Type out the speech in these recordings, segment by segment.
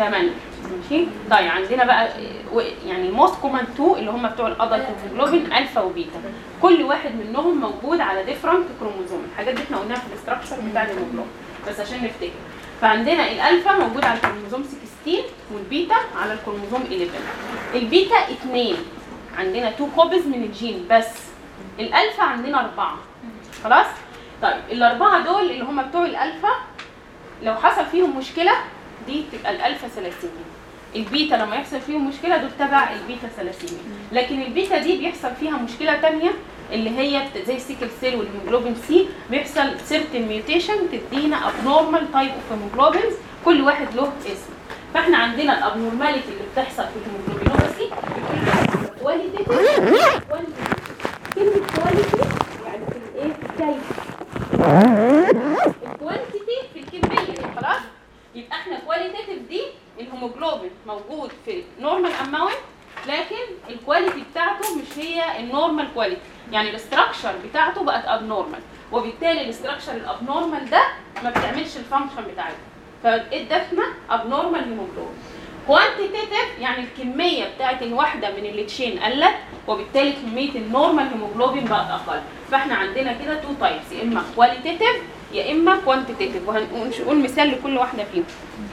8 ماشي طيب عندنا بقى آه، و- يعني موست كومن 2 اللي هم بتوع الادلت هيموجلوبين الفا وبيتا كل واحد منهم موجود على ديفرنت كروموزوم الحاجات دي احنا قلناها في الاستراكشر بتاع الهيموجلوبين بس عشان نفتكر فعندنا الالفا موجود على الكروموزوم 16 والبيتا على الكروموزوم 11 البيتا 2 عندنا 2 كوبيز من الجين بس الالفا عندنا اربعه خلاص طيب الاربعه دول اللي هم بتوع الالفا لو حصل فيهم مشكله دي تبقى الالفا ثلاثيميا البيتا لما يحصل فيهم مشكله دول تبع البيتا ثلاثيميا لكن البيتا دي بيحصل فيها مشكله تانية اللي هي بت- زي السيكل سيل والهيموجلوبين سي بيحصل سيرتن ميوتيشن تدينا ابنورمال تايب اوف هيموجلوبينز كل واحد له اسم فاحنا عندنا الابنورماليتي اللي بتحصل في الهيموجلوبينوباثي كواليتيف كلمه كواليتي يعني في الايه كيف الكوانتيتي في الكميه خلاص يبقى احنا كواليتيف دي الهيموجلوبين موجود في نورمال اماونت لكن الكواليتي بتاعته مش هي النورمال كواليتي يعني الاستراكشر بتاعته بقت ابنورمال وبالتالي الاستراكشر الابنورمال ده ما بتعملش الفانكشن بتاعتها فادتنا ابنورمال هيموجلوبين كوانتيتيف يعني الكميه بتاعت الواحده من التشين قلت وبالتالي كميه النورمال هيموجلوبين بقت اقل فاحنا عندنا كده تو تايبس يا اما كواليتيف يا اما كوانتيتيف وهنقول مثال لكل واحده فيهم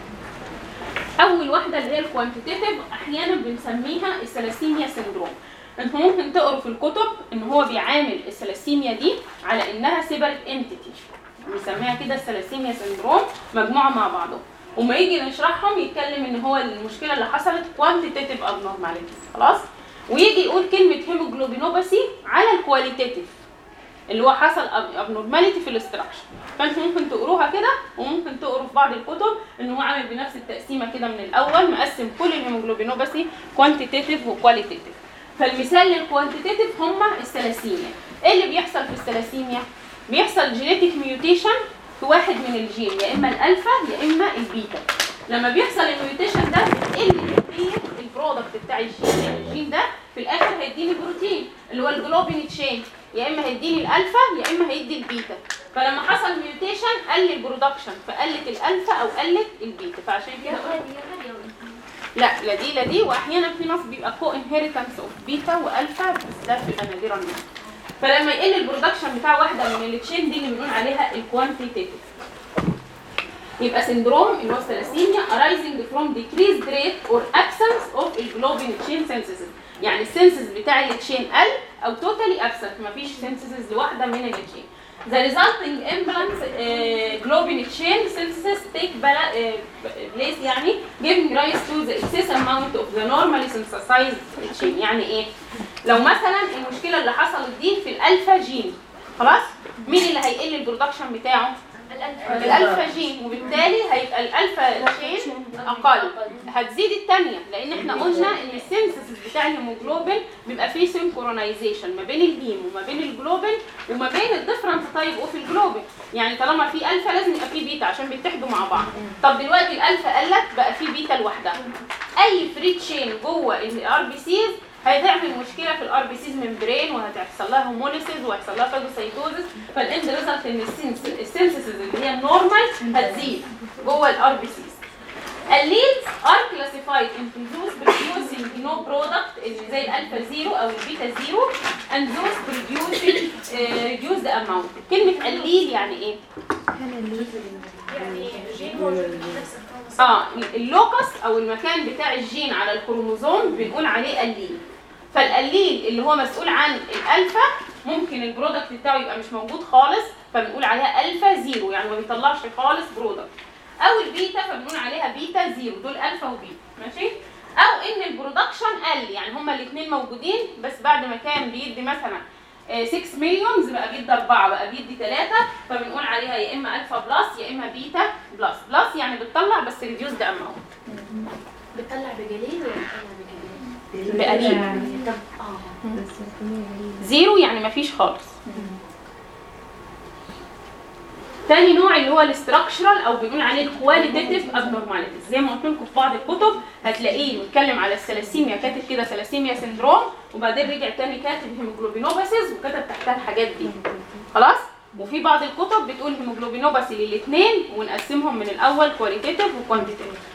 اول واحده اللي هي الكوانتيتيف احيانا بنسميها الثلاسيميا سيندروم انتوا ممكن تقروا في الكتب ان هو بيعامل الثلاسيميا دي على انها سيبرت انتيتي بيسميها كده الثلاسيميا سيندروم مجموعه مع بعضهم وما يجي نشرحهم يتكلم ان هو المشكله اللي حصلت كوانتيتيف ابنورماليتيز خلاص ويجي يقول كلمه هيموجلوبينوباثي على الكواليتيتيف اللي هو حصل ابنورماليتي في الاستراكشر فانتوا ممكن تقروها كده وممكن تقروا في بعض الكتب ان هو عامل بنفس التقسيمه كده من الاول مقسم كل الهيموجلوبينوباثي كوانتيتيف وكواليتيتيف فالمثال للكوانتيتيف هم الثلاسيميا ايه اللي بيحصل في الثلاسيميا بيحصل جينيتيك ميوتيشن في واحد من الجين يا اما الالفا يا اما البيتا لما بيحصل الميوتيشن ده بتقل كميه البرودكت بتاع الجين يعني الجين ده في الاخر هيديني بروتين اللي هو الجلوبين تشين يا اما هيديني الالفا يا اما هيدي البيتا فلما حصل ميوتيشن قل البرودكشن فقلت الالفا او قلت البيتا فعشان كده لا لا دي لا دي واحيانا في ناس بيبقى كو انهيرتنس اوف بيتا والفا بس ده بيبقى نادرا يعني فلما يقل البرودكشن بتاع واحده من التشين دي اللي بنقول عليها الكوانتيتيف يبقى سندروم اللي هو الثلاسيميا arising from decreased rate or absence of الجلوبين chain synthesis يعني السينسز بتاع التشين قل او totally absent مفيش سينسز لواحده من التشين The resulting imbalance uh, globin chain synthesis take bala- uh, place يعني giving rise to the excess amount of the normally synthesized chain يعني ايه؟ لو مثلا المشكله اللي حصلت دي في الالفا جين خلاص؟ مين اللي هيقل البرودكشن بتاعه؟ الالفا جين وبالتالي هيبقى الالفا تشين اقل هتزيد الثانيه لان احنا قلنا ان السينثيسيس بتاع الهيموجلوبين بيبقى فيه سينكرونايزيشن ما بين الهيم وما بين الجلوبين وما بين الديفرنت تايب اوف الجلوبين يعني طالما في الفا لازم يبقى في بيتا عشان بيتحدوا مع بعض طب دلوقتي الالفا قلت بقى في بيتا لوحدها اي فري تشين جوه الار بي سيز هتعمل مشكله في الار بي سيز ممبرين وهتحصل لها هوموليسيس وهيحصل لها فاجوسايتوزس فالاند ريزلت ان السينس- السينثيسيس اللي هي النورمال هتزيد جوه الار بي سيز الليدز ار كلاسيفايد into those producing no product اللي زي الالفا زيرو او البيتا زيرو and those producing uh, reduced amount كلمه الليل يعني ايه؟ يعني جين موجود في نفس الكروموسوم اه اللوكس او المكان بتاع الجين على الكروموزوم بنقول عليه الليل فالقليل اللي هو مسؤول عن الالفا ممكن البرودكت بتاعه يبقى مش موجود خالص فبنقول عليها الفا زيرو يعني ما بيطلعش خالص برودكت او البيتا فبنقول عليها بيتا زيرو دول الفا وبيتا ماشي او ان البرودكشن قل يعني هما الاثنين موجودين بس بعد ما كان بيدي مثلا آه، 6 مليونز بقى بيدي 4 بقى بيدي 3 فبنقول عليها يا اما الفا بلس يا اما بيتا بلس بلس يعني بتطلع بس ريديوسد اماونت بتطلع بقليل ولا بتطلع بقليل؟ بقليل طب اه زيرو يعني مفيش خالص تاني نوع اللي هو الاستراكشرال او بنقول عليه الكواليتيف ابنورماليتيز زي ما قلت لكم في بعض الكتب هتلاقيه بيتكلم على الثلاسيميا كاتب كده ثلاسيميا سندروم وبعدين رجع تاني كاتب هيموجلوبينوباسيز وكتب تحتها الحاجات دي خلاص وفي بعض الكتب بتقول هيموجلوبينوباسي للاثنين ونقسمهم من الاول كواليتيف وكوانتيتيف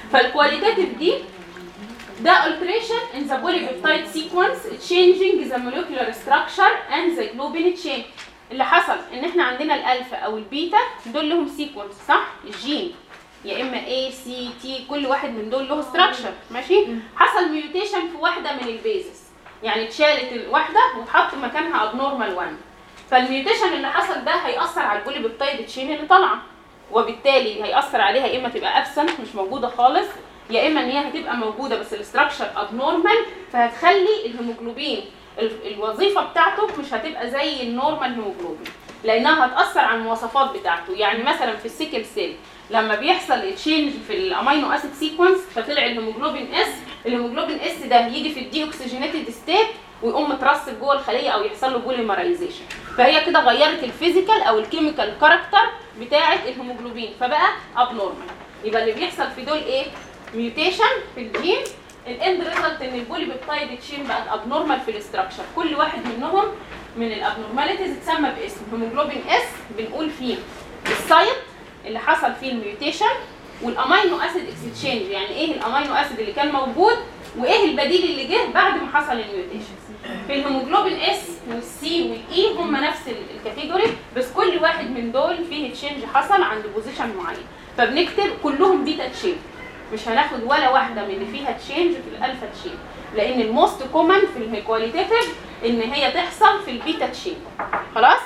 فالكواليتاتيف دي ده alteration in the polypeptide sequence changing the molecular structure and the globin chain اللي حصل ان احنا عندنا الالفا او البيتا دول لهم سيكونس صح الجين يا اما A C T كل واحد من دول له ستراكشر ماشي حصل ميوتيشن في واحده من البيزس يعني اتشالت الواحده واتحط مكانها ابنورمال 1 فالميوتيشن اللي حصل ده هيأثر على البوليبيبتايد تشين اللي طالعه وبالتالي هيأثر عليها يا اما تبقى ابسنت مش موجوده خالص يا اما ان هي هتبقى موجوده بس الاستراكشر ابنورمال فهتخلي الهيموجلوبين ال- الوظيفه بتاعته مش هتبقى زي النورمال هيموجلوبين لانها هتاثر على المواصفات بتاعته يعني مثلا في السيكل سيل لما بيحصل تشينج في الامينو اسيد سيكونس فطلع الهيموجلوبين اس الهيموجلوبين اس ده يجي في الدي اوكسجينيتد ستيت ويقوم مترسب جوه الخليه او يحصل له بوليمرايزيشن فهي كده غيرت الفيزيكال او الكيميكال كاركتر بتاعه الهيموجلوبين فبقى ابنورمال يبقى اللي بيحصل في دول ايه ميوتيشن في الجين الاند ريزلت ان البوليبيبتايد تشين بقت ابنورمال في الاستراكشر كل واحد منهم من الابنورماليتيز اتسمى باسم هيموجلوبين اس بنقول فيه السايت اللي حصل فيه الميوتيشن والامينو اسيد اكستشينج يعني ايه الامينو اسيد اللي كان موجود وايه البديل اللي جه بعد ما حصل الميوتيشن في الهيموجلوبين اس والسي والاي هم نفس ال- الكاتيجوري بس كل واحد من دول فيه تشينج حصل عند بوزيشن معين فبنكتب كلهم بيتا تشينج مش هناخد ولا واحده من اللي فيها تشينج في الالفا تشينج لان الموست كومن في الكواليتيف ان هي تحصل في البيتا تشينج خلاص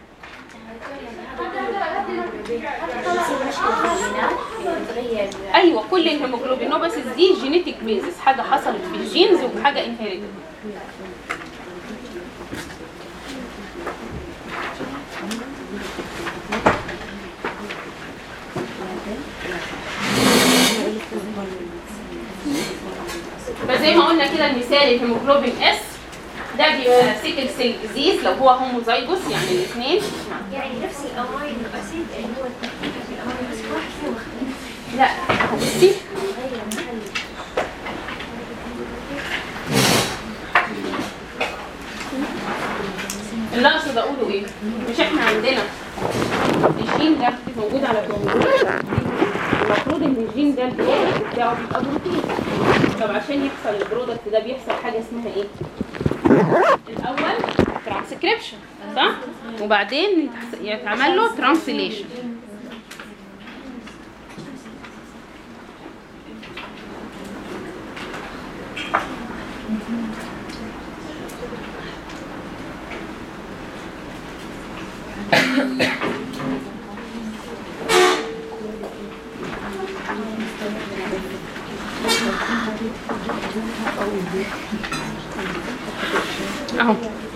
ايوه كل الهيموجلوبينوباثيز دي جينيتك بيزس حاجه حصلت في الجينز وحاجه انهيرتد فزي ما قلنا كده المثال الهيموجلوبين اس ده بيبقى سيكل سيل ديزيز لو هو هوموزايجوس يعني الاثنين يعني نفس الامينو اسيد اللي هو التركيب في الامينو اسيد واحد فيه مختلف لا بصي غير محل اللي اقصد اقوله ايه مش احنا عندنا الجين ده موجود على كروموسوم المفروض ان الجين ده البرودكت بتاعه بيبقى بروتين طب عشان يحصل البرودكت ده بيحصل حاجه اسمها ايه الاول ترانسكريبشن صح وبعدين يتحس- يتعمل له ترانسليشن اهو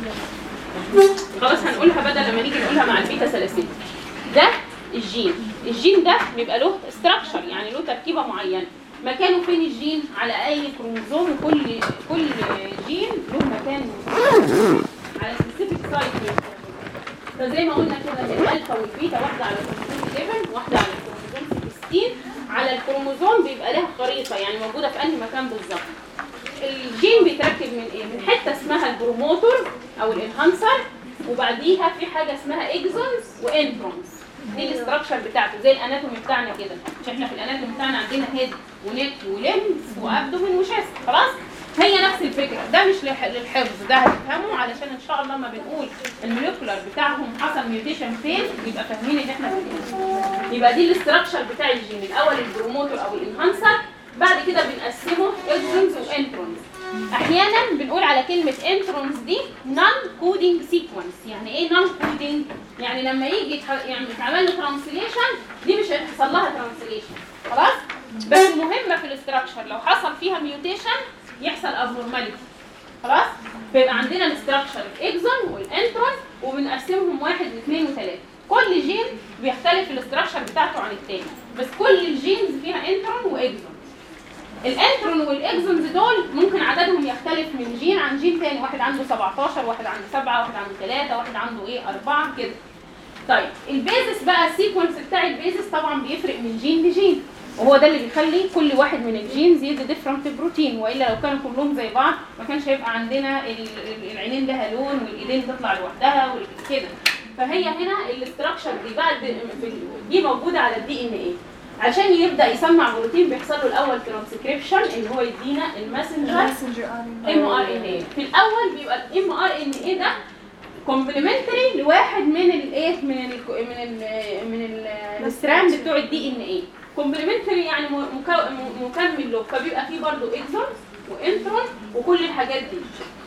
خلاص هنقولها بدل لما نيجي نقولها مع البيتا سلاسل ده الجين الجين ده بيبقى له استراكشر يعني له تركيبه معينه مكانه فين الجين على اي كروموزوم وكل كل جين له مكان على سبيسيفيك سايت فزي ما قلنا كده الالفا والبيتا واحده على كروموزوم 7 واحده على كروموزوم 16 على الكروموزوم بيبقى لها خريطه يعني موجوده في انهي مكان بالظبط الجين بيتركب من ايه؟ من حته اسمها البروموتور او الانهانسر وبعديها في حاجه اسمها اكزونز وانترونز دي الاستراكشر بتاعته زي الاناتومي بتاعنا كده مش احنا في الاناتومي بتاعنا عندنا هيد ونك ولمس وابدومين وشيست خلاص هي نفس الفكره ده مش للح- للحفظ ده هتفهمه علشان ان شاء الله لما بنقول الموليكولر بتاعهم حصل ميوتيشن فين يبقى فاهمين ان احنا فين يبقى دي الاستراكشر بتاع الجين الاول البروموتور او الانهانسر بعد كده بنقسمه اكزونز وانترونز احيانا بنقول على كلمه انترونز دي نون كودينج سيكونس يعني ايه نون كودينج يعني لما يجي يتح- يعني يتعمل له ترانسليشن دي مش هيحصل لها ترانسليشن خلاص بس مهمه في الاستراكشر لو حصل فيها ميوتيشن يحصل ابنورماليتي خلاص فيبقى عندنا الاستراكشر الاكزون والانترون وبنقسمهم واحد واثنين وثلاثه كل جين بيختلف الاستراكشر بتاعته عن التاني بس كل الجينز فيها انترون واكزون الانترون والاكزونز دول ممكن عددهم يختلف من جين عن جين تاني واحد عنده 17 واحد عنده 7 واحد عنده 3 واحد عنده ايه 4 كده طيب البيزس بقى السيكونس بتاع البيزس طبعا بيفرق من جين لجين وهو ده اللي بيخلي كل واحد من الجينز يدي ديفرنت بروتين والا لو كانوا كلهم زي بعض ما كانش هيبقى عندنا ال- ال- العينين لها لون والايدين تطلع لوحدها وكده فهي هنا الاستراكشر دي بعد في ال- دي موجوده على الدي ان ايه عشان يبدا يصنع بروتين بيحصل له الاول ترانسكريبشن اللي هو يدينا الماسنجر messenger RNA ام ار ان اي في الاول بيبقى الام ار ان اي ده كومبلمنتري لواحد من الايه من ال من ال من ال الستراند بتوع الدي ان اي كومبلمنتري يعني م- مكو- م- مكمل له فبيبقى فيه برضه اكزون وانترون وكل الحاجات دي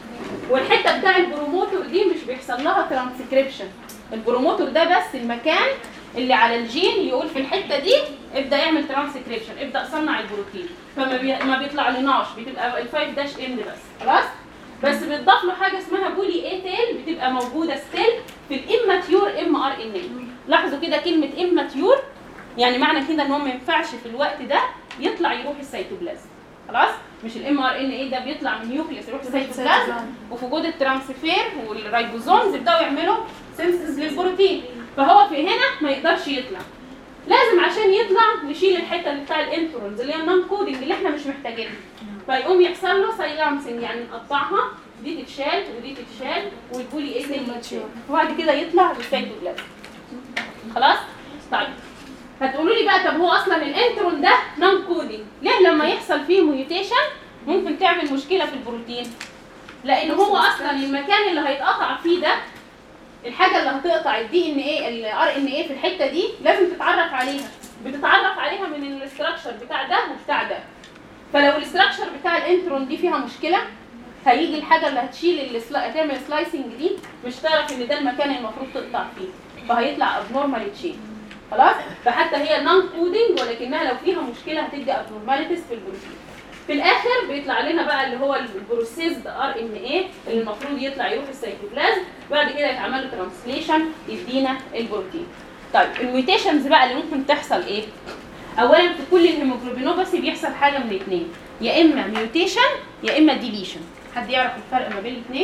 والحته بتاع البروموتور دي مش بيحصل لها ترانسكريبشن البروموتور ده بس المكان اللي على الجين يقول في الحته دي ابدا يعمل ترانسكريبشن ابدا صنع البروتين فما بي... ما بيطلع لناش بتبقى ال5 داش ان بس خلاص بس بيتضاف له حاجه اسمها بولي اي تيل بتبقى موجوده ستيل في الاماتيور ام ار ان اي لاحظوا كده كلمه اماتيور يعني معنى كده ان هو ما ينفعش في الوقت ده يطلع يروح السيتوبلازم خلاص مش الام ار ان اي ده بيطلع من نيوكليوس يروح السيتوبلازم وفي وجود الترانسفير والرايبوزومز يبداوا يعملوا سينسز للبروتين فهو في هنا ما يقدرش يطلع لازم عشان يطلع نشيل الحته اللي بتاع الانترونز اللي هي النون كودنج اللي احنا مش محتاجينها فيقوم يحصل له سايلانسنج يعني نقطعها دي تتشال ودي تتشال والبولي ايه تاني يتشال وبعد كده يطلع للسيتوبلازم خلاص طيب هتقولوا لي بقى طب هو اصلا الانترون ده نون كودنج ليه لما يحصل فيه ميوتيشن ممكن تعمل مشكله في البروتين لان هو اصلا المكان اللي هيتقطع فيه ده الحاجه اللي هتقطع الدي ان ايه الار ان ايه في الحته دي لازم تتعرف عليها بتتعرف عليها من الاستراكشر بتاع ده وبتاع ده فلو الاستراكشر بتاع الانترون دي فيها مشكله هيجي الحاجه اللي هتشيل السلا... تعمل سلايسنج دي مش تعرف ان ده المكان المفروض تقطع فيه فهيطلع ابنورمال تشين خلاص فحتى هي نون كودنج ولكنها لو فيها مشكله هتدي ابنورماليتيز في البروتين في الاخر بيطلع لنا بقى اللي هو البروسيسد ار ان ايه اللي المفروض يطلع يروح السيتوبلازم بعد كده يتعمل له ترانسليشن يدينا البروتين طيب الميوتيشنز بقى اللي ممكن تحصل ايه اولا في كل الهيموجلوبينوباثي بيحصل حاجه من الاثنين يا اما ميوتيشن يا اما ديليشن حد يعرف الفرق ما بين الاثنين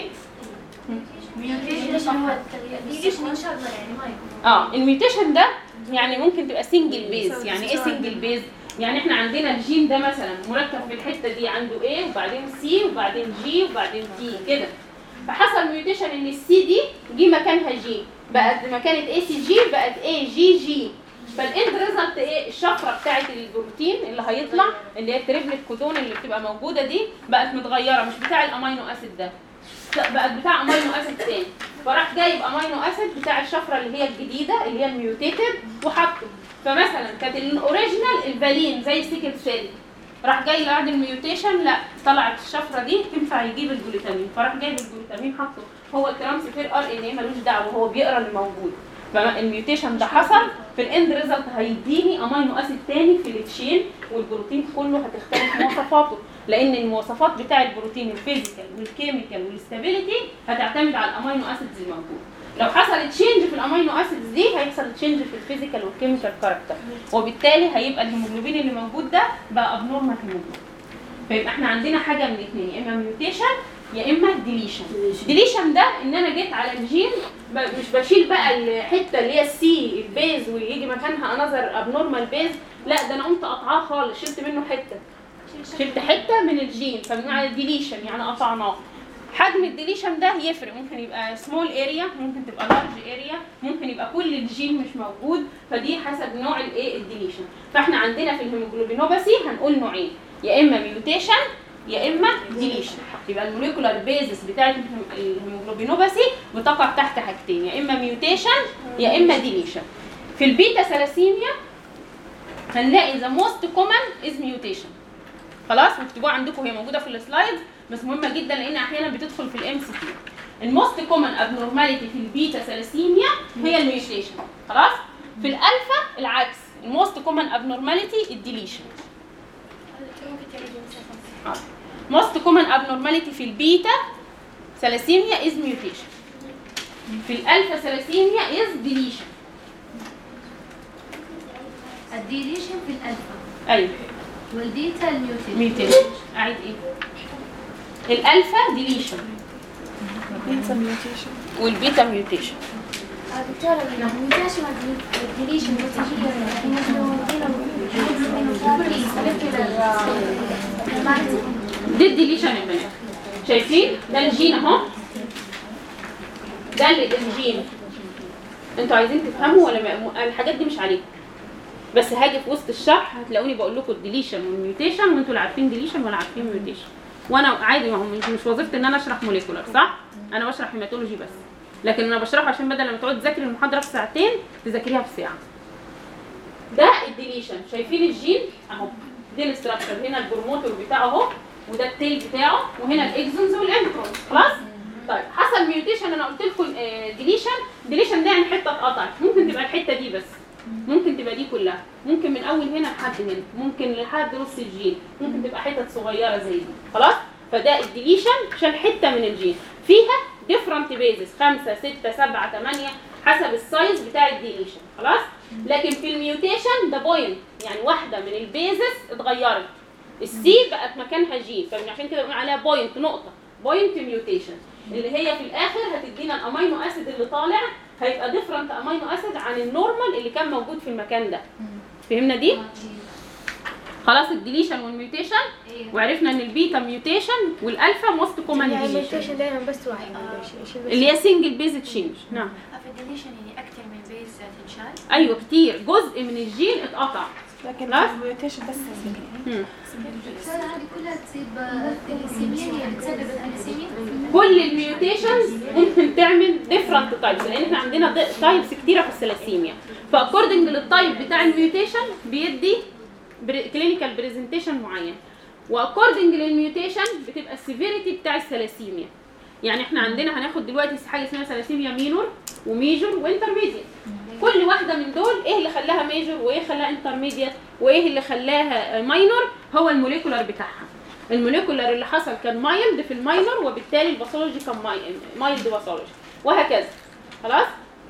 mutation هو التغيير mutation ان شاء الله يعني ما يكون اه الميوتيشن ده يعني ممكن تبقى سنجل بيز يعني ايه سنجل بيز يعني احنا عندنا الجين ده مثلا مركب في الحته دي عنده A وبعدين سي وبعدين جي وبعدين تي كده فحصل ميوتيشن ان السي دي جه مكانها جي بقت ما كانت اي سي جي بقت اي جي جي فالاند ريزلت ايه الشفره بتاعه البروتين اللي هيطلع اللي هي التريبلت كودون اللي بتبقى موجوده دي بقت متغيره مش بتاع الامينو اسيد ده لا بقت بتاع امينو اسيد تاني فراح جايب امينو اسيد بتاع الشفره اللي هي الجديده اللي هي الميوتيتد وحطه فمثلا كانت الاوريجينال الفالين زي السيكل سيل راح جاي بعد الميوتيشن لا طلعت الشفره دي تنفع يجيب الجلوتامين فراح جايب الجلوتامين حطه هو الترانسفير ار ان ايه ملوش دعوه هو بيقرا اللي موجود فالميوتيشن ده حصل في الاند ريزلت هيديني امينو اسيد تاني في التشين والبروتين كله هتختلف مواصفاته لان المواصفات بتاع البروتين الفيزيكال والكيميكال والستابيليتي هتعتمد على الامينو اسيدز الموجود لو حصل تشينج في الامينو اسيدز دي هيحصل تشينج في الفيزيكال والكيميكال كاركتر وبالتالي هيبقى الهيموجلوبين اللي موجود ده بقى ابنورمال هيموجلوبين فيبقى احنا عندنا حاجه من الاثنين يا اما ميوتيشن يا اما ديليشن ديليشن ده ان انا جيت على الجين ب- مش بشيل بقى الحته اللي هي السي البيز ويجي مكانها انذر ابنورمال بيز لا ده انا قمت قطعاه خالص شلت منه حته شلت حته من الجين فبنقول ديليشن يعني قطعناه حجم الديليشن ده يفرق ممكن يبقى سمول اريا ممكن تبقى لارج اريا ممكن يبقى كل الجين مش موجود فدي حسب نوع الايه الديليشن فاحنا عندنا في الهيموجلوبينوباثي هنقول نوعين يا اما ميوتيشن يا اما ديليشن يبقى الموليكولار بيزس بتاعت الهيموجلوبينوباثي بتقع تحت حاجتين يا اما ميوتيشن يا اما ديليشن في البيتا ثلاسيميا هنلاقي ذا موست كومن از ميوتيشن خلاص واكتبوها عندكم هي موجوده في السلايدز بس مهمه جدا لان احيانا بتدخل في الام سي كيو الموست كومن ابنورماليتي في البيتا ثلاسيميا هي الميوتيشن خلاص في الالفا العكس الموست كومن ابنورماليتي الديليشن ممكن تعيد مثلا most common abnormality في البيتا ثلاسيميا is mutation في الالفا ثلاسيميا is deletion الديليشن في الالفا ايوه والبيتا الميوتين ميوتيشن اعيد ايه الالفا deletion والبيتا mutation دكتورة الميوتيشن والديليشن بتيجي دي الديليشن يا بنات شايفين ده الجين اهو ده اللي الجين انتوا عايزين تفهموا ولا ما- الحاجات دي مش عليكم بس هاجي في وسط الشرح هتلاقوني بقول لكم الديليشن والميوتيشن وانتوا لا عارفين ديليشن ولا عارفين ميوتيشن وانا عادي ما هو مش مش وظيفتي ان انا اشرح موليكولر صح انا بشرح هيماتولوجي بس لكن انا بشرحه عشان بدل ما تقعد تذاكري المحاضره في ساعتين تذاكريها في ساعه ده الديليشن شايفين الجين اهو دي الاستراكشر هنا البروموتور بتاعه اهو وده التيل بتاعه وهنا الاكزونز والانترونز خلاص طيب حصل ميوتيشن انا قلت لكم ديليشن ديليشن ده يعني حته اتقطعت ممكن تبقى الحته دي بس ممكن تبقى دي كلها ممكن من اول هنا لحد هنا ممكن لحد نص الجين ممكن تبقى حتت صغيره زي دي خلاص فده الديليشن شال حته من الجين فيها ديفرنت بيزز 5 6 7 8 حسب السايز بتاع الديليشن خلاص لكن في الميوتيشن ده بوينت يعني واحده من البيزز اتغيرت السي بقت مكانها جي فعشان كده بنقول عليها بوينت نقطه بوينت ميوتيشن اللي هي في الاخر هتدينا الامينو اسيد اللي طالع هيبقى ديفرنت امينو اسيد عن النورمال اللي كان موجود في المكان ده فهمنا دي خلاص الديليشن والميوتيشن وعرفنا ان البيتا ميوتيشن والالفا موست كومن يعني ديليشن الميوتيشن دايما بس واحد شيء بس اللي هي سنجل بيز تشينج نعم الديليشن يعني اكثر من بيز تنشال ايوه كتير جزء من الجين اتقطع لكن خلاص؟ الميوتيشن بس مم. الرسالة هذه كلها تصيب الثلاسيميا هي بتسبب الثلاسيميا كل الميوتيشنز ممكن تعمل ديفرنت تايبس لان احنا عندنا تايبس كتيره في الثلاسيميا فاكوردنج للتايب بتاع الميوتيشن بيدي كلينيكال برزنتيشن معين واكوردنج للميوتيشن بتبقى السيفيريتي بتاع الثلاسيميا يعني احنا عندنا هناخد دلوقتي حاجه اسمها ثلاسيميا مينور وميجور وانترميديت كل واحده من دول ايه اللي خلاها ميجور وايه خلاها انترميديت وايه اللي خلاها ماينور هو الموليكولر بتاعها الموليكولر اللي حصل كان مايلد في الماينور وبالتالي الباثولوجي كان ماي- مايلد باثولوجي وهكذا خلاص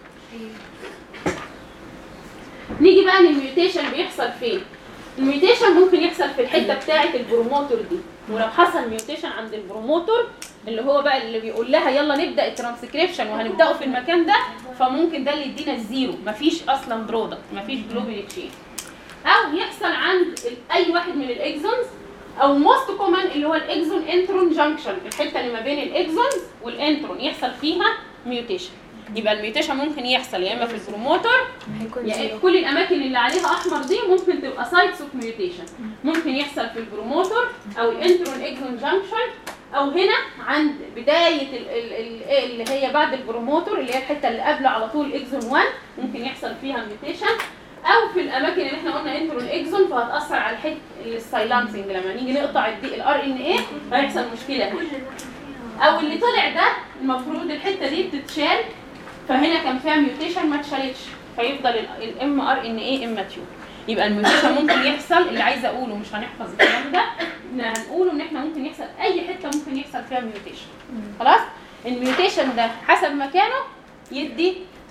نيجي بقى للميوتيشن بيحصل فين الميوتيشن ممكن يحصل في الحته بتاعه البروموتور دي ولو حصل ميوتيشن عند البروموتور اللي هو بقى اللي بيقول لها يلا نبدا الترانسكريبشن وهنبداه في المكان ده فممكن ده اللي يدينا الزيرو مفيش اصلا برودكت مفيش جلوبين تشين او يحصل عند ال- اي واحد من الاكزونز او موست كومن اللي هو الاكزون انترون جانكشن الحته اللي ما بين الاكزونز والانترون يحصل فيها ميوتيشن يبقى الميوتيشن ممكن يحصل يا اما في البروموتور هيكون يعني زيرو كل الاماكن اللي عليها احمر دي ممكن تبقى سايتس اوف ميوتيشن ممكن يحصل في البروموتور او الانترون اكزون جانكشن او هنا عند بدايه ال ال ال اللي هي بعد البروموتور اللي هي الحته اللي قبل على طول اكزون 1 ممكن يحصل فيها ميوتيشن او في الاماكن اللي احنا قلنا انترون اكزون فهتاثر على الحته السايلانسنج لما نيجي نقطع الدي الار ان ايه هيحصل مشكله هنا او اللي طلع ده المفروض الحته دي بتتشال فهنا كان فيها ميوتيشن ما اتشالتش فيفضل الام ار ان ايه اماتيور يبقى الميوتيشن ممكن يحصل اللي عايزه اقوله مش هنحفظ الكلام ده إن هنقوله ان احنا ممكن يحصل اي حته ممكن يحصل فيها ميوتيشن خلاص الميوتيشن ده حسب مكانه يدي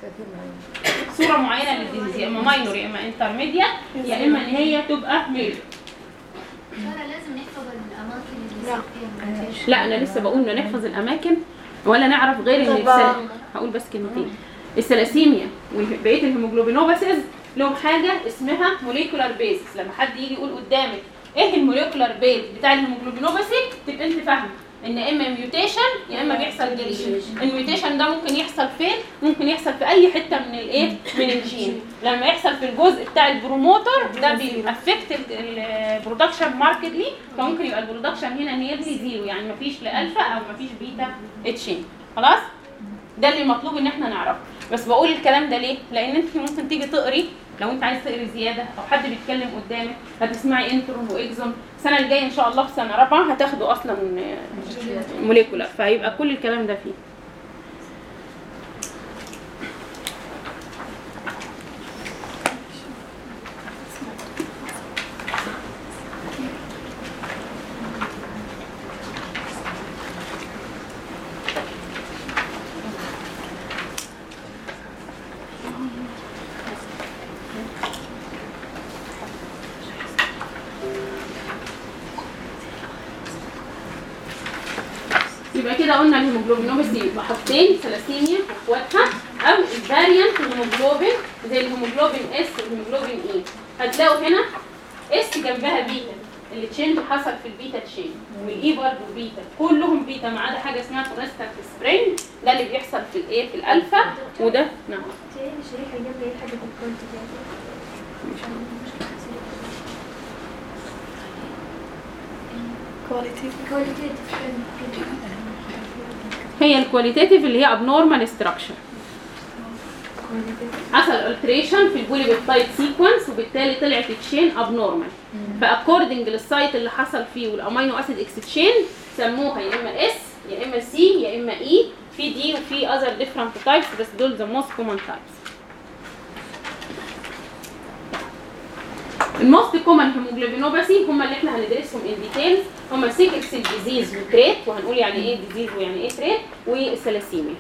صوره معينه للديزيز يا اما ماينور يا اما انترميديت يا اما ان هي تبقى ميل ترى لازم نحفظ الأماكن اللي يصير فيها الميوتيشن لا انا لسه بقول ما نحفظ الاماكن ولا نعرف غير ان طب- السل... هقول بس كلمتين الثلاسيميا وبقيه الهيموجلوبينوباسيز لهم حاجه اسمها موليكولار بيزس لما حد يجي يقول قدامك ايه الموليكولار بيز بتاع الهيموجلوبينوباسي تبقى انت فاهمه ان اما ميوتيشن يا اما بيحصل ديليشن الميوتيشن ده ممكن يحصل فين ممكن يحصل في اي حته من الايه من الجين لما يحصل في الجزء بتاع البروموتور ده بيأفكت البرودكشن ماركتلي فممكن يبقى البرودكشن هنا نيرلي زيرو يعني مفيش لا الفا او مفيش بيتا اتشين خلاص ده اللي مطلوب ان احنا نعرفه بس بقول الكلام ده ليه لان انت ممكن تيجي تقري لو انت عايز تقري زياده او حد بيتكلم قدامك هتسمعي انترون واكزون السنه الجايه ان شاء الله في سنه رابعه هتاخدوا اصلا موليكولار فهيبقى كل الكلام ده فيه يبقى كده قلنا الهيموجلوبينوباثي يبقى حاجتين ثلاسيميا واخواتها او الفاريانت هيموجلوبين زي الهيموجلوبين اس والهيموجلوبين اي هتلاقوا هنا اس جنبها بيتا اللي تشينج حصل في البيتا تشين والاي برضه بيتا كلهم بيتا ما عدا حاجه اسمها كونستانت سبرينج ده اللي بيحصل في الايه في الالفا وده نعم الشريحة الجنبية حاجة الكونتيتي هي الكواليتيتيف اللي هي ابنورمال ستراكشر حصل التريشن في البوليبيبتايد سيكونس وبالتالي طلعت تشين ابنورمال فاكوردنج للسايت اللي حصل فيه والامينو اسيد اكستشين سموها يا اما اس يا اما سي يا اما اي في دي وفي اذر ديفرنت تايبس بس دول ذا موست كومن تايبس الموست كومن هيموجلوبينوباثي هم اللي احنا هندرسهم ان ديتيلز هم سيكل سيل ديزيز وتريت وهنقول يعني ايه ديزيز ويعني ايه تريت والثلاسيميا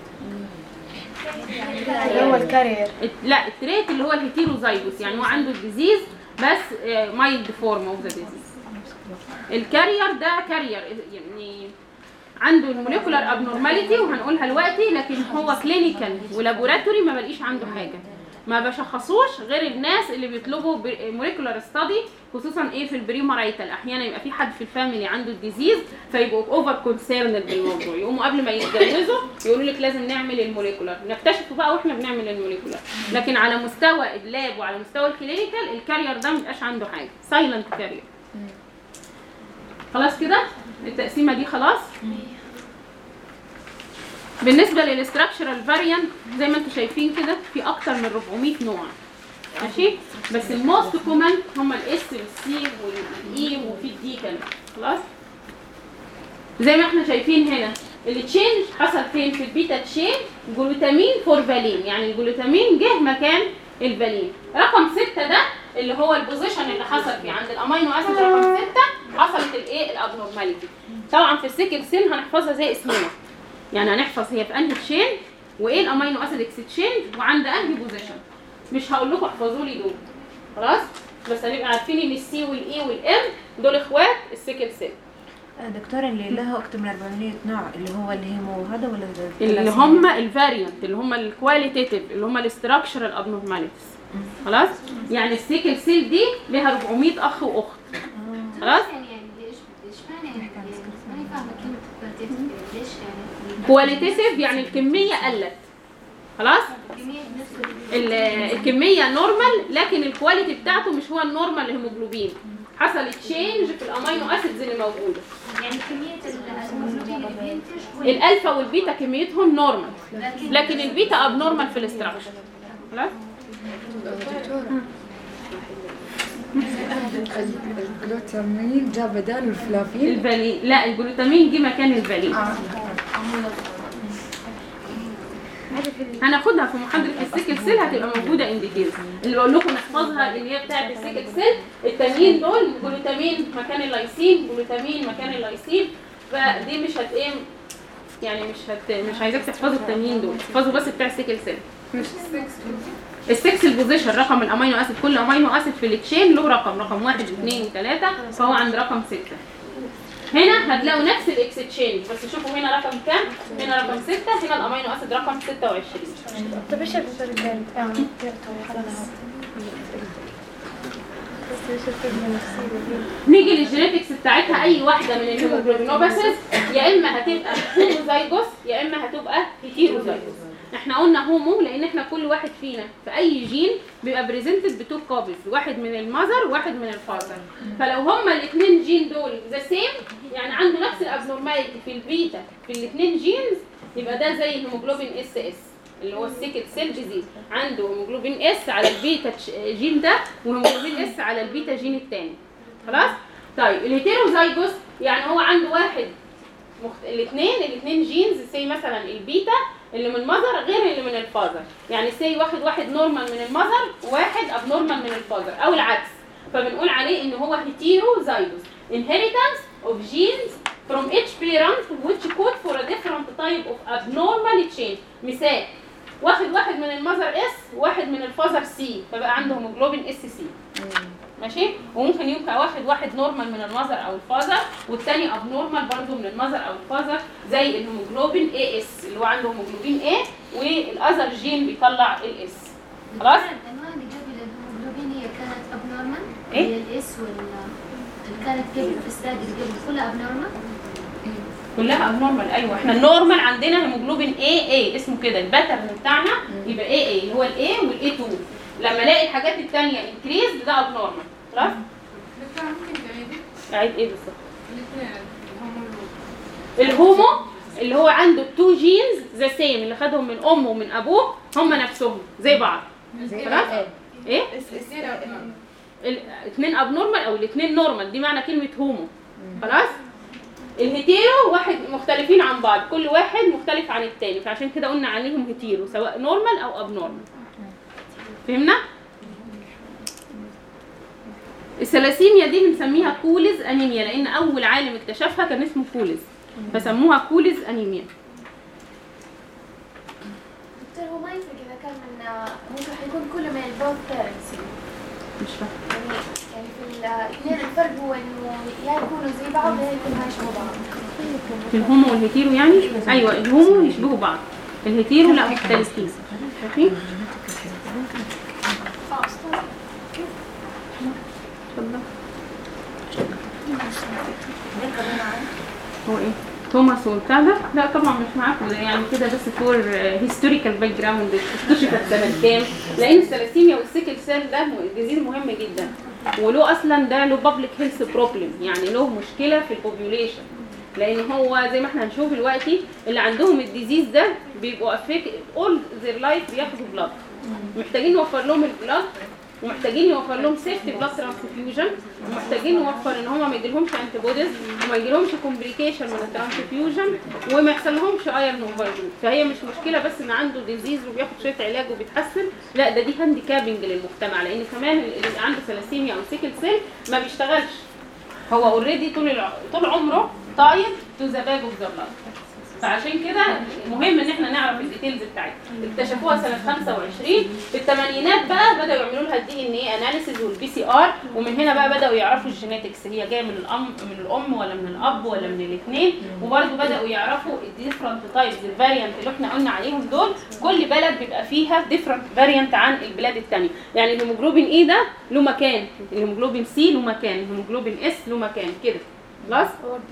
اللي هو الكارير لا التريت اللي هو الهيتيروزايجوس يعني هو عنده الديزيز بس مايلد فورم اوف ذا ديزيز الكارير ده كارير يعني عنده الموليكولار ابنورماليتي وهنقولها دلوقتي لكن هو كلينيكال ولابوراتوري ما بلاقيش عنده حاجه ما بشخصوش غير الناس اللي بيطلبوا موليكولار ستادي خصوصا ايه في البريمرايتال احيانا يبقى في حد في الفاميلي عنده الديزيز فيبقوا اوفر كونسيرند بالموضوع يقوموا قبل ما يتجوزوا يقولوا لك لازم نعمل الموليكولار نكتشفه بقى واحنا بنعمل الموليكولار لكن على مستوى اللاب وعلى مستوى الكلينيكال الكارير ده مبيبقاش عنده حاجه سايلنت كارير خلاص كده التقسيمه دي خلاص بالنسبه للاستراكشرال فاريانت زي ما انتم شايفين كده في اكتر من 400 نوع ماشي بس الموست كومن هم الاس والسي والاي وفي الدي كمان خلاص زي ما احنا شايفين هنا التشينج حصل فين في البيتا تشين جلوتامين فور فالين يعني الجلوتامين جه مكان الفالين رقم ستة ده اللي هو البوزيشن اللي حصل فيه عند الامينو اسيد رقم ستة حصلت الايه الابنورماليتي طبعا في السيكل سيل هنحفظها زي اسمنا يعني هنحفظ هي في انهي تشين وايه الامينو اسيد اكستشينج وعند انهي بوزيشن مش هقول لكم احفظوا لي دول خلاص بس هنبقى عارفين ان السي والاي والام دول اخوات السيكل سيل دكتورة اللي لها أكتر من 400 نوع اللي هو الهيمو هذا ولا ده اللي هم الفاريانت اللي هم الكواليتيتيف اللي هم الاستراكشرال ابنورماليتيز خلاص يعني السيكل سيل دي لها 400 اخ واخت خلاص يعني يعني ليش ليش معنى يعني ماني فاهمه كلمه qualitative ليش يعني كواليتيتيف يعني الكميه قلت خلاص كميه نسبه ال- الكميه نورمال لكن الكواليتي بتاعته مش هو النورمال الهيموجلوبين حصل تشينج في الامينو اسيدز اللي موجوده يعني كميه الهيموجلوبين اللي بينتج هو الالفا والبيتا كميتهم نورمال لكن البيتا اب نورمال في الاستراكشر خلاص الجلوتامين جاء بدال الفلافين الفالين لا الجلوتامين جه مكان الفالين هناخدها في محاضره السيكل سيل هتبقى موجوده ان ديتيلز اللي بقول لكم نحفظها اللي هي بتاعه السيكل سيل التانيين دول جلوتامين مكان اللايسين جلوتامين مكان اللايسين فدي مش هت ايه يعني مش هت مش عايزاك تحفظوا التانيين دول احفظوا بس بتاع السيكل سيل السكس البوزيشن رقم الامينو اسيد كل امينو اسيد في التشين له رقم رقم واحد واثنين وثلاثه فهو عند رقم سته هنا هتلاقوا نفس الاكستشينج بس شوفوا هنا رقم كام هنا رقم 6 هنا الامينو اسيد رقم 26 طب ايش الفرق بين نيجي للجينيتكس بتاعتها اي واحده من الهيموجلوبينوباثيز يا اما هتبقى هوموزايجوس يا اما هتبقى هيتيروزايجوس احنا قلنا هومو لان احنا كل واحد فينا في اي جين بيبقى بريزنتد بتو كوبيز واحد من المذر وواحد من الفاذر فلو هما الاثنين جين دول ذا سيم يعني عنده نفس الابنورماليتي في البيتا في الاثنين جينز يبقى ده زي الهيموجلوبين اس اس اللي هو السيكل سيل ديزيز عنده هيموجلوبين اس على البيتا تش- جين ده وهيموجلوبين اس على البيتا جين الثاني خلاص طيب الهيتيروزايجوس يعني هو عنده واحد مخت... الاثنين الاثنين جينز سي مثلا البيتا اللي من المذر غير اللي من الفاذر يعني سي واحد واحد نورمال من المذر وواحد اب نورمال من الفاذر او العكس فبنقول عليه ان هو هيتيروزايجوس inheritance of genes from each parent which code for a different type of abnormal change مثال واخد واحد من المذر اس وواحد من الفاذر سي فبقى عنده هيموجلوبين اس سي ماشي وممكن يبقى واحد واحد نورمال من المذر او الفاذر والتاني اب نورمال برضه من المذر او الفاذر زي الهيموجلوبين اي اس اللي هو عنده هيموجلوبين اي والاذر جين بيطلع الاس خلاص الانواع اللي قبل الهيموجلوبين هي كانت ابنورمال إيه؟ هي الاس وال اللي كانت قبل في الستاد اللي قبل كلها ابنورمال كلها اب نورمال ايوه احنا النورمال عندنا هيموجلوبين اي اي اسمه كده الباترن بتاعنا يبقى اي اي اللي هو الاي والاي 2 لما الاقي الحاجات التانية انكريز ده ابنورمال خلاص دكتورة ممكن تعيدي؟ اعيد ايه بالظبط الاثنين هم الروت. الهومو اللي هو عنده التو جينز ذا سيم اللي خدهم من امه ومن ابوه هم نفسهم زي بعض خلاص ايه الاثنين أبناء. الاثنين ابنورمال او الاثنين نورمال دي معنى كلمه هومو خلاص الهيتيرو واحد مختلفين عن بعض كل واحد مختلف عن التاني فعشان كده قلنا عليهم هيتيرو سواء نورمال او ابنورمال فهمنا الثلاسيميا دي بنسميها كوليز انيميا لان اول عالم اكتشفها كان اسمه كوليز فسموها كوليز انيميا دكتور هو ما يفرق اذا كان من ممكن حيكون كله من البوث بيرنتس مش فاهمه يعني يعني في الاثنين الفرق هو انه يا يكونوا زي بعض يا يكونوا ما يشبهوا بعض في الهومو والهيتيرو يعني ايوه الهومو يشبهوا بعض الهيتيرو لا مختلفين ماشي اتفضل هو ايه توماس وبتاع ده لا طبعا مش معاكم ده يعني كده بس فور هيستوريكال باك جراوند اكتشفت سنه كام لان الثلاسيميا والسيكل سيل ده ديزيز مهم جدا وله اصلا ده له بابليك هيلث بروبلم يعني له مشكله في البوبيوليشن لان هو زي ما احنا هنشوف دلوقتي اللي عندهم الديزيز ده بيبقوا افيك اول ذير لايف بياخدوا بلاد محتاجين نوفر لهم البلاد ومحتاجين نوفر لهم سيفتي بلاد ترانسفيوجن ومحتاجين نوفر ان هم ما يجيلهمش انتي بوديز وما يجيلهمش كومبليكيشن من الترانسفيوجن وما يحصلهمش ايرن اوفردوز فهي مش مشكله بس ان عنده ديزيز وبياخد شويه علاج وبيتحسن لا ده دي هانديكابنج للمجتمع لان كمان اللي عنده ثلاسيميا او سيكل سيل ما بيشتغلش هو اوريدي طول الع... طول عمره طاير تو ذا باج اوف ذا بلاد فعشان كده مهم ان احنا نعرف الديتيلز بتاعتها اكتشفوها سنه 25 في الثمانينات بقى بداوا يعملوا لها الدي ان اي اناليسيز والبي سي ار ومن هنا بقى بداوا يعرفوا الجينيتكس هي جايه من الام من الام ولا من الاب ولا من الاثنين وبرده بداوا يعرفوا الديفرنت تايبز الفاريانت اللي احنا قلنا عليهم دول كل بلد بيبقى فيها ديفرنت فاريانت عن البلاد الثانيه يعني الهيموجلوبين اي ده له مكان الهيموجلوبين سي له مكان الهيموجلوبين اس له مكان كده خلاص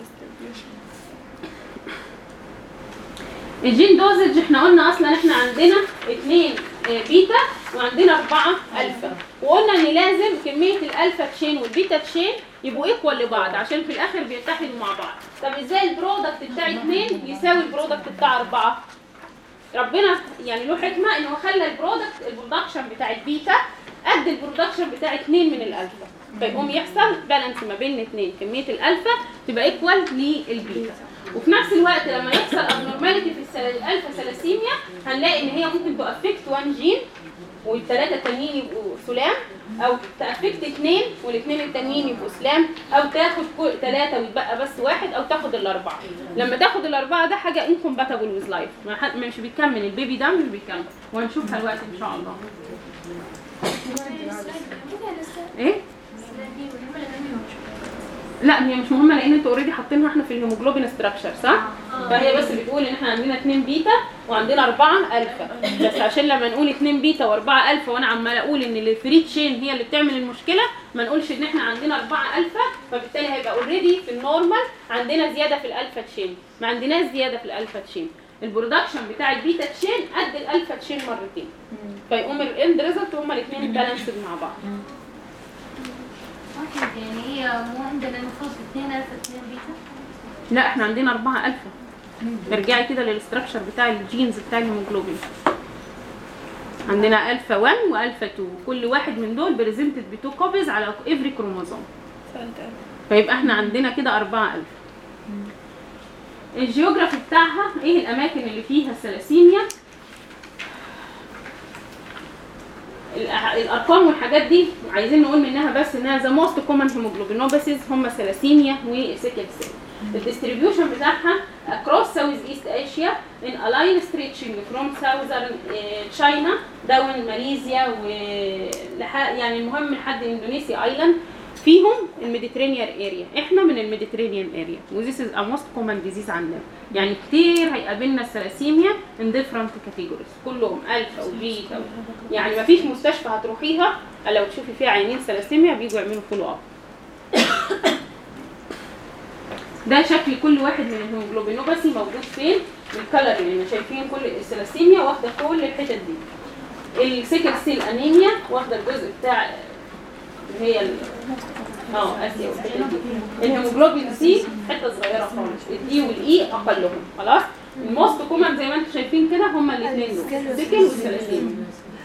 الجين دوزج احنا قلنا اصلا احنا عندنا اتنين آه، بيتا وعندنا اربعة الفا وقلنا ان لازم كمية الالفا تشين والبيتا تشين يبقوا ايكوال لبعض عشان في الاخر بيتحدوا مع بعض طب ازاي البرودكت بتاع اتنين يساوي البرودكت بتاع اربعة ربنا يعني له حكمة ان هو خلى البرودكت البرودكشن بتاع البيتا قد البرودكشن بتاع اتنين من الالفا فيقوم يحصل بالانس ما بين الاثنين كمية الالفا تبقى ايكوال للبيتا وفي نفس الوقت لما يحصل ابنورماليتي في السل- الالفا ثلاسيميا هنلاقي ان هي ممكن تافكت وان جين والثلاثه التانيين يبقوا سلام او تافكت اثنين والاثنين التانيين يبقوا سلام او تاخد ثلاثه ويتبقى بس واحد او تاخد الاربعه لما تاخد الاربعه ده حاجه انكومباتبل ويز لايف مش بيكمل البيبي ده مش بيكمل وهنشوفها دلوقتي ان شاء الله ايه لا هي مش مهمه لان انتوا اوريدي حاطينها احنا في الهيموجلوبين ستراكشر صح؟ فهي بس بتقول ان احنا عندنا 2 بيتا وعندنا 4 الفا بس عشان لما نقول 2 بيتا و4 الفا وانا عماله اقول ان الفري تشين هي اللي بتعمل المشكله ما نقولش ان احنا عندنا 4 الفا فبالتالي هيبقى اوريدي في النورمال عندنا زياده في الالفا تشين ما عندناش زياده في الالفا تشين البرودكشن بتاع البيتا تشين قد الالفا تشين مرتين فيقوم الاند ريزلت هما الاثنين بالانسد مع بعض واحد يعني هي مو عندنا المفروض اثنين الف اثنين بيتا لا احنا عندنا 4 الفا ارجعي كده للستراكشر بتاع الجينز بتاع الهيموجلوبين عندنا الفا 1 والفا 2 كل واحد من دول بريزنتد بتو كوبيز على افري كروموزوم فيبقى احنا عندنا كده 4 الفا الجيوغرافي بتاعها ايه الاماكن اللي فيها الثلاسيميا الأح- الارقام والحاجات دي عايزين نقول منها بس انها ذا موست كومن هيموجلوبينوباثيز هم ثلاسيميا وسيكل سيل الديستريبيوشن بتاعها across South East Asia in a line stretching from southern آه، China down ماليزيا و لح- يعني المهم لحد اندونيسيا ايلاند فيهم الميديترينيان اريا احنا من الميديترينيان اريا وذيس از ا موست كومن ديزيز عندنا يعني كتير هيقابلنا الثلاسيميا ان ديفرنت كاتيجوريز كلهم الفا وبيتا و- يعني ما فيش مستشفى هتروحيها الا لو تشوفي فيها عيانين ثلاسيميا بيجوا يعملوا فولو اب ده شكل كل واحد من الهيموجلوبينوباثي موجود فين بالكلر يعني شايفين كل الثلاسيميا واخده كل الحتت دي السيكل سيل انيميا واخده الجزء بتاع اللي هي ال- اه اسيا والحتت دي الهيموجلوبين سي حته صغيره خالص الدي والاي اقلهم خلاص الموست كومن زي ما انتم شايفين كده هما الاثنين دول سيكل والثلاثين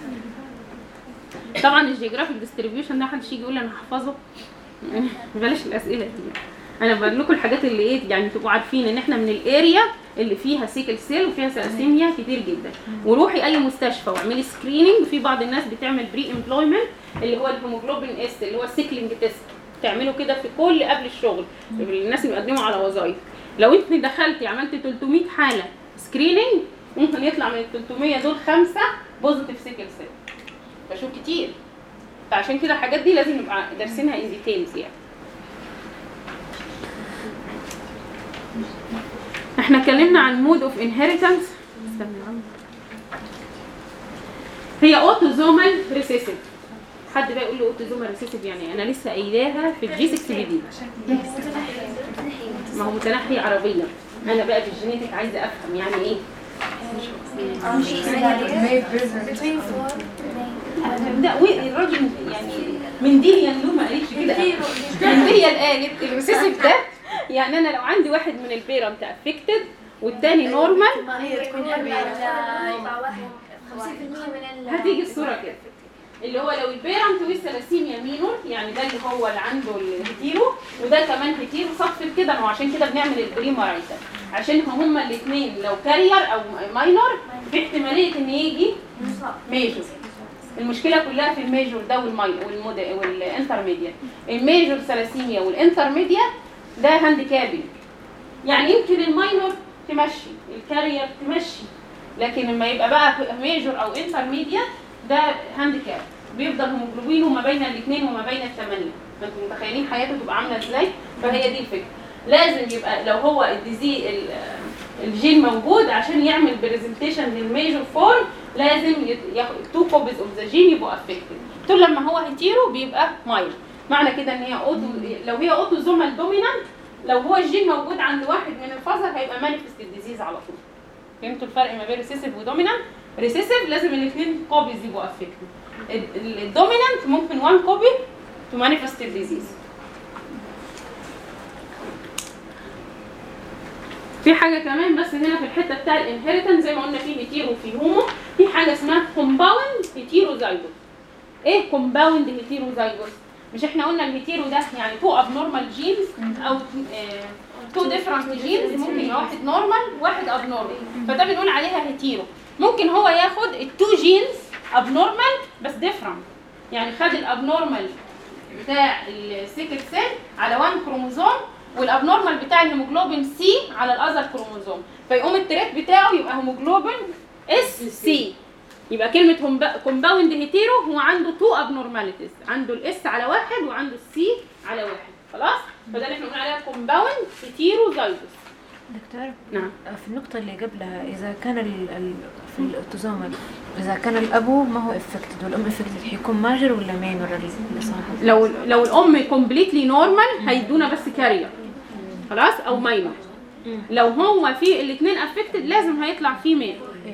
طبعا الجيوغرافيك ديستريبيوشن ده محدش يجي يقول انا هحفظه بلاش الاسئله دي انا بقول لكم الحاجات اللي ايه يعني تبقوا عارفين ان احنا من الاريا اللي فيها سيكل سيل وفيها ثلاسيميا كتير جدا وروحي اي مستشفى واعملي سكريننج في بعض الناس بتعمل بري امبلويمنت اللي هو الهيموجلوبين اس اللي هو السيكلينج تيست تعملوا كده في كل قبل الشغل الناس اللي بيقدموا على وظائف لو انت دخلتي عملت 300 حاله سكريننج ممكن يطلع من ال 300 دول خمسه بوزيتيف سيكل سيل بشوف كتير فعشان كده الحاجات دي لازم نبقى دارسينها ان ديتيلز يعني احنا اتكلمنا عن مود اوف انهيرتنس هي اوتوزومال ريسيسيف حد بقى يقول لي اوتوزومال ريسيسيف يعني إيه؟ انا لسه قايلاها في الجي 6 بي دي ما هو متنحي عربيا انا بقى في الجينيتك عايزه افهم يعني ايه May present. لا وين الراجل يعني من دي ينلو ما قالتش كده من دي قالت الريسيسيف ده يعني انا لو عندي واحد من البيرنت افكتد والتاني نورمال هتيجي الصوره كده اللي هو لو البيرنت والثلاسيميا مينور يعني ده اللي هو اللي عنده الهيتيرو وده كمان هيتيرو صف كده ما هو عشان كده بنعمل البريمارايتا عشان هما الاثنين لو كارير او ماينور في احتماليه ان يجي ميجور المشكله كلها في الميجور ده والماي والمود والانترميديت الميجور ثلاسيميا والانترميديت ده هانديكابنج يعني يمكن الماينور تمشي الكارير تمشي لكن لما يبقى بقى ميجور او انترميديت ده هانديكاب بيفضل هيموجلوبينه ما بين الاثنين وما بين الثمانيه فانتم متخيلين حياته تبقى عامله ازاي فهي دي الفكره لازم يبقى لو هو الديزي ال- الجين موجود عشان يعمل برزنتيشن للميجور فورم لازم ياخد تو كوبيز اوف ذا جين يبقوا افكتد طول لما هو هيتيرو بيبقى مايل معنى كده ان هي اوتو لو هي اوتوزومال دومينانت لو هو الجين موجود عند واحد من الفازر هيبقى مانيفست الديزيز على طول فهمتوا الفرق ما بين ريسيسيف ودومينانت ريسيسيف لازم الاثنين كوبيز يبقوا افكتد الدومينانت ممكن وان كوبي تو مانيفست الديزيز في حاجه كمان بس هنا في الحته بتاع الانهيرتنس زي ما قلنا في هيتيرو وفي هومو في حاجه اسمها كومباوند هيتيروزايجوس ايه كومباوند هيتيروزايجوس مش احنا قلنا الهيتيرو ده يعني تو ابنورمال جينز او تو ديفرنت جينز ممكن يبقى واحد نورمال وواحد ابنورمال فده بنقول عليها هيتيرو ممكن هو ياخد التو جينز ابنورمال بس ديفرنت يعني خد الابنورمال بتاع السيكل سيل على 1 كروموزوم والابنورمال بتاع الهيموجلوبين سي على الاذر كروموزوم فيقوم التريت بتاعه يبقى هيموجلوبين اس سي يبقى كلمة كومباوند هيتيرو هو عنده تو ابنورماليتيز عنده الاس على واحد وعنده السي على واحد خلاص فده اللي احنا بنقول عليها كومباوند هيتيرو زايجوس دكتور نعم في النقطة اللي قبلها إذا كان ال ال في الأوتوزومال إذا كان الأبو ما هو افكتد والأم افكتد حيكون ماجر ولا مين ولا اللي صاحب لو لو الام كومبليتلي نورمال هيدونا بس كارير خلاص او ماينور لو هو في الاثنين افكتد لازم هيطلع فيه ميل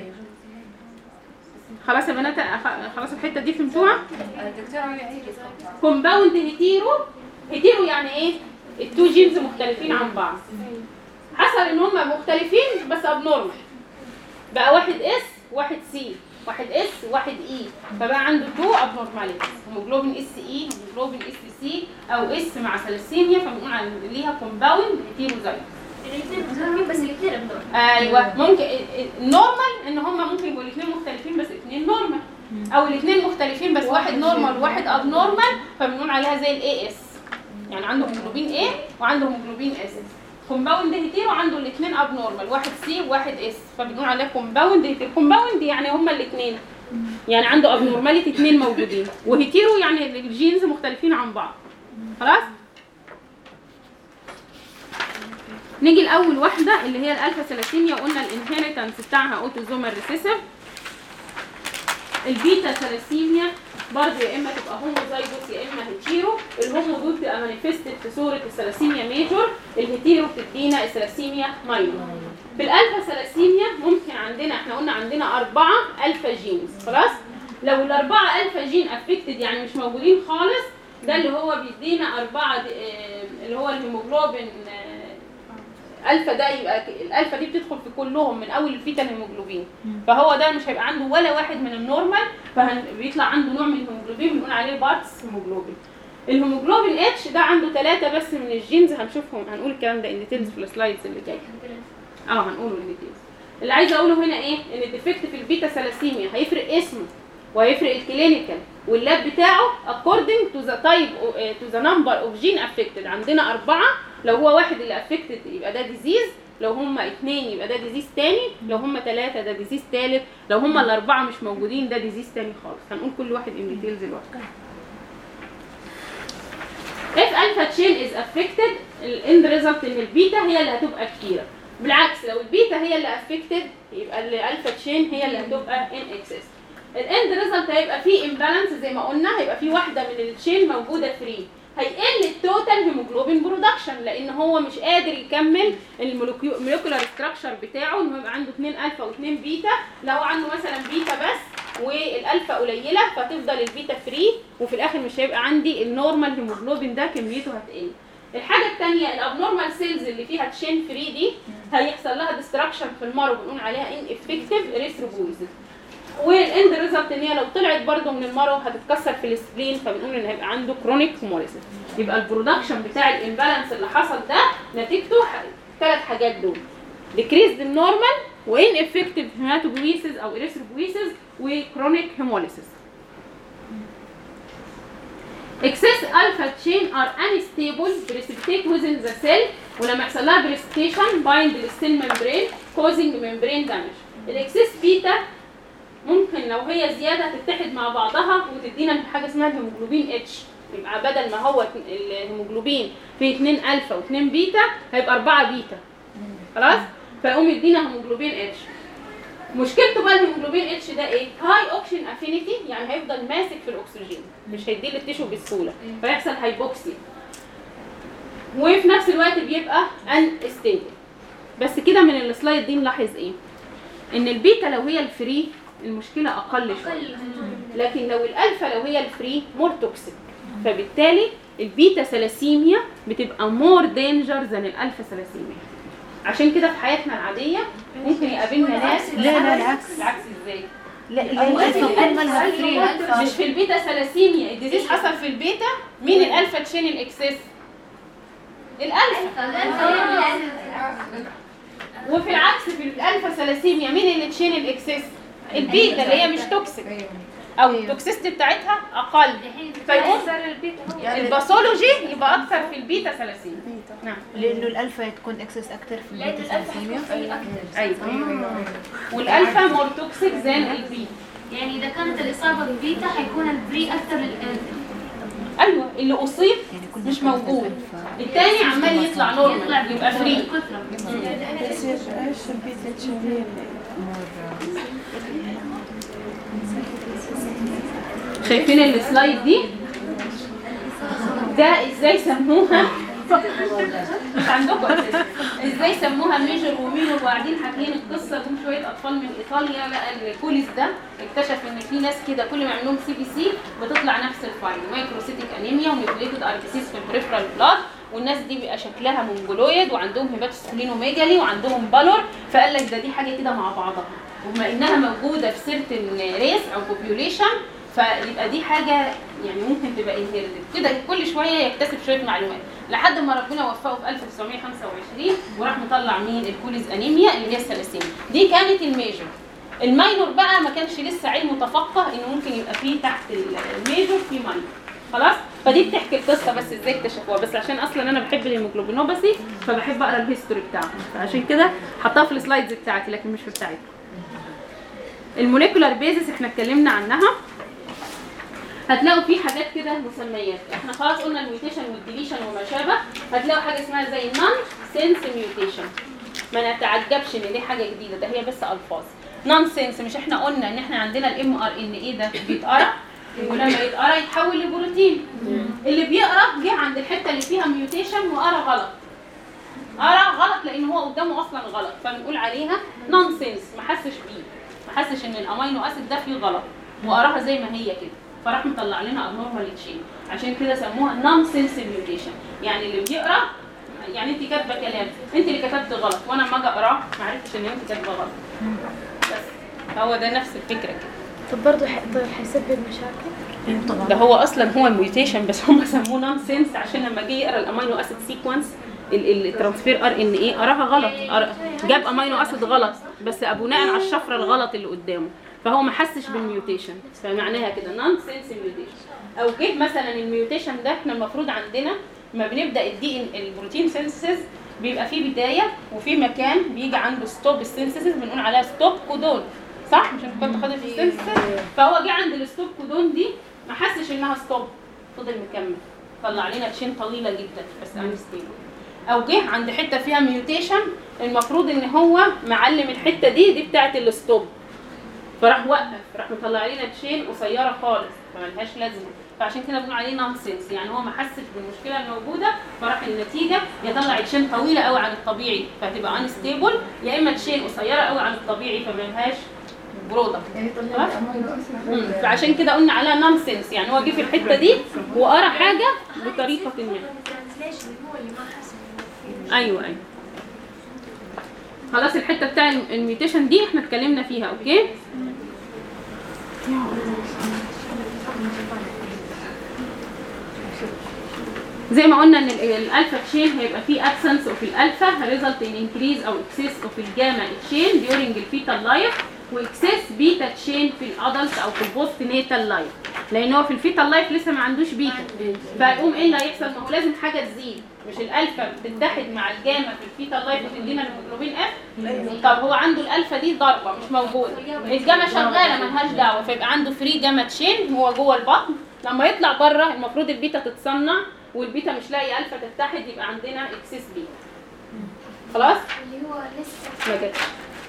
خلاص يا بنات أخ- خلاص الحته دي فهمتوها دكتور عمري كومباوند هيتيرو هيتيرو يعني ايه التو جينز مختلفين عن بعض حصل ان هم مختلفين بس ابنورمال بقى واحد اس واحد سي واحد اس واحد اي فبقى عنده تو ابنورماليتيز هيموجلوبين اس اي هيموجلوبين اس سي او اس مع ثلاسيميا فبنقول عن ليها كومباوند هيتيروزايت الاثنين متفاهمين بس الاثنين ابنور ايوه ممكن النورمال ان هم ممكن يبقوا الاثنين مختلفين بس اثنين نورمال او الاثنين مختلفين بس واحد نورمال وواحد اب نورمال فبنقول عليها زي الاي اس يعني عنده هيموجلوبين اي وعنده هيموجلوبين اس كومباوند هيتيرو عنده الاثنين اب نورمال واحد سي وواحد اس فبنقول عليها كومباوند هيتيرو كومباوند يعني هما الاثنين يعني عنده اب نورماليتي اثنين موجودين وهيتيرو يعني الجينز مختلفين عن بعض خلاص نيجي لاول واحده اللي هي الالفا ثلاثيميا وقلنا الانهيرتنس بتاعها اوتوزومال ريسيسيف البيتا ثلاثيميا برضه يا اما تبقى هوموزايجوس يا اما هيتيرو الهومو دول بتبقى مانيفستد في صوره الثلاسيميا ميجور الهيتيرو بتدينا الثلاسيميا ماينور في الالفا ثلاسيميا ممكن عندنا احنا قلنا عندنا اربعه الفا جينز خلاص لو الاربعه الفا جين افكتد يعني مش موجودين خالص ده اللي هو بيدينا اربعه دي- آه، اللي هو الهيموجلوبين آه، الفا ده يبقى ك- الالفا دي بتدخل في كلهم من اول الفيتا الهيموجلوبين فهو ده مش هيبقى عنده ولا واحد من النورمال فبيطلع عنده نوع من الهيموجلوبين بنقول عليه بارتس هيموجلوبين الهيموجلوبين اتش ده عنده ثلاثة بس من الجينز هنشوفهم هنقول الكلام ده ان ديتيلز في السلايدز اللي جايه اه هنقوله الديتيلز اللي عايزه اقوله هنا ايه ان الديفكت في البيتا ثلاسيميا هيفرق اسمه وهيفرق الكلينيكال واللاب بتاعه according to the type o- eh, to the number of gene affected عندنا أربعة لو هو واحد اللي affected يبقى ده disease لو هما اتنين يبقى ده ديزيز تاني لو هما تلاتة ده ديزيز تالت لو هما الأربعة مش موجودين ده ديزيز تاني خالص هنقول كل واحد in details لوحده if alpha chain is affected الاند ريزلت ان البيتا هي اللي هتبقى كتيره بالعكس لو البيتا هي اللي affected يبقى الالفا تشين هي اللي هتبقى ان اكسس الاند ريزلت هيبقى فيه امبالانس زي ما قلنا هيبقى فيه واحده من التشين موجوده فري هيقل التوتال هيموجلوبين برودكشن لان هو مش قادر يكمل المولكيولار ستراكشر بتاعه ان هو يبقى عنده 2 الفا و2 بيتا لو عنده مثلا بيتا بس والالفا قليله فتفضل البيتا فري وفي الاخر مش هيبقى عندي النورمال هيموجلوبين ده كميته هتقل الحاجه الثانيه الابنورمال سيلز اللي فيها تشين فري دي هيحصل لها ديستراكشن في المرو بنقول عليها ان افكتيف ريثروبويزن والاند ريزلت ان هي لو طلعت برده من المرو هتتكسر في السبلين فبنقول ان هيبقى عنده كرونيك هيموليسيس يبقى البرودكشن بتاع الامبالانس اللي حصل ده نتيجته ثلاث حاجات دول decreased النورمال وان افكتيف هيماتوبويسيس او اريثروبويسيس وكرونيك هيموليسيس excess alpha chain are unstable precipitate within the cell ولما يحصل لها precipitation bind للسيل membrane causing membrane damage الاكسس بيتا ممكن لو هي زياده تتحد مع بعضها وتدينا حاجه اسمها الهيموجلوبين اتش يبقى بدل ما هو الهيموجلوبين فيه 2 الفا و2 بيتا هيبقى 4 بيتا خلاص فيقوم يدينا هيموجلوبين اتش مشكلته بقى الهيموجلوبين اتش ده ايه؟ هاي اوكسجين افينيتي يعني هيفضل ماسك في الاكسجين مش هيدي للتيشو بسهوله فيحصل هايبوكسيا وفي نفس الوقت بيبقى ان ستيبل بس كده من السلايد دي نلاحظ ايه؟ ان البيتا لو هي الفري المشكله اقل شويه لكن لو الالفا لو هي الفري مور توكسيك فبالتالي البيتا ثلاسيميا بتبقى مور دينجر ذان الالفا ثلاسيميا عشان كده في حياتنا العاديه ممكن يقابلنا ناس لا لا العكس العكس ازاي؟ لا الالفا كل مالها فري مش في البيتا ثلاسيميا الديزيز حصل في البيتا مين الالفا تشين الاكسس؟ الالفا وفي العكس في الالفا ثلاسيميا مين اللي تشين الاكسس؟ البيتا اللي هي مش توكسيك او التوكسيستي بتاعتها اقل فيقوم الباثولوجي يبقى اكثر في البيتا ثلاسيميا نعم لانه الالفا تكون اكسس اكثر في لأن البيتا الألفا ثلاسيميا حتكون فري أكتر ايوه والالفا مور توكسيك ذان البيتا يعني إذا كانت الإصابة ببيتا حيكون الفري أكثر للألفا ايوه اللي اصيب يعني كل مش ما موجود الألفا- التاني عمال يطلع نورمال يطلع يبقى فري بكثرة شايفين السلايد دي ده ازاي سموها مش عندكم اساسا ازاي سموها ميجر ومينور وقاعدين حاكيين القصه دول شويه اطفال من ايطاليا لقى الكوليس ده اكتشف ان في ناس كده كل ما يعمل لهم سي بي سي بتطلع نفس الفايل مايكروسيتيك انيميا ونيوكليتد اربيسيس في البريفرال بلاد والناس دي بيبقى شكلها مونجولويد وعندهم هيباتوسكلينوميجالي وعندهم بالور فقال لك ده دي حاجه كده مع بعضها وبما انها موجوده في سيرتن ريس او بوبيوليشن فيبقى دي حاجه يعني ممكن تبقى انهيرتد كده كل شويه يكتسب شويه معلومات لحد ما ربنا وفقه في 1925 وراح مطلع مين الكوليز انيميا اللي هي الثلاسيميا دي كانت الميجور الماينور بقى ما كانش لسه علم متفقه انه ممكن يبقى فيه تحت الميجور في ماينور خلاص فدي بتحكي القصه بس ازاي اكتشفوها بس عشان اصلا انا بحب الهيموجلوبينوباثي فبحب اقرا الهيستوري بتاعهم فعشان كده حطها في السلايدز بتاعتي لكن مش في بتاعتكم الموليكولار بيزس احنا اتكلمنا عنها هتلاقوا في حاجات كده مسميات احنا خلاص قلنا الميوتيشن والديليشن وما شابه هتلاقوا حاجه اسمها زي نون سنس ميوتيشن ما نتعجبش ان دي حاجه جديده ده هي بس الفاظ نون سنس مش احنا قلنا ان احنا عندنا الام ار ان ايه ده بيتقرا ولما يتقرا يتحول لبروتين اللي بيقرا جه عند الحته اللي فيها ميوتيشن وقرا غلط قرا غلط لان هو قدامه اصلا غلط فبنقول عليها نون سنس ما حسش بيه ما حسش ان الامينو اسيد ده فيه غلط وقراها زي ما هي كده فراح مطلع لنا ابنورمال تشين عشان كده سموها نون سنس ميوتيشن يعني اللي بيقرا يعني انت كاتبه كلام انت اللي كتبت غلط وانا لما اجي اقراه ما عرفتش ان انت كاتبه غلط بس هو ده نفس الفكره كده طب برضه ح... طيب حيسبب مشاكل؟ ايوه طبعا ده هو اصلا هو الميوتيشن بس هم سموه نون سنس عشان لما جه يقرا الامينو اسيد سيكونس الترانسفير ار ان ايه قراها غلط قرا- جاب امينو اسيد غلط بس بناء على الشفره الغلط اللي قدامه فهو ما حسش بالميوتيشن فمعناها كده نون سنس ميوتيشن او جه مثلا الميوتيشن ده احنا المفروض عندنا ما بنبدا الدي ان البروتين سينثيسيس بيبقى فيه بدايه وفي مكان بيجي عنده ستوب السينثيسيس بنقول عليها ستوب كودون صح مش انت كنت خدت في السينثيسيس فهو جه عند الستوب كودون دي ما حسش انها ستوب فضل مكمل طلع لنا تشين طويله جدا بس انستيبل او جه عند حته فيها ميوتيشن المفروض ان هو معلم الحته دي دي بتاعه الستوب فراح وقف راح مطلع لنا تشين قصيره خالص فملهاش لازمه فعشان كده بنقول عليه نونسنس يعني هو ما حسش بالمشكله الموجوده فراح النتيجه يطلع تشين طويله قوي عن الطبيعي فهتبقى انستيبل يا اما تشين قصيره قوي عن الطبيعي فملهاش برودكت يعني طلع خلاص؟ الامينو مم. اسيد فعشان كده قلنا عليها نونسنس يعني هو جه في الحته دي وقرا حاجه بطريقه ما الترانسليشن هو اللي ما حس إنه ايوه ايوه خلاص الحته بتاع الميوتيشن دي احنا اتكلمنا فيها اوكي زي ما قلنا ان ال- الالفا تشين هيبقى فيه absence اوف الالفا result in increase او excess اوف الجاما تشين during الفيتال لايف واكسس بيتا تشين في الادلت او في البوست نيتال لايف لان هو في الفيتال لايف لسه ما عندوش بيتا فيقوم ايه اللي هيحصل ما هو لازم حاجه تزيد مش الالفا بتتحد مع الجاما في الفيتال لايف وتدينا الهيموجلوبين اف طب هو عنده الالفا دي ضربه مش موجوده الجاما شغاله ملهاش دعوه فيبقى عنده فري جاما تشين هو جوه البطن لما يطلع بره المفروض البيتا تتصنع والبيتا مش لاقي الفا تتحد يبقى عندنا اكسس بيتا خلاص اللي هو لسه ما جاتش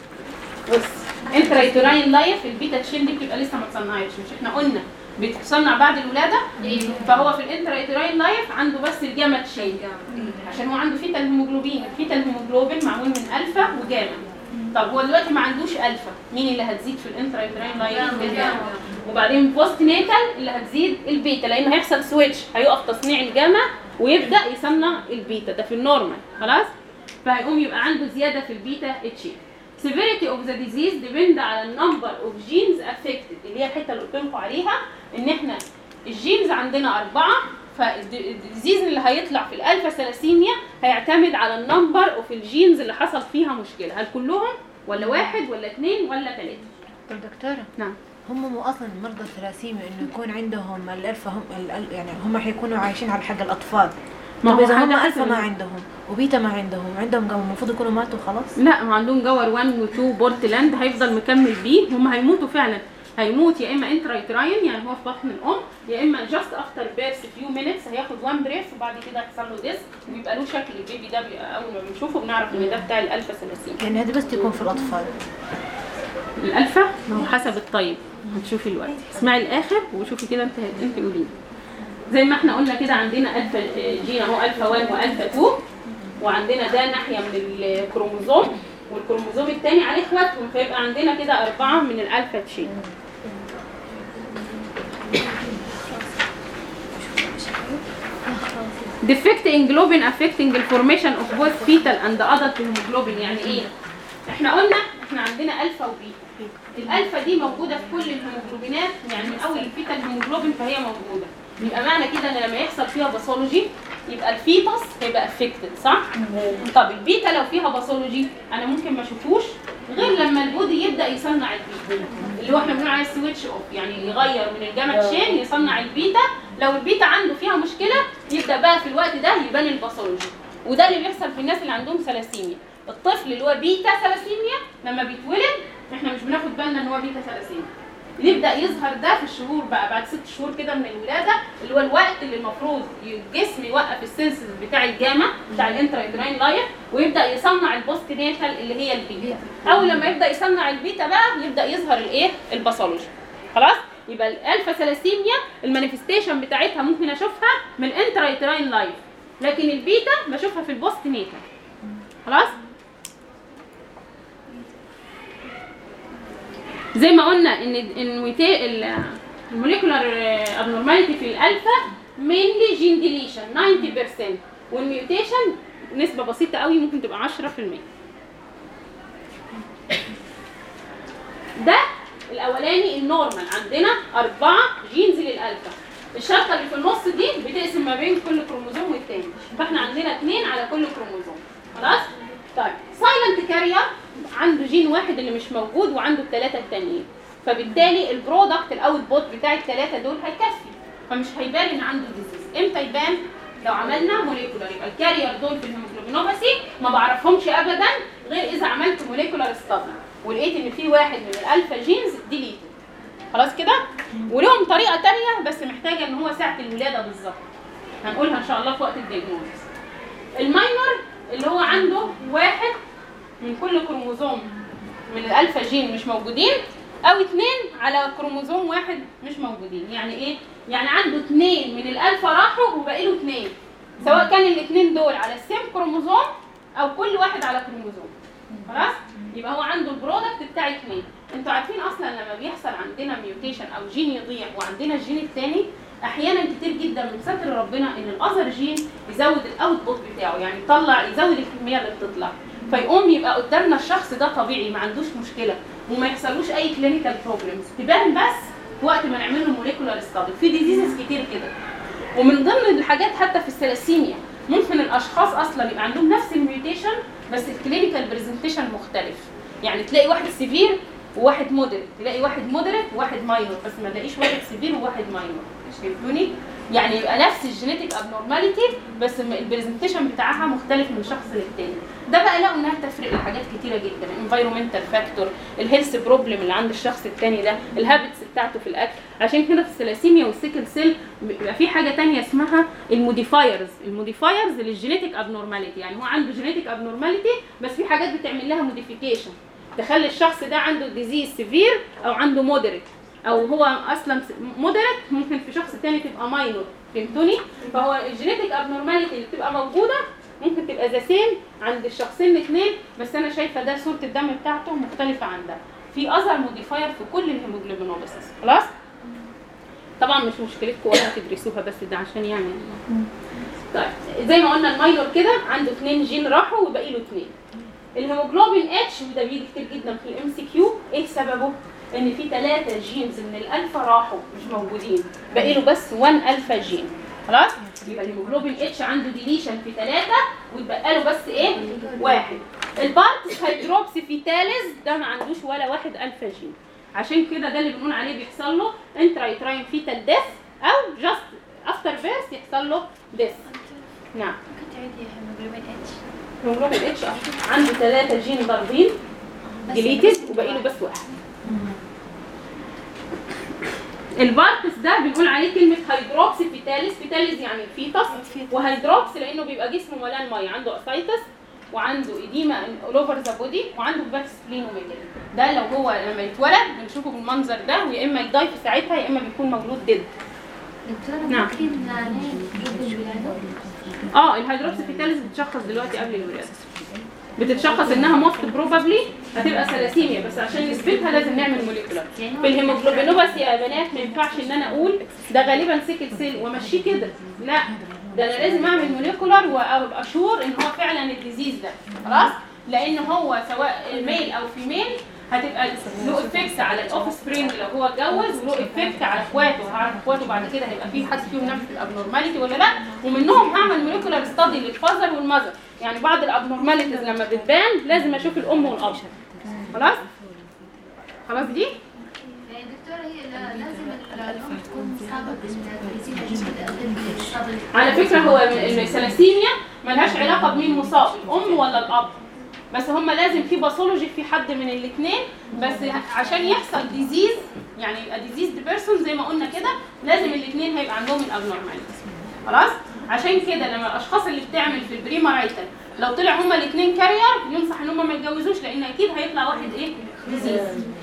بص انترايتوراين لايف البيتا تشين دي بتبقى لسه ما اتصنعتش مش احنا قلنا بتتصنع بعد الولاده فهو في الانترايتوراين لايف عنده بس الجاما تشين عشان هو عنده فيتا الهيموجلوبين الفيتا الهيموجلوبين معمول من الفا وجاما طب هو دلوقتي ما عندوش الفا مين اللي هتزيد في الانترايتوراين لايف الجاما وبعدين بوست نيتال اللي هتزيد البيتا لان هيحصل سويتش هيقف تصنيع الجاما ويبدا يصنع البيتا ده في النورمال خلاص فهيقوم يبقى عنده زياده في البيتا اتش severity of the disease depend على النمبر of genes affected اللي هي الحته اللي قلت لكم عليها ان احنا الجينز عندنا اربعه فالديزيز اللي هيطلع في الالفا ثلاسيميا هيعتمد على النمبر اوف الجينز اللي حصل فيها مشكله هل كلهم ولا واحد ولا اثنين ولا ثلاثه طب دكتورة نعم هم مو اصلا مرضى الثلاسيميا انه يكون عندهم الالفا هم ال- يعني هم حيكونوا عايشين على حق الاطفال ما طب هو اذا هم حاجة الفا حسب ما ال- عندهم وبيتا ما عندهم عندهم قوم المفروض يكونوا ماتوا خلاص لا هم عندهم جور 1 و 2 بورتلاند هيفضل مكمل بيه هم هيموتوا فعلا هيموت يا اما انترايتراين يعني هو في بطن الام يا اما جاست افتر بيرث فيو مينتس هياخد 1 بريث وبعد كده هيحصل له ديس وبيبقى له شكل البيبي ده بيبقى اول ما بنشوفه بنعرف ان ده بتاع الالفا ثلاثين يعني هذا بس يكون في الاطفال الالفا ما هو حسب الطيب هتشوفي الوقت اسمعي الاخر وشوفي كده انت انت قولي لي. زي ما احنا قلنا كده عندنا الفا جين اهو الفا 1 والفا 2 وعندنا ده ناحيه من الكروموزوم والكروموزوم الثاني عليه اخواتهم فيبقى عندنا كده اربعه من الالفا تشين defect in globin affecting the formation of both fetal and adult hemoglobin يعني ايه؟ احنا قلنا احنا عندنا الفا وبيتا الالفا دي موجوده في كل الهيموجلوبينات يعني من اول الفيتال هيموجلوبين فهي موجوده يبقى معنى كده ان لما يحصل فيها باثولوجي يبقى الفيتس هيبقى افكتد صح؟ طب البيتا لو فيها باثولوجي انا ممكن ما اشوفوش غير لما البودي يبدا يصنع البيتا اللي هو احنا بنقول عليه سويتش اوف يعني يغير من الجاما تشين يصنع البيتا لو البيتا عنده فيها مشكله يبدا بقى في الوقت ده يبان الباثولوجي وده اللي بيحصل في الناس اللي عندهم ثلاسيميا الطفل اللي هو بيتا ثلاسيميا لما بيتولد احنا مش بناخد بالنا ان هو بيتا ثلاسيميا يبدا يظهر ده في الشهور بقى بعد ست شهور كده من الولاده اللي هو الوقت اللي المفروض الجسم يوقف السنسز بتاع الجاما بتاع الانترايتراين لاير ويبدا يصنع البوست نيتال اللي هي البيتا اول لما يبدا يصنع البيتا بقى يبدا يظهر الايه الباثولوجي خلاص يبقى الالفا ثلاسيميا المانيفستيشن بتاعتها ممكن اشوفها من الانترايتراين لايف لكن البيتا بشوفها في البوست نيتال خلاص زي ما قلنا ان الميتا الموليكولار ابنورماليتي في الالفا مينلي جين ديليشن 90% والميوتيشن نسبة بسيطة قوي ممكن تبقى 10% ده الاولاني النورمال عندنا أربعة جينز للالفا الشرطة اللي في النص دي بتقسم ما بين كل كروموزوم والتاني فاحنا عندنا اتنين على كل كروموزوم خلاص طيب سايلنت كارير عنده جين واحد اللي مش موجود وعنده الثلاثه التانيين فبالتالي البرودكت الاوت بوت بتاع الثلاثه دول هيكفي فمش هيبان ان عنده ديزيز امتى يبان لو عملنا موليكولار يبقى الكارير دول في الهيموجلوبينوباثي ما بعرفهمش ابدا غير اذا عملت موليكولار ستادي ولقيت ان في واحد من الالفا جينز ديليتد خلاص كده ولهم طريقه تانية بس محتاجه ان هو ساعه الولاده بالظبط هنقولها ان شاء الله في وقت الدياجنوز الماينور اللي هو عنده واحد من كل كروموزوم من الالفا جين مش موجودين او اتنين على كروموزوم واحد مش موجودين يعني ايه يعني عنده اتنين من الالفا راحوا وباقي له اتنين سواء كان الاتنين دول على السيم كروموزوم او كل واحد على كروموزوم خلاص يبقى هو عنده البرودكت بتاع اتنين انتوا عارفين اصلا لما بيحصل عندنا ميوتيشن او جين يضيع وعندنا الجين الثاني احيانا كتير جدا من ستر ربنا ان الاذر جين يزود الاوت بوت بتاعه يعني يطلع يزود الكميه اللي بتطلع فيقوم يبقى قدامنا الشخص ده طبيعي ما عندوش مشكله وما يحصلوش اي كلينيكال بروبلمز تبان بس في وقت ما نعمل له موليكولار ستادي في ديزيزز كتير كده ومن ضمن الحاجات حتى في الثلاسيميا ممكن الاشخاص اصلا يبقى عندهم نفس الميوتيشن بس الكلينيكال برزنتيشن مختلف يعني تلاقي واحد سيفير وواحد مودريت تلاقي واحد مودريت وواحد ماينور بس ما تلاقيش واحد سيفير وواحد ماينور فهمتوني يعني يبقى نفس الجينيتك ابنورماليتي بس البرزنتيشن بتاعها مختلف من شخص للتاني ده بقى لقوا انها تفرق لحاجات كتيره جدا الانفايرمنتال فاكتور الهيلث بروبلم اللي عند الشخص التاني ده الهابتس بتاعته في الاكل عشان كده في الثلاسيميا والسيكل سيل بيبقى في حاجه تانية اسمها الموديفايرز الموديفايرز للجينيتك ابنورماليتي يعني هو عنده جينيتك ابنورماليتي بس في حاجات بتعمل لها موديفيكيشن تخلي الشخص ده عنده ديزيز سيفير او عنده مودريت او هو اصلا مودريت ممكن في شخص تاني تبقى ماينور فهمتوني فهو الجينيتك ابنورماليتي اللي بتبقى موجوده ممكن تبقى ذا سيم عند الشخصين الاثنين بس انا شايفه ده صوره الدم بتاعته مختلفه عن ده في اذر موديفاير في كل الهيموجلوبينوباثيز خلاص طبعا مش مشكلتكم ولا تدرسوها بس ده عشان يعني طيب زي ما قلنا الماينور كده عنده اثنين جين راحوا وباقي له اثنين الهيموجلوبين اتش وده بيجي كتير جدا في الام سي كيو ايه سببه ان في ثلاثة جينز من الالفا راحوا مش موجودين باقي له بس 1 الفا جين خلاص يبقى الهيموجلوبين اتش عنده ديليشن في ثلاثة ويتبقى له بس ايه واحد البارتس هيدروبس في ثالث ده ما عندوش ولا واحد الفا جين عشان كده ده اللي بنقول عليه بيحصل له انترا يوتراين فيتال ديث او جاست افتر بيرث يحصل له ديث نعم ممكن تعيدي هيموجلوبين اتش الهيموجلوبين اتش عنده ثلاثة جين ضاربين ديليتد وباقي له بس واحد البارتس ده بنقول عليه كلمة هيدروكس فيتاليس فيتاليس يعني فيتس وهيدروكس لأنه بيبقى جسمه مليان مية عنده اسايتس وعنده ايديما اول اوفر ذا بودي وعنده باك سبلينوميجالي ده لو هو لما يتولد بنشوفه بالمنظر ده ويا اما يداي في ساعتها يا اما بيكون مولود ديد دكتورة نعم. ممكن نعيد قبل الولادة؟ اه الهيدروكس فيتاليس بتشخص دلوقتي قبل الولاده بتتشخص انها موست بروبابلي هتبقى ثلاسيميا بس عشان نثبتها لازم نعمل موليكولار في الهيموجلوبينوباثي يا بنات ما ينفعش ان انا اقول ده غالبا سيكل سيل وامشيه كده لا ده انا لازم اعمل موليكولار وابقى شور ان هو فعلا الديزيز ده خلاص لان هو سواء ميل او فيميل هتبقى له افكت على الاوف سبرينج لو هو اتجوز وله افكت على اخواته هعرف اخواته بعد كده هيبقى في حد فيهم نفس الابنورماليتي ولا لا ومنهم هعمل موليكولار ستادي للفازر والمذر يعني بعض الابنورماليتيز لما بتبان لازم اشوف الام والاب خلاص خلاص دي يعني دكتورة هي لا- لازم الأم تكون مصابة بالتليزيميا عشان تقدم الإصابة على فكره هو الثلاسيميا ملهاش علاقه بمين مصاب الام ولا الاب بس هما لازم في باثولوجي في حد من الاثنين بس عشان يحصل ديزيز يعني يبقى ديزيز بيرسون زي ما قلنا كده لازم الاثنين هيبقى عندهم الابنورماليتي خلاص عشان كده لما الاشخاص اللي بتعمل في البريمارايتال لو طلع هما الاثنين كارير ينصح ان هما ما يتجوزوش لان اكيد هيطلع واحد ايه ديزيز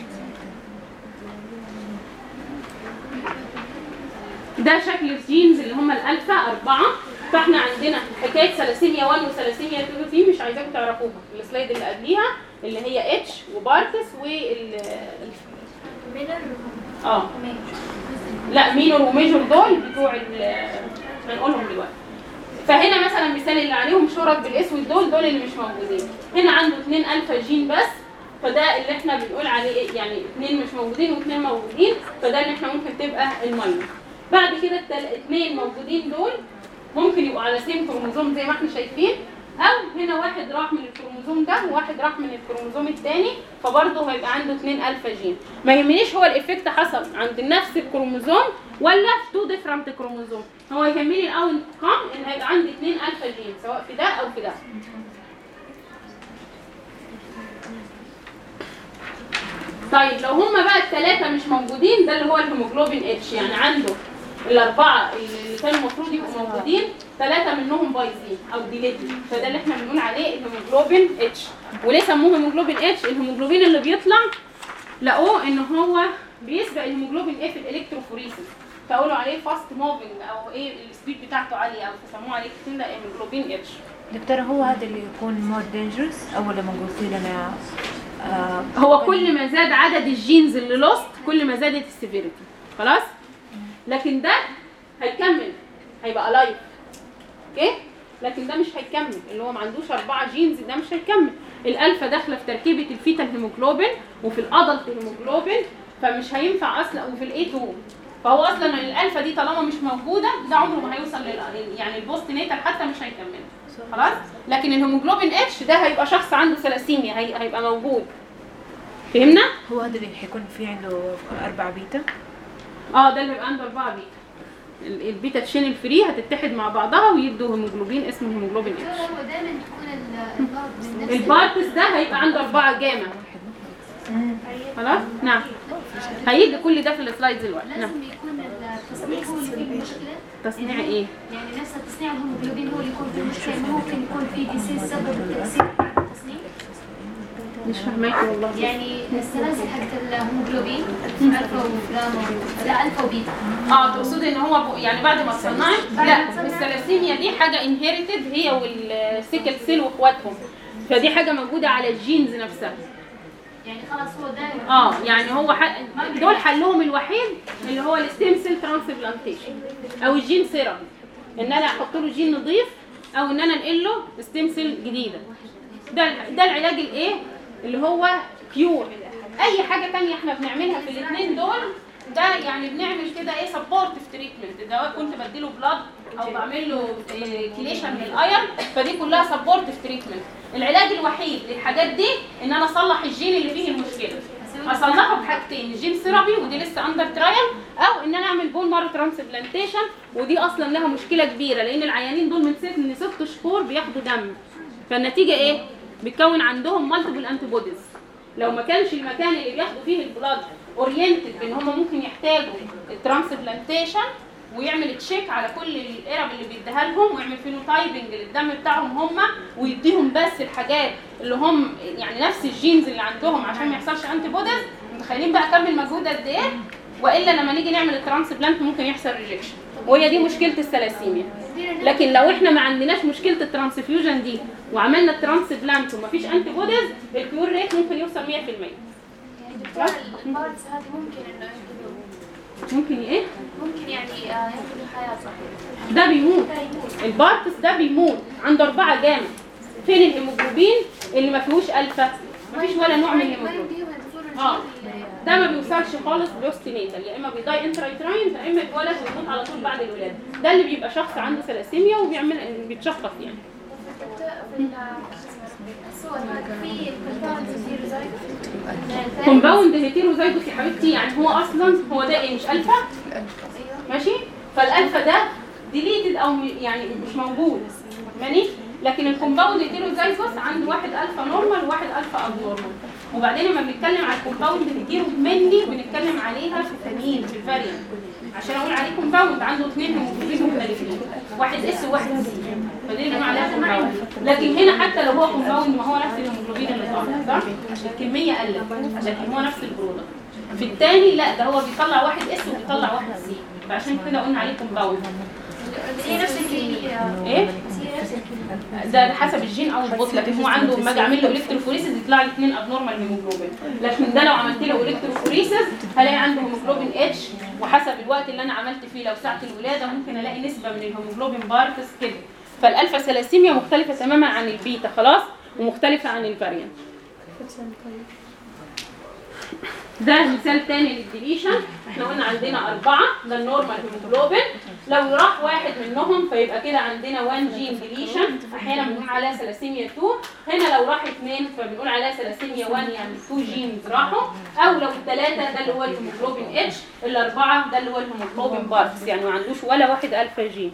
ده شكل الجينز اللي هم الالفا اربعه فاحنا عندنا حكايه ثلاسيميا 1 وثلاسيميا 2 دي مش عايزاكم تعرفوها السلايد اللي قبليها اللي هي اتش وبارتس وال ميلر اه لا مينور وميجور دول بتوع ال- هنقولهم دلوقتي فهنا مثلا مثال اللي عليهم شرط بالاسود دول دول اللي مش موجودين هنا عنده 2 الفا جين بس فده اللي احنا بنقول عليه إيه؟ يعني اثنين مش موجودين واثنين موجودين فده اللي احنا ممكن تبقى الماينور بعد كده الاثنين موجودين دول ممكن يبقوا على سيم كروموزوم زي ما احنا شايفين او هنا واحد راح من الكروموزوم ده وواحد راح من الكروموزوم الثاني فبرضه هيبقى عنده 2 الفا جين ما يهمنيش هو الايفكت حصل عند نفس الكروموزوم ولا في تو ديفرنت كروموزوم هو يهمني الاول كام ان هيبقى عندي 2 الفا جين سواء في ده او في ده طيب لو هما بقى الثلاثه مش موجودين ده اللي هو الهيموجلوبين اتش يعني عنده الاربعه اللي كانوا المفروض يبقوا موجودين ثلاثه منهم بايظين او ديليتد فده اللي احنا بنقول عليه الهيموجلوبين اتش وليه سموه هيموجلوبين اتش الهيموجلوبين اللي بيطلع لقوه ان هو بيسبق الهيموجلوبين ايه في الالكتروفوريسيس فقولوا عليه فاست موفينج او ايه السبيد بتاعته عاليه او تسموه عليه كده هيموجلوبين اتش دكتورة هو هذا اللي يكون مور دينجرس أول لما قلتي لنا آه هو كل ما زاد عدد الجينز اللي لوست كل ما زادت السيفيريتي خلاص لكن ده هيكمل هيبقى لايف اوكي لكن ده مش هيكمل اللي هو ما عندوش أربعة جينز ده مش هيكمل الألفا داخلة في تركيبة الفيتال هيموجلوبين وفي الأدلت هيموجلوبين فمش هينفع أصلا وفي الأي 2 فهو أصلا الألفا دي طالما مش موجودة ده عمره ما هيوصل لل يعني البوست نيتال حتى مش هيكمل خلاص لكن الهيموجلوبين اتش ده هيبقى شخص عنده ثلاسيميا هي- هيبقى موجود فهمنا؟ هو هذا اللي حيكون في عنده أربعة بيتا اه ده اللي بيبقى عنده أربعة بيتا ال- البيتا تشين الفري هتتحد مع بعضها ويدوا هيموجلوبين اسمه هيموجلوبين اتش هو دايما تكون ال- البارت من نفس البارتس ده هيبقى عنده أربعة جاما خلاص نعم هيجي كل ده في السلايدز دلوقتي نعم لازم يكون التصنيع هو اللي فيه المشكلة تصنيع ايه؟ يعني نفس التصنيع الهيموجلوبين هو اللي يكون فيه المشكلة إنه ممكن يكون فيه ديسيز سبب التأثير على التصنيع مش فاهماكي والله يعني السلاسل حقت الهيموجلوبين الفا وجاما لا الفا وبيتا اه تقصدي ان هو ب- يعني بعد ما تصنعت لا الثلاسيميا دي حاجه انهيرتد هي والسيكل سيل واخواتهم فدي حاجه موجوده على الجينز نفسها يعني خلاص هو دايما اه يعني هو ح... دول حلهم الوحيد اللي هو الستيم سيل ترانسبلانتيشن او الجين ثيرابي ان انا احط له جين نظيف او ان انا انقل له ستيم سيل جديده ده ده العلاج الايه اللي هو كيور اي حاجه تانية احنا بنعملها في الاثنين دول ده يعني بنعمل كده ايه سبورتيف تريتمنت ده كنت بديله بلاد او بعمل له كليشن من الايرن فدي كلها سبورتيف تريتمنت العلاج الوحيد للحاجات دي ان انا اصلح الجين اللي فيه المشكله اصلحه بحاجتين الجين ثيرابي ودي لسه اندر ترايل او ان انا اعمل بون مارو ترانسبلانتيشن ودي اصلا لها مشكله كبيره لان العيانين دول من ست من ست شهور بياخدوا دم فالنتيجه ايه بيتكون عندهم مالتيبل انتي بوديز لو ما كانش المكان اللي بياخدوا فيه البلاد اورينتد بان هم ممكن يحتاجوا الترانسبلانتيشن ويعمل تشيك على كل القرب اللي بيديها لهم ويعمل فينوتايبنج للدم بتاعهم هم ويديهم بس الحاجات اللي هم يعني نفس الجينز اللي عندهم عشان ما يحصلش انتي بوديز متخيلين بقى كم المجهود قد ايه والا لما نيجي نعمل الترانسبلانت ممكن يحصل ريجكشن وهي دي مشكله الثلاسيميا لكن لو احنا ما عندناش مشكله الترانسفيوجن دي وعملنا الترانسبلانت ومفيش انتي بوديز الكيور ريت ممكن يوصل 100% يعني دكتور البارتس هذه ممكن انه ينقذوا ممكن ايه ممكن يعني آه، ينقذوا حياة صح ده بيموت البارتس ده بيموت عنده أربعة جاما فين الهيموجلوبين اللي ما فيهوش ألفا ما فيش ولا نوع من ما الهيموجلوبين يمديهم ينقذوا اه الجين. ده ما بيوصلش خالص بيوستينيتال يا اما بيضاي انترايتراين يا اما يتولد ويموت على طول بعد الولاده ده اللي بيبقى شخص عنده ثلاسيميا وبيعمل بيتشخص يعني في الصور هذه في كومباوند زيروزايت كومباوند هيتيروزايجوس يا حبيبتي يعني هو اصلا هو ده ايه مش الفا ماشي فالالفا ده ديليتد او م- يعني مش موجود ماني لكن الكومباوند هيتيروزايجوس عنده واحد الفا نورمال وواحد الفا اب نورمال وبعدين لما بنتكلم على الكومباوند هيتيرو مني بنتكلم عليها في التانيين في الفاريانت عشان اقول عليه كومباوند عنده اثنين هيموجلوبين مختلفين واحد اس وواحد سي فدي اللي بنقول عليها كومباوند لكن هنا حتى لو هو كومباوند ما هو نفس الهيموجلوبين اللي طالع صح الكميه قلت لكن هو نفس البرودكت في الثاني لا ده هو بيطلع واحد اس وبيطلع واحد سي فعشان كده قلنا عليه كومباوند هي نفس الكمية ايه هي نفس الكمية ده حسب الجين او البوت لكن هو عنده لما اجي اعمل له الكتروفوريسيس يطلع لي اثنين ابنورمال هيموجلوبين لكن ده لو عملت له الكتروفوريسيس هلاقي عنده هيموجلوبين اتش وحسب الوقت اللي انا عملت فيه لو ساعه الولاده ممكن الاقي نسبه من الهيموجلوبين بارتس كده فالالفا ثلاسيميا مختلفه تماما عن البيتا خلاص ومختلفه عن الفاريانت ده مثال تاني للديليشن احنا قلنا عندنا أربعة ده النورمال هيموجلوبين لو راح واحد منهم فيبقى كده عندنا 1 جين ديليشن احيانا بنقول عليها ثلاسيميا 2 هنا لو راح اثنين فبنقول عليها ثلاسيميا 1 يعني 2 جينز راحوا او لو الثلاثة ده اللي هو الهيموجلوبين اتش الأربعة ده اللي هو الهيموجلوبين بارتس يعني ما عندوش ولا واحد ألفا جين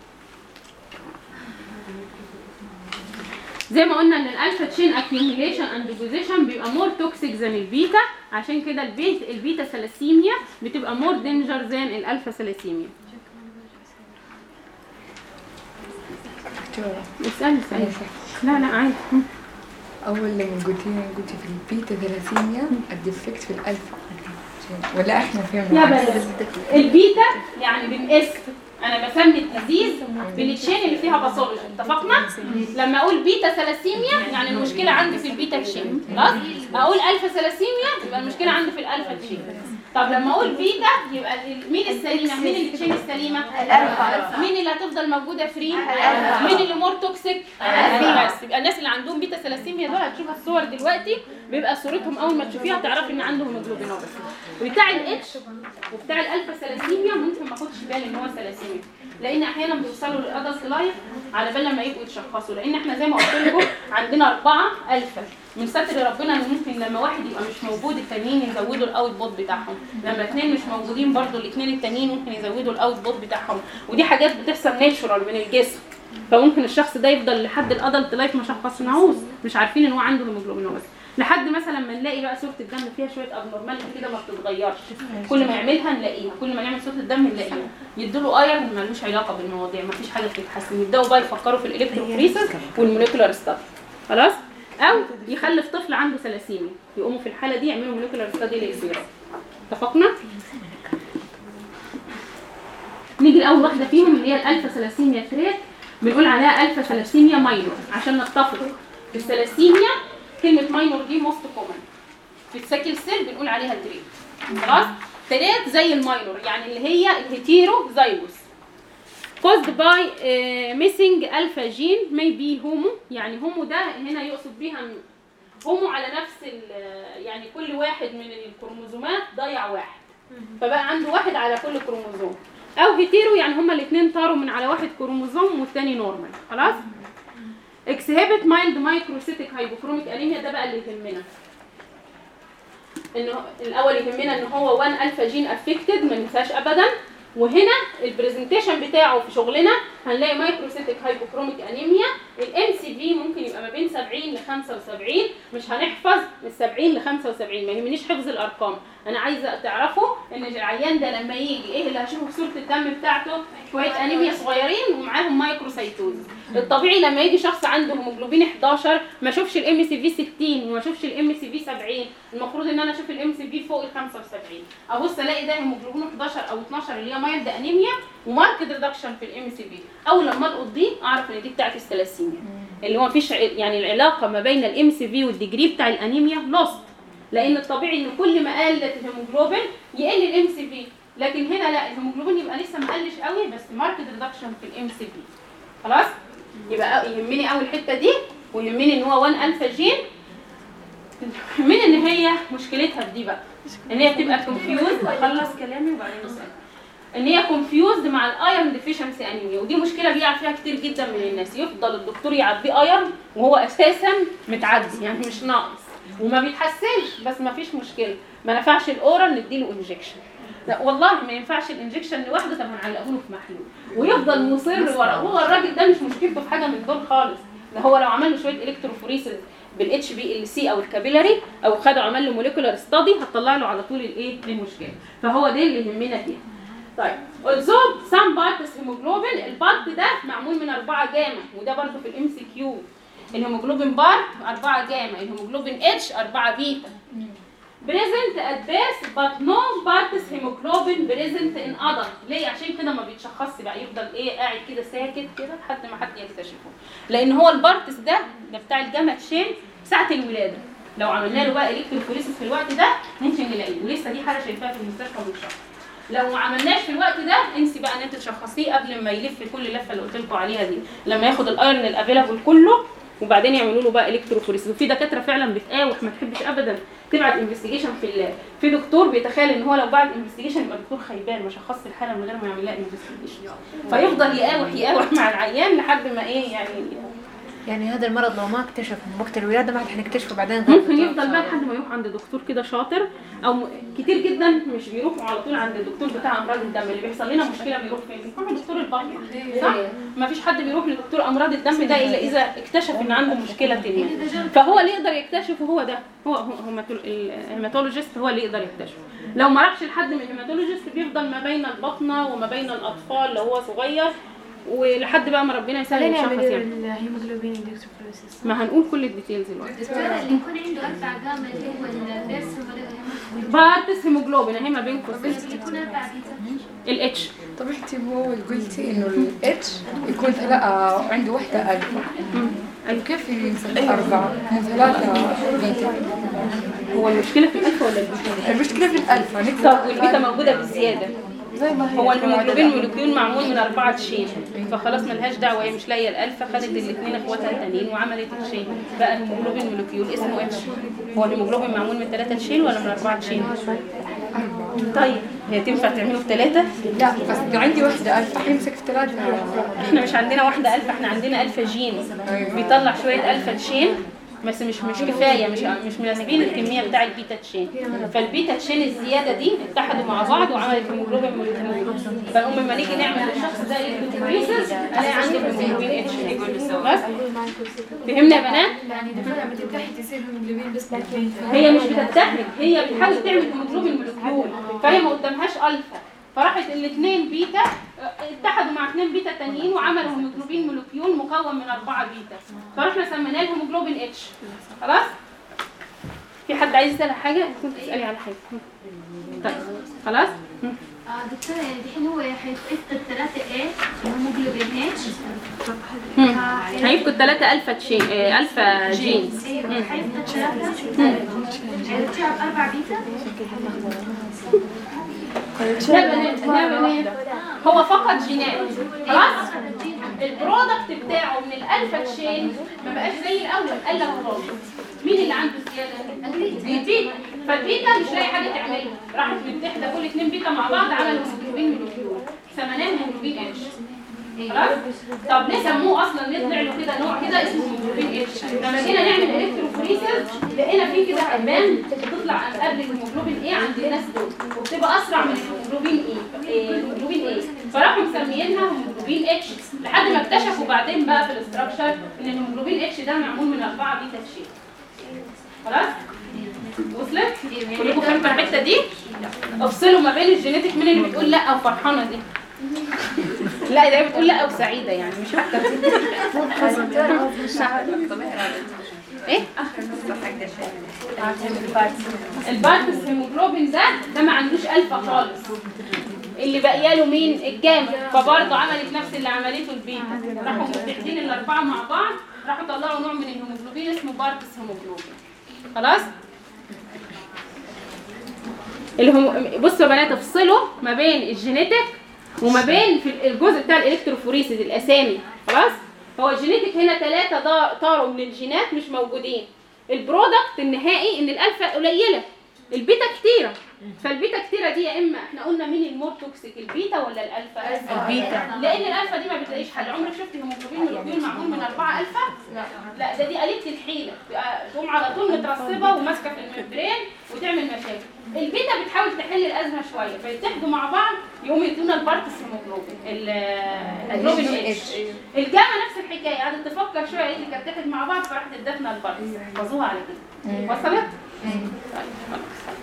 زي ما قلنا ان الالفا تشين اكيوميليشن اند ديبوزيشن بيبقى مور توكسيك ذان البيتا عشان كده البيت البيتا ثلاسيميا بتبقى مور دينجر ذان الالفا ثلاسيميا دكتورة اسالي اسالي لا لا عادي أول لما قلتي لنا قلتي في البيتا ثلاثيميا الديفكت في الألفا ولا إحنا فهمنا يا عكس؟ بنات البيتا يعني بنقيس انا بسمي التزييز بالتشين اللي فيها باثولوجي اتفقنا لما اقول بيتا ثلاسيميا يعني المشكله عندي في البيتا تشين خلاص اقول الفا ثلاسيميا يبقى المشكله عندي في الالفا تشين طب لما اقول بيتا يبقى ال- مين السليمه مين التشين السليمه الالفا مين اللي هتفضل موجوده فري مين اللي مور توكسيك بس يبقى الناس اللي عندهم بيتا ثلاسيميا دول هتشوف الصور دلوقتي بيبقى صورتهم اول ما تشوفيها تعرفي ان عندهم هيموجلوبينوباثي بتاع الاتش وبتاع الالفا ثلاسيميا ممكن ما اخدش بالي ان هو ثلاسيميا لان احيانا بيوصلوا للادلت لايف على بال لما يبقوا يتشخصوا لان احنا زي ما قلت لكم عندنا اربعه الفا من ستر ربنا ان ممكن لما واحد يبقى مش موجود التانيين يزودوا الاوت بوت بتاعهم لما اثنين مش موجودين برضو الاثنين التانيين ممكن يزودوا الاوت بوت بتاعهم ودي حاجات بتحصل ناتشورال من الجسم فممكن الشخص ده يفضل لحد الادلت لايف ما شخصناهوش مش عارفين ان هو عنده هيموجلوبينوباثي لحد مثلا ما نلاقي بقى صوره الدم فيها شويه ابنورماليتي كده ما بتتغيرش كل ما يعملها نلاقيها كل ما نعمل صوره الدم نلاقيها يدوا له ايرون ملوش علاقه بالمواضيع ما فيش حاجه بتتحسن يبداوا بقى يفكروا في الالكتروفوريسيس والموليكولار ستادي خلاص او يخلف طفل عنده ثلاسيميا يقوموا في الحاله دي يعملوا موليكولار ستادي للزيرو اتفقنا نيجي لاول واحده فيهم اللي هي الالفا ثلاسيميا تريت بنقول عليها الفا ثلاسيميا ماينور عشان نتفق في الثلاسيميا كلمه ماينور دي موست كومن في الساكل سيل بنقول عليها تريت خلاص تريت زي الماينور يعني اللي هي الهيتيرو زايوس caused by uh, missing alpha gene may be homo يعني هومو ده هنا يقصد بيها هومو على نفس ال- يعني كل واحد من الكروموزومات ضيع واحد فبقى عنده واحد على كل كروموزوم او هيتيرو يعني هما الاثنين طاروا من على واحد كروموزوم والتاني نورمال خلاص اكسهبت مايلد مايكروسيتيك هايبوكروميك انيميا ده بقى اللي يهمنا انه الاول يهمنا ان هو 1 الفا جين افكتد ما ننساش ابدا وهنا البرزنتيشن بتاعه في شغلنا هنلاقي مايكروسيتيك هايبوكروميك انيميا الام سي في ممكن يبقى ما بين 70 ل 75 مش هنحفظ من 70 ل 75 ما يهمنيش حفظ الارقام انا عايزه تعرفوا ان العيان ده لما يجي ايه اللي هشوفه في صوره الدم بتاعته شويه انيميا صغيرين ومعاهم مايكروسيتوز الطبيعي لما يجي شخص عنده هيموجلوبين 11 ما اشوفش الام سي في 60 وما اشوفش الام سي في 70 المفروض ان انا اشوف الام سي في فوق ال 75 ابص الاقي ده هيموجلوبين 11 او 12 اللي هي مايلد انيميا وماركت ريدكشن في الام سي في اول لما القط دي اعرف ان دي بتاعت الثلاسيميا اللي هو مفيش ع- يعني العلاقه ما بين الام سي في والديجري بتاع الانيميا لوست لان الطبيعي ان كل ما قلت الهيموجلوبين يقل الام سي في لكن هنا لا الهيموجلوبين يبقى لسه ما قلش قوي بس ماركت ريدكشن في الام سي في خلاص يبقى أ- يهمني اول الحته دي ويهمني ان هو 1 الفا جين يهمني ان هي مشكلتها في دي بقى ان هي بتبقى كونفيوز اخلص كلامي وبعدين اسال ان هي كونفيوزد مع الايرون ديفيشنسي انيميا ودي مشكله بيقع فيها كتير جدا من الناس يفضل الدكتور يعبيه ايرون وهو اساسا متعدي يعني مش ناقص وما بيتحسنش بس ما فيش مشكله ما نفعش الاورال نديله انجكشن لا والله ما ينفعش الانجكشن لوحده طب هنعلقه له في محلول ويفضل مصر ورا هو الراجل ده مش مشكلته في حاجه من دول خالص ده هو لو عمل له شويه الكتروفوريسيس بالاتش بي ال سي او الكابيلاري او خده عمل له موليكولار ستادي هتطلع له على طول الايه المشكله فهو ده اللي يهمنا فيها طيب although some parts hemoglobin البارت ده معمول من 4 جاما وده برضه في الام سي كيو الهيموجلوبين بارت 4 جاما الهيموجلوبين اتش 4 بيتا present at birth but no parts hemoglobin present in adult ليه عشان كده ما بيتشخصش بقى يفضل ايه قاعد كده ساكت كده لحد ما حد يكتشفه لان هو البارتس ده ده بتاع الجامعة تشين ساعة الولادة لو عملنا له بقى الكتروفوريسيس في الوقت ده ممكن نلاقيه ولسه دي حالة شايفاها في المستشفى من شهر لو ما عملناش في الوقت ده انسي بقى ان انت تشخصيه قبل ما يلف كل اللفه اللي قلت لكم عليها دي لما ياخد الايرن الافيلابل كله وبعدين يعملوا له بقى الكتروفوريسيس وفي دكاتره فعلا بتقاوح ما تحبش ابدا تبعت انفستيجيشن في اللاب في دكتور بيتخيل ان هو لو بعد انفستيجيشن يبقى دكتور خيبان ما شخصش الحاله من غير ما يعمل لها انفستيجيشن فيفضل يقاوح يقاوح مع العيان لحد ما ايه يعني يعني هذا المرض لو ما اكتشف من وقت الولاده ما حنكتشفه بعدين ممكن يفضل بقى لحد ما يروح عند دكتور كده شاطر او م... كتير جدا مش بيروحوا على طول عند الدكتور بتاع امراض الدم اللي بيحصل لنا مشكله بيروح فين؟ بيروح عند دكتور البطن صح؟ ما فيش حد بيروح لدكتور امراض الدم ده الا اذا اكتشف ان عنده مشكله ما فهو اللي يقدر يكتشفه هو ده هو هو هيماتول- الهيماتولوجيست هو اللي يقدر يكتشفه لو ما راحش لحد من الهيماتولوجيست بيفضل ما بين البطنه وما بين الاطفال اللي هو صغير ولحد بقى ما ربنا يسهل خلينا يشخص نعمل يعني الهيموجلوبين الكتروفوريسيس ما هنقول كل الديتيلز دلوقتي دكتورة اللي يكون عنده أربع جاما اللي هو البيرس بارتس هيموجلوبين اهي ما بين قوسين اللي يكون أربع بيتا الاتش طب انت هو قلتي انه الاتش يكون ثلاثة عنده واحدة الفا طيب كيف يمسك أربعة؟ مو ثلاثة بيتا هو المشكله في الالفا ولا البيتا؟ المشكلة في الألفا نكتب طب والبيتا موجوده بالزياده زي ما هي هو تكون عدد الهيموجلوبين ألفا. مولكيول معمول من أربعة تشين فخلاص ملهاش دعوة هي مش لاقية الألفا خدت الاثنين اخواتها التانيين وعملت تشين بقى الهيموجلوبين مولكيول اسمه اتش هو الهيموجلوبين معمول من ثلاثة تشين ولا من أربعة تشين؟ طيب هي تنفع تعمله في ثلاثة؟ لا بس لو عندي واحدة ألفا حيمسك في ثلاثة احنا مش عندنا واحدة ألفا احنا عندنا ألفا جين بيطلع شوية ألفا تشين بس مش مش كفايه مش مش مناسبين الكميه بتاع البيتا تشين فالبيتا تشين الزياده دي اتحدوا مع بعض وعملت هيموجلوبين مولكيول فنقوم لما نيجي نعمل للشخص ده الكتروفوريسيس الاقي عندي هيموجلوبين اتش خلاص فهمنا يا بنات يعني دكتورة لما تتحد تصير هيموجلوبين بس بالبيتا هي مش بتتحد هي بتحاول تعمل هيموجلوبين مولكيول فهي ما قدامهاش الفا فراحت الاثنين بيتا اه، اتحدوا مع اثنين بيتا تانيين وعملوا هيموجلوبين مولكيول مكون من اربعه بيتا فاحنا سميناه الهيموجلوبين اتش خلاص في حد عايز يسال حاجه كنت تسالي على حاجه طيب خلاص آه دكتورة يعني دحين هو حيفقد ثلاثة A هيموجلوبين اتش مم. هيبقوا الثلاثه الفا تشين اه، الفا جينز ايوه حيفقد ثلاثة هيرجع بأربع بيتا لا بنات لا بنات هو فقط جينات خلاص البرودكت بتاعه من الالفا تشين ما بقاش زي الاول قال لك خالص مين اللي عنده زياده البيتا فالبيتا مش لاقي حاجه تعملها راحت متحده كل اتنين بيتا مع بعض عملوا هيموجلوبين مولكيول سميناه هيموجلوبين اتش خلاص طب ليه سموه اصلا ليه طلع له كده نوع كده اسمه هيموجلوبين اتش لما جينا نعمل الكتروفوريسيس لقينا فيه كده البان بتطلع قبل الهيموجلوبين ايه عند الناس دول وبتبقى اسرع من الهيموجلوبين ايه إيه، الهيموجلوبين ايه فراحوا مسميينها هيموجلوبين اتش لحد ما اكتشفوا بعدين بقى في الاستراكشر ان الهيموجلوبين اتش ده معمول من اربعه بيتا تشين خلاص وصلت كلكم فهمتوا الحته دي افصلوا ما بين الجينيتك مين اللي بتقول لا وفرحانه دي لا ده بتقول لا وسعيده يعني مش واحده ايه البارتس هيموجلوبين ده ده ما عندوش الفا خالص اللي باقيه له مين الجامد فبرضه عملت نفس اللي عملته البيتا راحوا متحدين الاربعه مع بعض راحوا طلعوا نوع من الهيموجلوبين اسمه بارتس هيموجلوبين خلاص الهم... بصوا يا بنات افصلوا ما بين الجينيتك وما بين في الجزء بتاع الالكتروفوريسيس الاسامي خلاص هو الجينيتك هنا ثلاثه طاروا من الجينات مش موجودين البرودكت النهائي ان الالفا قليله البيتا كتيره فالبيتا كتيره دي يا اما احنا قلنا مين المور توكسيك البيتا ولا الالفا البيتا لان الالفا دي ما بتلاقيش حل عمرك شفت هيموجلوبين مولكيول معمول من اربعه الفا لا ده دي قليله الحيله بقى تقوم على طول مترسبه وماسكه في الممبرين وتعمل مشاكل البيتا بتحاول تحل الازمه شويه فيتحدوا مع بعض يقوموا يدونا البارتس هيموجلوبين ال- الهيموجلوبين اتش الجاما نفس الحكايه قعدت تفكر شويه قالت لي كانت تحد مع بعض فراحت ادتنا البارتس حفظوها على كده وصلت؟ طيب خلاص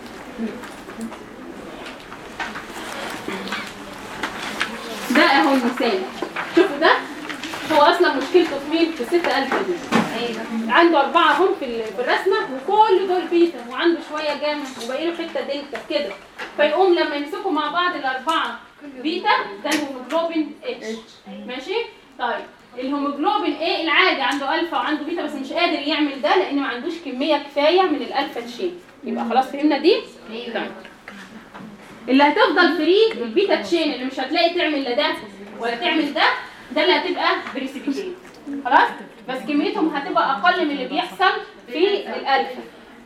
ده اهو المثال شوفوا ده هو اصلا مشكلته في مين في 6000 دي عنده أربعة هم في ال- في الرسمة وكل دول بيتا وعنده شوية جاما وباقي له حتة دلتا كده فيقوم لما يمسكوا مع بعض الأربعة بيتا ده الهيموجلوبين اتش ماشي طيب الهيموجلوبين ايه العادي عنده الفا وعنده بيتا بس مش قادر يعمل ده لان ما عندوش كميه كفايه من الالفا تشين يبقى خلاص فهمنا دي طيب اللي هتفضل فري البيتا تشين اللي مش هتلاقي تعمل لا ده ولا تعمل ده ده اللي هتبقى بريسيبيتيت خلاص بس كميتهم هتبقى اقل من اللي بيحصل في الالفا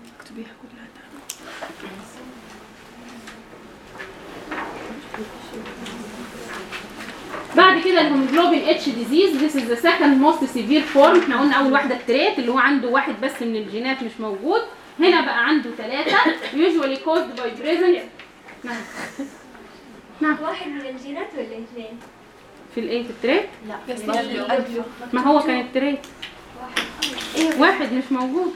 بعد كده الهيموجلوبين اتش ديزيز ذيس از ذا سكند موست سيفير فورم احنا قلنا اول واحده التريت اللي هو عنده واحد بس من الجينات مش موجود هنا بقى عنده ثلاثه usually caused by presence نعم واحد من الجينات ولا اثنين؟ في الايه في التريت ما هو كان التريت واحد مش موجود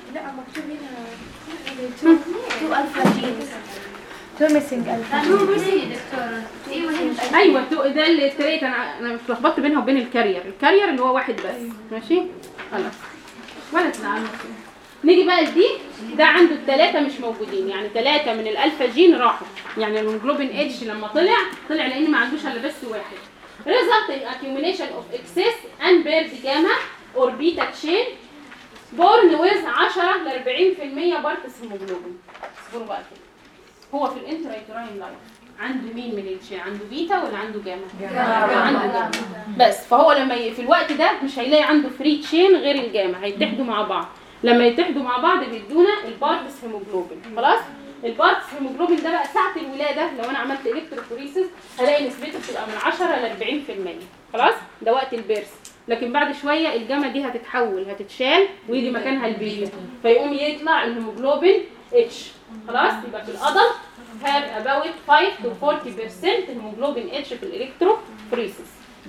تو الفا جينز تو ميسنج الفا هو بس يا دكتورة ايوه هي ايوه تو- ده اللي التريت انا انا اتلخبطت بينها وبين الكارير الكارير اللي هو واحد بس ماشي خلاص ولا تزعلوا نيجي بقى لدي ده عنده الثلاثه مش موجودين يعني ثلاثه من الالفا جين راحوا يعني الهيموجلوبين اتش لما طلع طلع لان ما عندوش الا بس واحد result in accumulation of excess unpaired gamma or beta chain born with 10 ل 40% بارتس هيموجلوبين اصبروا بقى كده هو في الانترايتراين لايف عنده مين من التشين عنده بيتا ولا عنده جاما عنده جاما بس فهو لما ي... في الوقت ده مش هيلاقي عنده فري تشين غير الجاما هيتحدوا مع بعض لما يتحدوا مع بعض بيدونا البارتس هيموجلوبين خلاص البارتس هيموجلوبين ده بقى ساعه الولاده لو انا عملت الكتروفوريسيس هلاقي نسبته بتبقى من 10 ل 40% خلاص ده وقت البرس لكن بعد شويه الجاما دي هتتحول هتتشال ويجي مكانها البيتا فيقوم يطلع الهيموجلوبين اتش خلاص يبقى في الادلت have about 5 to 40% هيموجلوبين اتش في الالكتروفوريسيس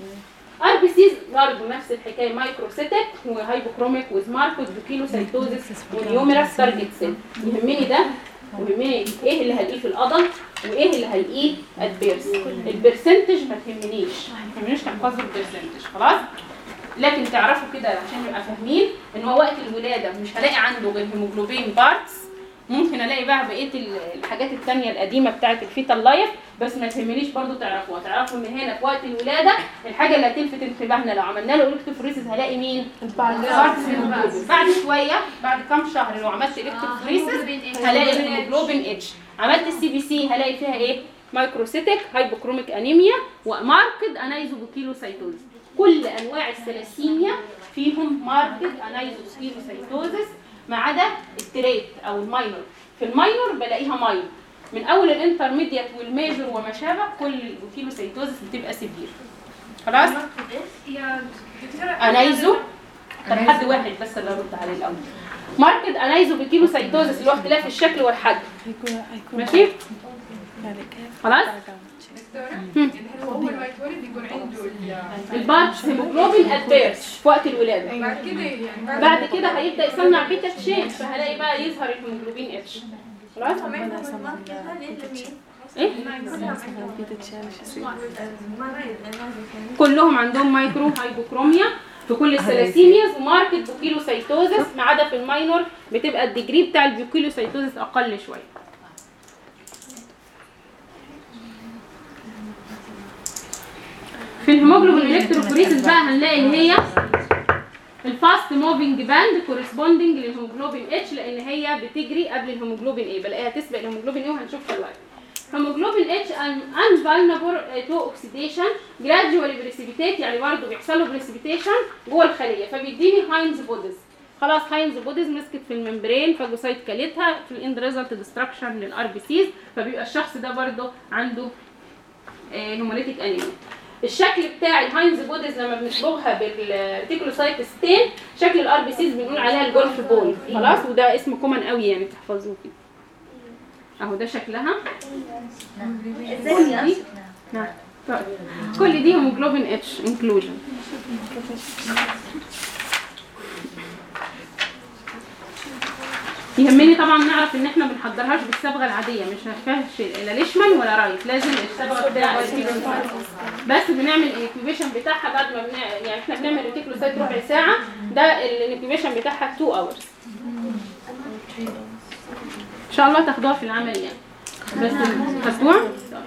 ار بي سيز برضه نفس الحكايه مايكروسيتك وهايبوكروميك وزماركوس بكيلوسايتوزيس ونيوميراس تارجت سيل يهمني ده ويهمني ايه اللي هلاقيه في الادلت وايه اللي هلاقيه ادبيرس البرسنتج ما تهمنيش ما تهمنيش تحفظوا البرسنتج خلاص لكن تعرفوا كده عشان نبقى فاهمين ان هو وقت الولاده مش هلاقي عنده غير هيموجلوبين بارتس ممكن الاقي بقى بقيه ال- الحاجات التانية القديمه بتاعه الفيتال لايف بس ما تهمنيش برضو تعرفوها تعرفوا ان هنا في وقت الولاده الحاجه اللي هتلفت انتباهنا لو عملنا له الكتروفوريسيس هلاقي مين بارتس هيموجلوبين بعد شويه بعد كام شهر لو عملت الكتروفوريسيس هلاقي الهيموجلوبين اتش عملت السي بي سي هلاقي فيها ايه مايكروسيتك هايبوكروميك انيميا وماركد انايزوبوكيلوسايتوز كل انواع الثلاسيميا فيهم ماركد انايزوبوكيلوسايتوزس ما عدا التريت او الماينور في الماينور بلاقيها ماينور من اول الانترميديت والميجور وما شابه كل البوكيلوسايتوزس بتبقى سيفير خلاص يا دكتورة انايزو طب حد واحد بس اللي ارد عليه الاول ماركت انايزو بكيلوسايتوزس اللي هو اختلاف الشكل والحجم ماشي خلاص هو اول ما يتولد يكون عنده ال- البارتس هيموجلوبين ادفيرس في وقت الولاده بعد كده يعني بعد كده هيبدا يصنع بيتا تشين فهلاقي بقى يظهر الهيموجلوبين اتش خلاص ايه كلهم عندهم مايكرو هايبوكروميا في كل الثلاسيمياز وماركت بوكيلوسايتوزس ما عدا في الماينور بتبقى الديجري بتاع البوكيلوسايتوزس اقل شويه في الهيموجلوبين الكتروفوريسيس بقى هنلاقي ان هي الفاست موفينج باند كورسبوندنج للهيموجلوبين اتش لان هي بتجري قبل الهيموجلوبين ايه بلاقيها تسبق الهيموجلوبين ايه وهنشوفها دلوقتي هيموجلوبين اتش unvulnerable تو اوكسيديشن جراديوالي بريسيبيتيت يعني برضه بيحصل له بريسيبيتيشن جوه الخليه فبيديني هاينز بوديز خلاص هاينز بوديز مسكت في الممبرين فاجوسايت كلتها في الاند ريزلت ديستراكشن للار بي سيز فبيبقى الشخص ده برضه عنده هيموليتيك انيميا الشكل بتاع الهاينز بوديز لما بنصبغها بالريتيكولوسايت ستين شكل الار بي سيز بنقول عليها الجولف بول خلاص وده اسم كومن قوي يعني تحفظوه كده اهو ده شكلها كل دي نعم طيب. كل دي هيموجلوبين اتش انكلوجن يهمني طبعا نعرف ان احنا ما بنحضرهاش بالصبغه العاديه مش هنفهمش لا ليشمان ولا رايت لازم الصبغه بتاع بس بنعمل الانكيوبيشن بتاعها بعد ما بنع... يعني احنا بنعمل ريتيكلوسايت ربع ساعه ده الانكيوبيشن بتاعها 2 اورز ان شاء الله تاخدوها في العمل يعني بس خدتوها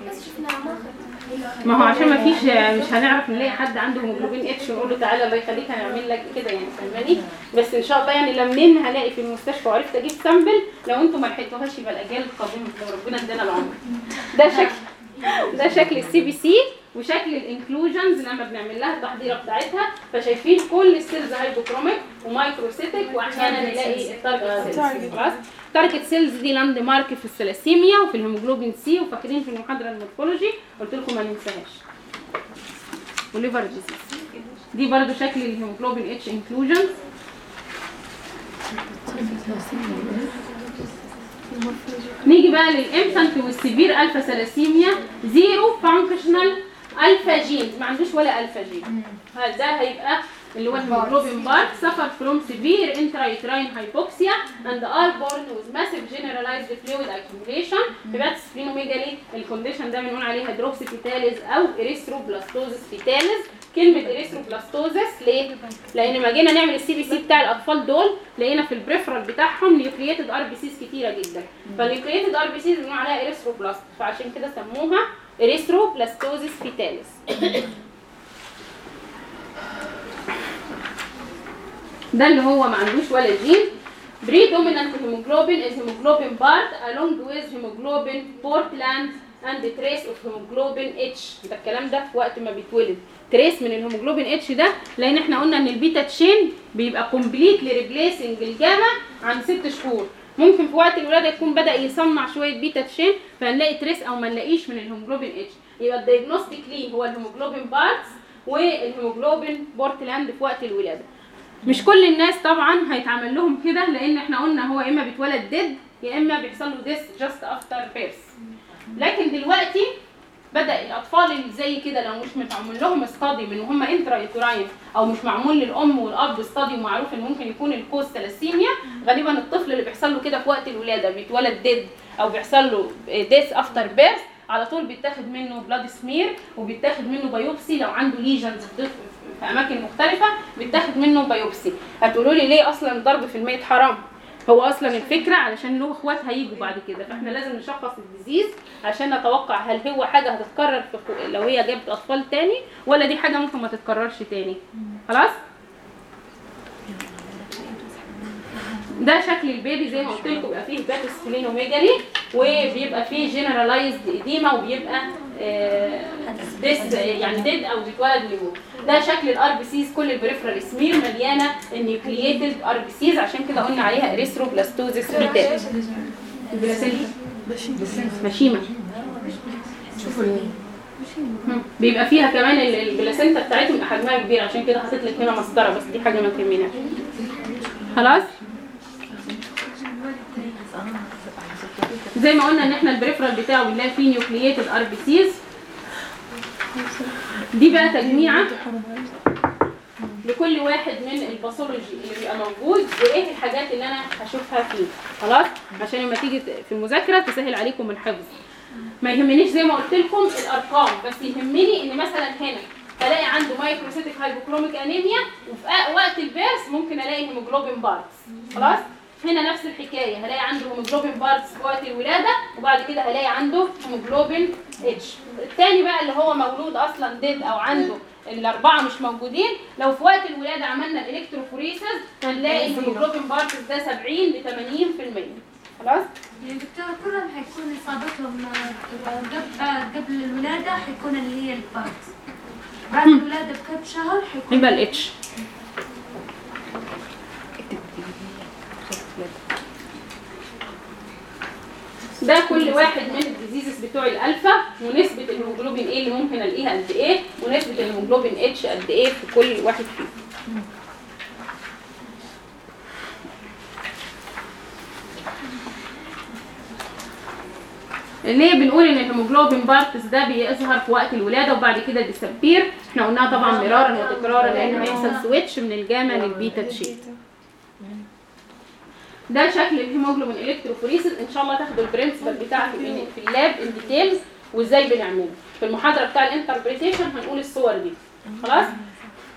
ما هو عشان ما فيش مش هنعرف نلاقي حد عنده هيموجلوبين اتش ونقول له تعالى الله يخليك هنعمل لك كده يعني فاهماني بس ان شاء الله يعني لما هلاقي في المستشفى وعرفت اجيب سامبل لو انتم ما لحقتوهاش يبقى الاجيال القادمه لو ربنا ادانا العمر ده شكل ده شكل السي بي سي وشكل الانكلوجنز لما بنعمل لها التحضيره بتاعتها فشايفين كل السيلز هايبوكروميك ومايكروسيتك واحيانا نلاقي التارجت سيلز خلاص تارجت سيلز دي لاند مارك في الثلاسيميا وفي الهيموجلوبين سي وفاكرين في المحاضره المورفولوجي قلت لكم ما ننساهاش وليفر ديزيز دي برضو شكل الهيموجلوبين اتش انكلوجنز نيجي بقى للانفانت والسيفير الفا ثلاسيميا زيرو فانكشنال الفا جين ما عندوش ولا الفا جين ده هيبقى اللي هو الهيموجلوبين بارت suffer from severe intrauterine hypoxia and are born with massive generalized fluid accumulation في سفلينوميجالي الكونديشن ده بنقول عليها دروبس فيتاليز او اريثروبلاستوزس فيتاليز كلمة اريثروبلاستوزس ليه؟ لأن لما جينا نعمل السي بي سي بتاع الأطفال دول لقينا في البريفرال بتاعهم نيوكليتد ار بي سيز كتيرة جدا فالنيوكليتد ار بي سيز بنقول عليها اريثروبلاست فعشان كده سموها اريثروبلاستوزس فيتاليز ده اللي هو ما عندوش ولا جين predominant hemoglobin is hemoglobin part along with hemoglobin portland and trace of hemoglobin H ده الكلام ده في وقت ما بيتولد تريس من الهيموجلوبين اتش ده لان احنا قلنا ان البيتا تشين بيبقى كومبليتلي ريبليسنج الجاما عن ست شهور ممكن في وقت الولاده يكون بدا يصنع شويه بيتا تشين فنلاقي تريس او ما نلاقيش من الهيموجلوبين اتش يبقى الدايجنوستيك ليه هو الهيموجلوبين بارتس والهيموجلوبين بورتلاند في وقت الولاده مش كل الناس طبعا هيتعمل لهم كده لان احنا قلنا هو اما بيتولد ديد يا اما بيحصل له ديس جاست افتر بيرث لكن دلوقتي بدا الاطفال اللي زي كده لو مش متعمل لهم استادي من وهم انترا او مش معمول للام والاب استادي ومعروف ان ممكن يكون الكوز ثلاسيميا غالبا الطفل اللي بيحصل له كده في وقت الولاده بيتولد ديد او بيحصل له ديس افتر بيرث على طول بيتاخد منه بلاد سمير وبيتاخد منه بايوبسي لو عنده ليجنز في اماكن مختلفه بيتاخد منه بايوبسي هتقولوا لي ليه اصلا الضرب في الميت حرام هو اصلا الفكره علشان له اخوات هيجوا بعد كده فاحنا لازم نشخص الديزيز عشان نتوقع هل هو حاجه هتتكرر في خو- لو هي جابت اطفال تاني ولا دي حاجه ممكن ما تتكررش تاني خلاص ده شكل البيبي زي ما قلت لكم بيبقى فيه باتوسفلينوميجالي وبيبقى فيه جنرالايزد اديما وبيبقى آه، ديس يعني ديد او بيتولد ويموت ده شكل الار بي سيز كل البريفرال سمير مليانه النيوكلييتد ار بي سيز عشان كده قلنا عليها اريثروبلاستوزيس فيتال البلاسينتا مشيمه شوفوا ليه مم. بيبقى فيها كمان ال- البلاسينتا بتاعتهم حجمها كبير عشان كده حطيت لك هنا مسطره بس دي حاجه ما تهمناش خلاص زي ما قلنا ان احنا البريفرال بتاعه بنلاقي فيه نيوكلييتد ار بي سيز دي بقى تجميعه لكل واحد من الباثولوجي اللي بيبقى موجود وايه الحاجات اللي انا هشوفها فيه خلاص عشان لما تيجي في المذاكره تسهل عليكم الحفظ ما يهمنيش زي ما قلت لكم الارقام بس يهمني ان مثلا هنا الاقي عنده مايكروسيتك هايبوكروميك انيميا وفي آ- وقت البيرث ممكن الاقي هيموجلوبين بارتس خلاص هنا نفس الحكايه هلاقي عنده هيموجلوبين بارتس في وقت الولاده وبعد كده هلاقي عنده هيموجلوبين اتش الثاني بقى اللي هو مولود اصلا ديد او عنده الاربعه مش موجودين لو في وقت الولاده عملنا الالكتروفوريسز هنلاقي الهيموجلوبين بارتس ده 70 ل 80% خلاص يعني دكتور كلهم حيكون اصابتهم آه، قبل آه، قبل الولاده حيكون اللي هي البارت بعد الولاده بكم شهر حيكون يبقى الاتش ده كل واحد من الديزيزز بتوع الالفا ونسبه الهيموجلوبين ايه اللي ممكن الاقيها قد ايه ونسبه الهيموجلوبين اتش قد ايه في كل واحد فيهم ليه بنقول ان الهيموجلوبين بارتس ده بيظهر في وقت الولاده وبعد كده بيسبير احنا قلناها طبعا مرارا وتكرارا لان هيحصل سويتش من الجاما للبيتا تشين ده شكل الهيموجلوبين الكتروفوريسيس ان شاء الله تاخدوا البرنسبل بتاعته في في اللاب ان ديتيلز وازاي بنعمله في المحاضره بتاع الانتربريتيشن هنقول الصور دي خلاص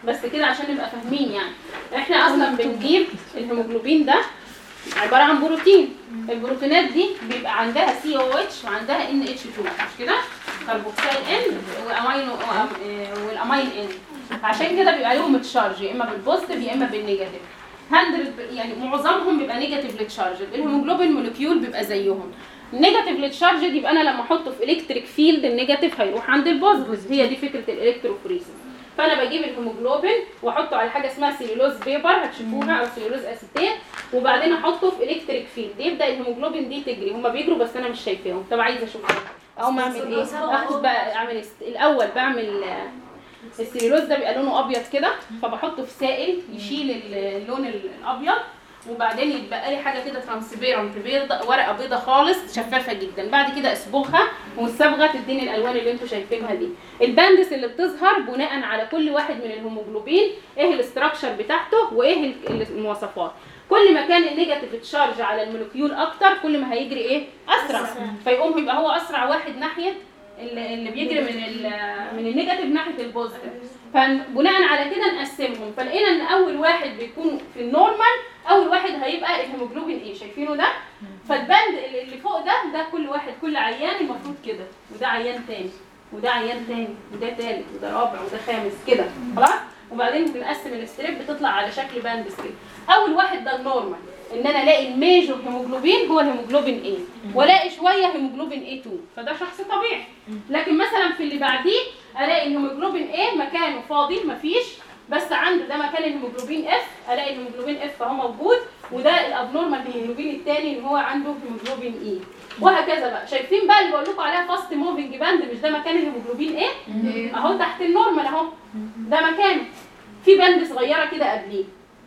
بس كده عشان نبقى فاهمين يعني احنا اصلا بنجيب الهيموجلوبين ده عباره عن بروتين البروتينات دي بيبقى عندها سي او اتش وعندها ان اتش 2 مش كده كربوكسيل ان وامينو وأم- والامين ان عشان كده بيبقى لهم تشارج يا اما بالبوزيتيف يا اما بالنيجاتيف 100 يعني معظمهم بيبقى نيجاتيف للتشارج الهيموجلوبين مولكيول بيبقى زيهم النيجاتيف للتشارج يبقى انا لما احطه في الكتريك فيلد النيجاتيف هيروح عند البوزيتيف هي دي فكره الالكتروفوريسيس فانا بجيب الهيموجلوبين واحطه على حاجه اسمها سيلولوز بيبر هتشوفوها او سيلولوز اسيتات وبعدين احطه في الكتريك فيلد يبدا الهيموجلوبين دي تجري هما بيجروا بس انا مش شايفاهم طب عايزه اشوفهم اقوم اعمل ايه اخد بقى اعمل است- الاول بعمل آه، السيلولوز ده بيبقى لونه ابيض كده فبحطه في سائل يشيل ال- اللون ال- الابيض وبعدين يتبقى لي حاجه كده ترانسبيرنت بيض ورقه بيضه خالص شفافه جدا بعد كده اصبغها والصبغه تديني الالوان اللي انتم شايفينها دي الباندس اللي بتظهر بناء على كل واحد من الهيموجلوبين ايه الاستراكشر بتاعته وايه ال- المواصفات كل ما كان النيجاتيف تشارج على المولكيول اكتر كل ما هيجري ايه اسرع فيقوم يبقى هو اسرع واحد ناحيه اللي اللي بيجري من ال- من النيجاتيف ناحيه البوزيتيف فبناء على كده نقسمهم فلقينا ان اول واحد بيكون في النورمال اول واحد هيبقى الهيموجلوبين ايه شايفينه ده فالبند اللي اللي فوق ده ده كل واحد كل عيان المفروض كده وده عيان تاني وده عيان تاني وده تالت وده رابع وده خامس كده خلاص وبعدين بنقسم الستريب بتطلع على شكل باندس كده اول واحد ده النورمال ان انا الاقي الميجور هيموجلوبين هو الهيموجلوبين ايه والاقي شويه هيموجلوبين ايه 2 فده شخص طبيعي لكن مثلا في اللي بعديه الاقي الهيموجلوبين ايه مكانه فاضي مفيش بس عنده ده مكان الهيموجلوبين اف الاقي الهيموجلوبين اف اهو موجود وده الابنورمال هيموجلوبين الثاني اللي هو عنده هيموجلوبين اي وهكذا بقى شايفين بقى اللي بقول لكم عليها فاست موفنج باند مش ده مكان الهيموجلوبين ايه اهو تحت النورمال اهو ده مكانه في باند صغيره كده قبليه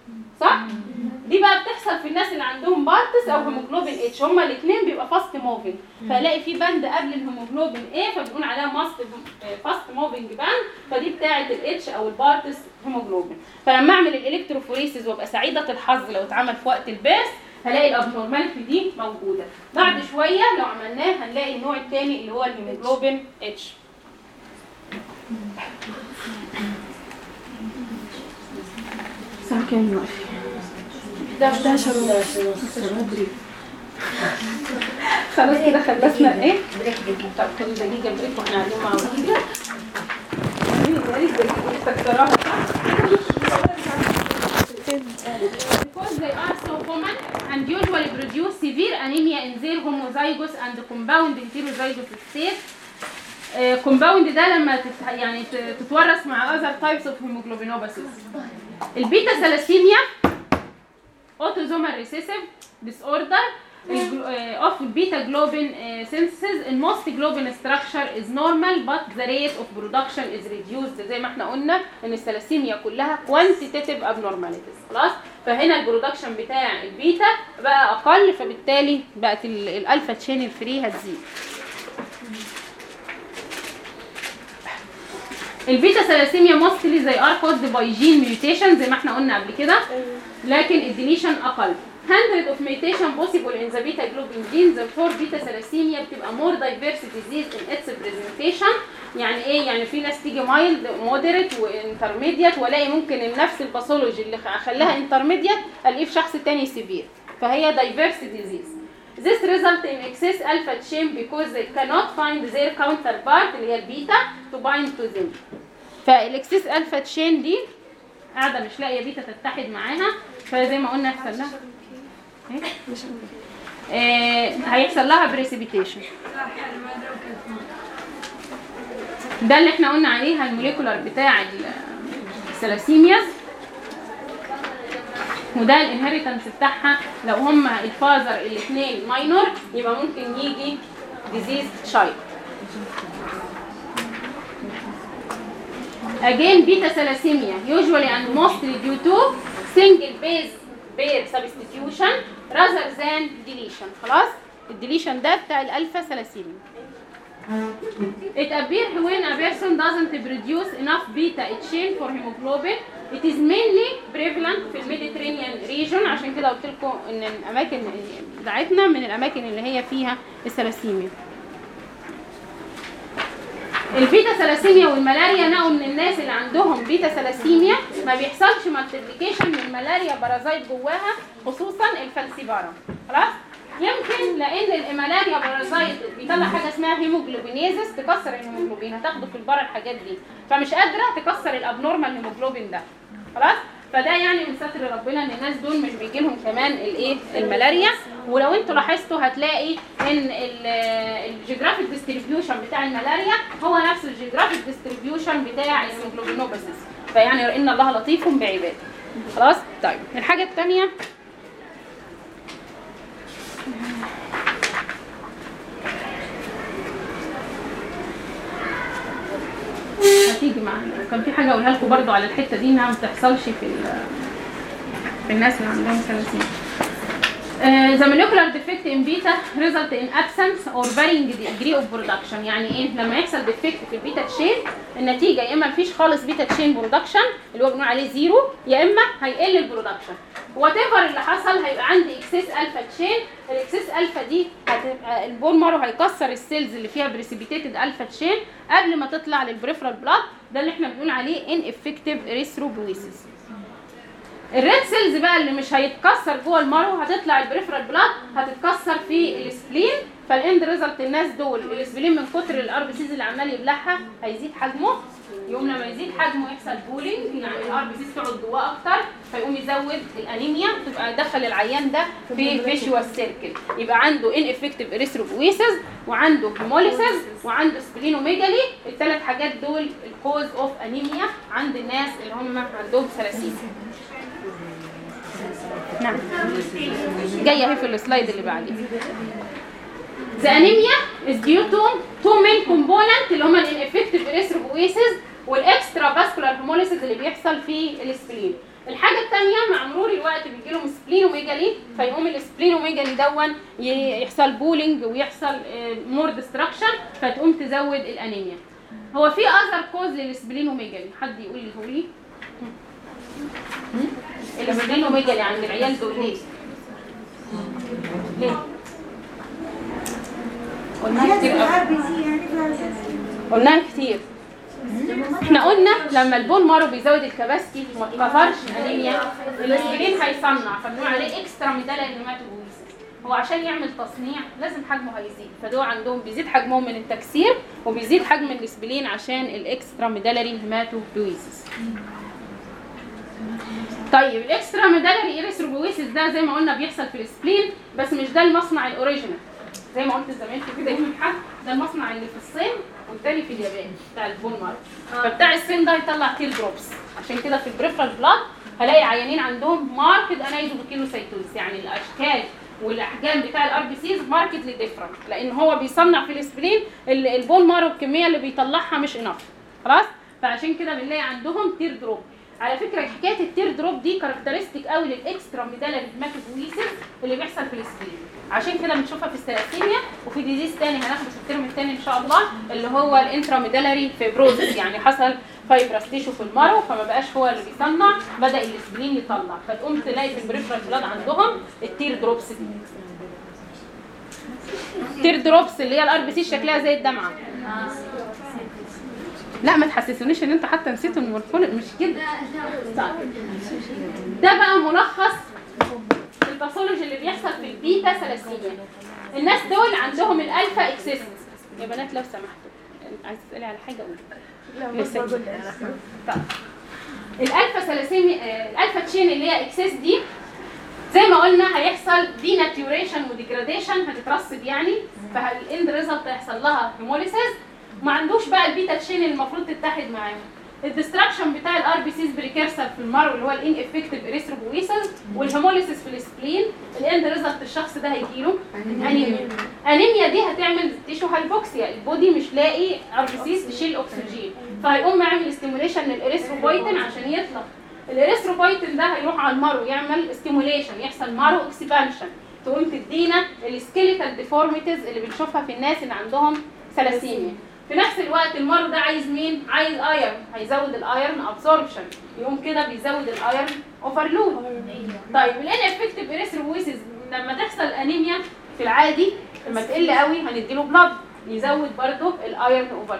صح دي بقى بتحصل في الناس اللي عندهم بارتس او هيموجلوبين اتش هما الاثنين بيبقى فاست موفنج فالاقي في باند قبل الهيموجلوبين ايه فبنقول عليها ماست فاست موفنج باند فدي بتاعه الاتش او البارتس هيموجلوبين فلما اعمل الالكتروفوريسيس وابقى سعيده الحظ لو اتعمل في وقت الباس هلاقي الابنورماليتي دي موجوده بعد شويه لو عملناه هنلاقي النوع الثاني اللي هو الهيموجلوبين اتش الساعه كام دلوقتي 11 خلاص كده خلصنا ايه؟ طب خدوا دقيقة بريك واحنا قاعدين مع بعض كده. مين اللي قال دقيقة استكتراها Because they are so common and usually produce severe anemia in their homozygous and compound heterozygous state. كومباوند ده لما تت... يعني ت- تتورث مع other types of hemoglobinopathies. البيتا ثلاسيميا autosomal recessive disorder uh, of beta globin uh, synthesis in most globin structure is normal but the rate of production is reduced زي ما احنا قلنا ان الثلاسيميا كلها quantitative abnormalities خلاص فهنا البرودكشن بتاع البيتا بقى اقل فبالتالي بقت ال- الالفا تشين الفري هتزيد البيتا ثلاسيميا موستلي زي ار كود باي جين ميوتيشن زي ما احنا قلنا قبل كده لكن الديليشن اقل 100 of mutation possible in the beta globin gene therefore beta thalassemia بتبقى more diverse disease in its presentation يعني ايه يعني في ناس تيجي mild moderate وانترميديت والاقي ممكن نفس الباثولوجي اللي خلاها انترميديت الاقيه في شخص تاني سيفير فهي diverse disease This result in excess alpha chain because they cannot find their counterpart اللي هي البيتا to bind to them. فالاكسس الفا تشين دي قاعده مش لاقيه بيتا تتحد معاها فزي ما قلنا يحصل لها إيه؟ آه هيحصل لها بريسيبيتيشن ده اللي احنا قلنا عليها الموليكولار بتاع ال- الثلاسيمياز وده الانهيرتنس بتاعها لو هما الفازر الاثنين ماينور يبقى ممكن يجي ديزيز شايب Again, beta thalassemia usually and mostly due to single base pair substitution rather than deletion. خلاص؟ الديليشن ده بتاع الالفا ثلاسيميا. It appears when a person doesn't produce enough beta chain for hemoglobin it is mainly prevalent في الميديترينيان region عشان كده قلت لكم ان الاماكن بتاعتنا من الاماكن اللي هي فيها الثلاسيميا. البيتا ثلاسيميا والملاريا لقوا ان الناس اللي عندهم بيتا ثلاسيميا ما بيحصلش مالتيبليكيشن من ملاريا بارازايت جواها خصوصا الفالسيبارا خلاص يمكن لان الملاريا بارازايت بيطلع حاجه اسمها هيموجلوبينيزس تكسر الهيموجلوبين هتاخده في البره الحاجات دي فمش قادره تكسر الابنورمال هيموجلوبين ده خلاص فده يعني من ستر ربنا ان الناس دول مش بيجي لهم كمان الايه الملاريا ولو انتوا لاحظتوا هتلاقي ان الجيوغرافيك ديستريبيوشن بتاع الملاريا هو نفس الجيوغرافيك ديستريبيوشن بتاع الهيموجلوبينوباسيس فيعني ان الله لطيف بعباده خلاص طيب الحاجه الثانيه هتيجي معانا وكان في حاجه اقولها لكم برضو على الحته دي انها ما بتحصلش في ال- في الناس اللي عندهم ثلاثين Uh, the molecular defect in beta result in absence or varying degree of production يعني ايه لما يحصل defect في البيتا تشين النتيجه يا اما مفيش خالص بيتا تشين برودكشن اللي هو بنقول عليه زيرو يا اما هيقل البرودكشن وات ايفر اللي حصل هيبقى عندي اكسس الفا تشين الاكسس الفا دي هتبقى البون مارو هيكسر السيلز اللي فيها بريسيبيتيتد الفا تشين قبل ما تطلع للبريفرال بلاد ده اللي احنا بنقول عليه ان افكتيف اريثروبويسيس الريد سيلز بقى اللي مش هيتكسر جوه المارو هتطلع البريفرال بلاد هتتكسر في السبلين فالاند ريزلت الناس دول السبلين من كتر الار بي سيز اللي عمال يبلعها هيزيد حجمه يقوم لما يزيد حجمه يحصل بولينج يعني الار بي سيز تقعد جواه اكتر فيقوم يزود الانيميا تبقى يدخل العيان ده في فيشوال سيركل يبقى عنده ان افكتيف اريثروبويسز وعنده هيموليسيس وعنده سبلينوميجالي الثلاث حاجات دول الكوز اوف انيميا عند الناس اللي هم عندهم ثلاثين نعم جايه اهي في السلايد اللي بعديه The anemia is due to two main component اللي هما الانفكتيف erythropoiesis والاكسترا فاسكولار هيموليسيس اللي بيحصل في السبلين الحاجه الثانيه مع مرور الوقت بيجي لهم سبلينوميجالي فيقوم السبلينوميجالي دون ي- يحصل بولينج ويحصل مور ديستراكشن فتقوم تزود الانيميا هو في اذر كوز للسبلينوميجالي حد يقول لي هو ليه السبلينوميجالي عند العيال دول ليه ليه قلناها كتير قوي قلناها كتير احنا قلنا لما البون مارو بيزود الكباستي وما اتكسرش انيميا الاسبرين هيصنع فبنقول عليه اكسترا ميدالا هيماتوبويسيس هو عشان يعمل تصنيع لازم حجمه هيزيد فدول عندهم بيزيد حجمهم من التكسير وبيزيد حجم الاسبلين عشان الاكسترا ميدالري هيماتوبويسيس طيب الاكسترا ميدالري ايريثروبويسيس ده زي ما قلنا بيحصل في السبلين بس مش ده المصنع الاوريجينال زي ما قلت زمان في كده يوم الحد ده المصنع اللي في الصين والتاني في اليابان بتاع البون مارو فبتاع الصين ده يطلع تيل دروبس عشان كده في البريفرال بلاد هلاقي عيانين عندهم ماركت انايزوبيكيلوسايتوز يعني الاشكال والاحجام بتاع الار بي سيز ماركتلي ديفرنت لان هو بيصنع في الاسبرين ال- البون مارو الكميه اللي بيطلعها مش انف خلاص فعشان كده بنلاقي عندهم تير دروب على فكره حكايه التير دروب دي كاركترستيك قوي للاكسترا ميدالري هيماتوبويسيس اللي بيحصل في الاسبرين عشان كده بنشوفها في الثلاثيميا وفي ديزيز تاني هناخده في الترم الثاني ان شاء الله اللي هو الانتراميدالري فيبروزس يعني حصل فايبرس تيشو في المرو فما بقاش هو اللي بيصنع بدا الاسبرين يطلع فتقوم تلاقي في البريفرال بلاد عندهم التير دروبس دي تير دروبس اللي هي الار بي سي شكلها زي الدمعه لا ما تحسسونيش ان انت حتى نسيتوا المورفون مش كده طيب. ده بقى ملخص الباثولوجي اللي بيحصل في البيتا ثلاثيميا الناس دول عندهم الالفا اكسس يا بنات لو سمحتوا عايز تسالي على حاجه قولي يا سيدي. طيب. الالفا ثلاثيميا آه، الالفا تشين اللي هي اكسس دي زي ما قلنا هيحصل دي ناتيوريشن وديجراديشن هتترسب يعني فالاند ريزلت هيحصل لها هيموليسيس ما عندوش بقى البيتا تشين اللي المفروض تتحد معاهم الديستراكشن بتاع الار بي سيز بريكيرسر في المرو اللي هو الان افكتيف اريثروبويسز والهيموليسيس في السبلين الاند ريزلت الشخص ده هيجيله انيميا انيميا دي هتعمل تيشو هايبوكسيا البودي مش لاقي ار بي سيز تشيل اكسجين فهيقوم عامل ستيموليشن للاريثروبويتين عشان يطلع الاريثروبويتين ده هيروح على المرو يعمل ستيموليشن يحصل مارو اكسبانشن تقوم تدينا السكيليتال ديفورميتيز اللي بنشوفها في الناس اللي عندهم ثلاسيميا في نفس الوقت المرض ده عايز مين؟ عايز ايرن هيزود الايرن ابسوربشن يقوم كده بيزود الايرن اوفرلود طيب الان افكتيف اريثروبويسيس لما تحصل انيميا في العادي لما تقل قوي هنديله بلاد يزود برضه الايرن اوفرلود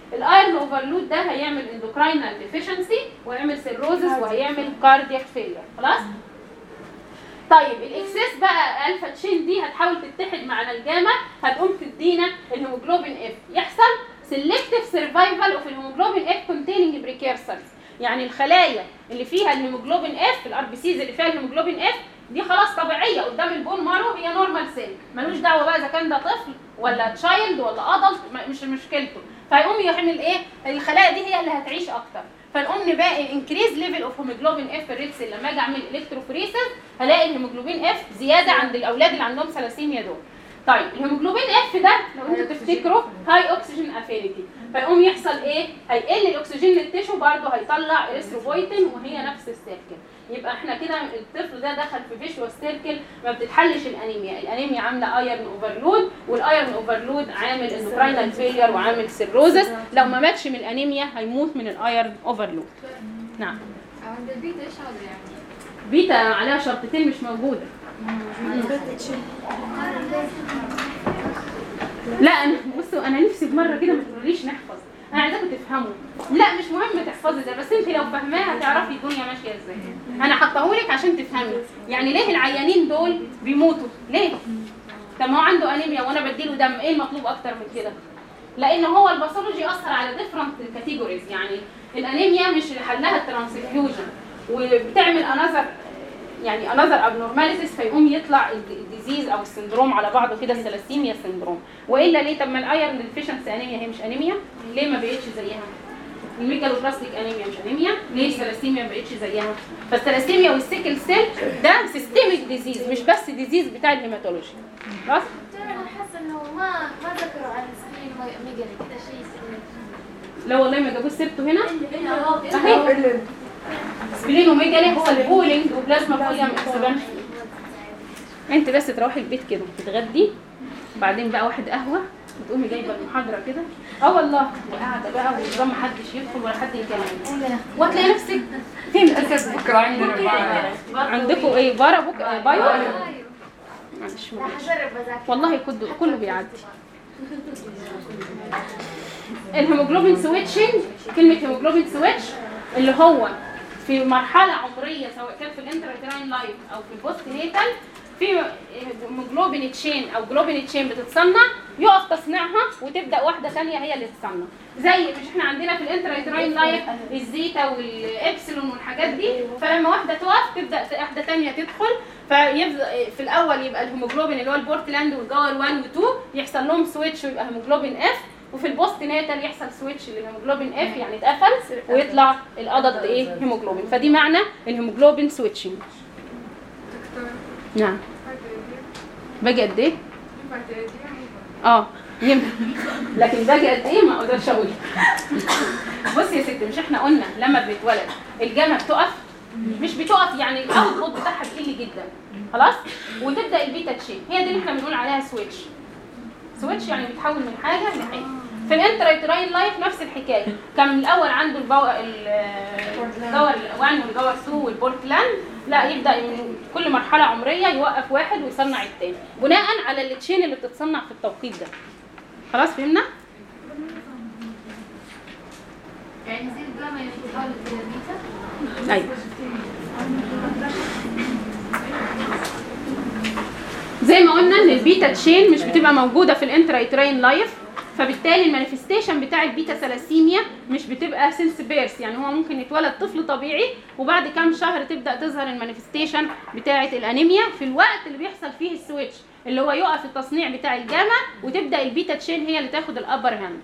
الايرن اوفرلود ده هيعمل اندوكراينال ديفيشنسي وهيعمل سيروزس وهيعمل كاردياك فيلير خلاص طيب الاكسس بقى الفا تشين دي هتحاول تتحد مع الجاما هتقوم تدينا الهيموجلوبين اف يحصل سيلكتيف سرفايفل اوف الهيموجلوبين اف كونتيننج بريكيرسرز يعني الخلايا اللي فيها الهيموجلوبين اف الار بي سيز اللي فيها الهيموجلوبين اف دي خلاص طبيعيه قدام البون مارو هي نورمال سيل ملوش دعوه بقى اذا كان ده طفل ولا تشايلد ولا ادلت مش مشكلته فيقوم يعمل ايه الخلايا دي هي اللي هتعيش اكتر فنقوم نبقى الانكريز ليفل اوف هيموجلوبين اف الريد سيل لما اجي اعمل الكتروفوريسيس هلاقي الهيموجلوبين اف زياده عند الاولاد اللي عندهم ثلاسيميا دول طيب الهيموجلوبين اف ده لو انتوا تفتكروا هاي اوكسجين افينيتي فيقوم يحصل ايه هيقل الاكسجين للتشو برضه هيطلع اريثروبويتين وهي نفس السيركل يبقى احنا كده الطفل ده دخل في فيشوال سيركل ما بتتحلش الانيميا الانيميا عامله ايرن اوفرلود والايرن اوفرلود عامل اندوكراينال فيلير وعامل سيروزس لو ما ماتش من الانيميا هيموت من الايرن اوفرلود نعم عند البيت ايش هذا يعني؟ بيتا عليها شرطتين مش موجوده لا انا بصوا انا نفسي بمره كده ما تقوليش نحفظ انا عايزاكم تفهموا لا مش مهم تحفظي ده بس انت لو فاهماها هتعرفي الدنيا ماشيه ازاي انا حطاهولك عشان تفهمي يعني ليه العيانين دول بيموتوا ليه طب ما هو عنده انيميا وانا بديله دم ايه المطلوب اكتر من كده لان هو الباثولوجي اثر على ديفرنت كاتيجوريز يعني الانيميا مش حلها الترانسفيوجن وبتعمل انذر يعني انذر ابنورماليتيز فيقوم يطلع الديزيز او السندروم على بعضه كده الثلاسيميا سندروم والا ليه طب ما الايرن ديفيشنسي انيميا هي مش انيميا ليه ما بقتش زيها الميجالوبلاستيك انيميا مش انيميا ليه الثلاسيميا ما بقتش زيها فالثلاسيميا والسيكل سيل ده سيستميك ديزيز مش بس ديزيز بتاع الهيماتولوجي خلاص دكتور انا حاسه انه ما ما ذكروا عن سكرين ميجري كده شيء لا والله ما جابوش سيرته هنا سكرين اهي سبلين وميجا يحصل بولينج وبلازما فوليا اكسبانشن انت بس تروحي البيت كده تتغدي وبعدين بقى واحد قهوه وتقومي جايبه المحاضره كده اه والله وقاعده بقى ونظام محدش يدخل ولا حد يكلم وتلاقي نفسك فين للاسف بكره عندنا معانا عندكم ايه بارا بوك آه، بايو معلش راح معلش. اجرب اذاكر والله كله كله بيعدي الهيموجلوبين سويتشنج كلمة هيموجلوبين سويتش اللي هو في مرحلة عمرية سواء كان في الانتراتراين لايف أو في البوست نيتال في هيموجلوبين تشين أو جلوبين تشين بتتصنع يقف تصنيعها وتبدأ واحدة ثانية هي اللي تصنع زي مش احنا عندنا في الانتراتراين لايف الزيتا والإبسلون والحاجات دي فلما واحدة تقف تبدأ واحدة ثانية تدخل فيبدا في الاول يبقى الهيموجلوبين اللي هو البورتلاند والجوار 1 و2 يحصل لهم سويتش ويبقى هيموجلوبين اف وفي البوست ناتال يحصل سويتش للهيموجلوبين اف يعني اتقفل ويطلع الادلت ايه هيموجلوبين فدي معنى الهيموجلوبين سويتشنج نعم باجي قد ايه اه يمكن لكن باجي قد ايه ما اقدرش اقول بصي يا ستي مش احنا قلنا لما بنتولد الجامه بتقف مش بتقف يعني الاوتبوت بتاعها بيقل جدا خلاص وتبدا البيتا تشين هي دي اللي احنا بنقول عليها سويتش سويتش يعني بيتحول من حاجه لحاجه في الانترايتراين لايف نفس الحكايه كان من الاول عنده البو... ال- الجور 1 والجور 2 والبورتلاند لا يبدا من كل مرحله عمريه يوقف واحد ويصنع التاني بناء على التشين اللي بتتصنع في التوقيت ده خلاص فهمنا يعني زي الجامعة يتحول الى بيتا ايوه زي ما قلنا ان البيتا تشين مش بتبقى موجوده في الانترايتراين لايف فبالتالي المانيفستيشن بتاع البيتا ثلاسيميا مش بتبقى سينس بيرس يعني هو ممكن يتولد طفل طبيعي وبعد كام شهر تبدا تظهر المانيفستيشن بتاعه الانيميا في الوقت اللي بيحصل فيه السويتش اللي هو يقف التصنيع بتاع الجاما وتبدا البيتا تشين هي اللي تاخد الابر هاند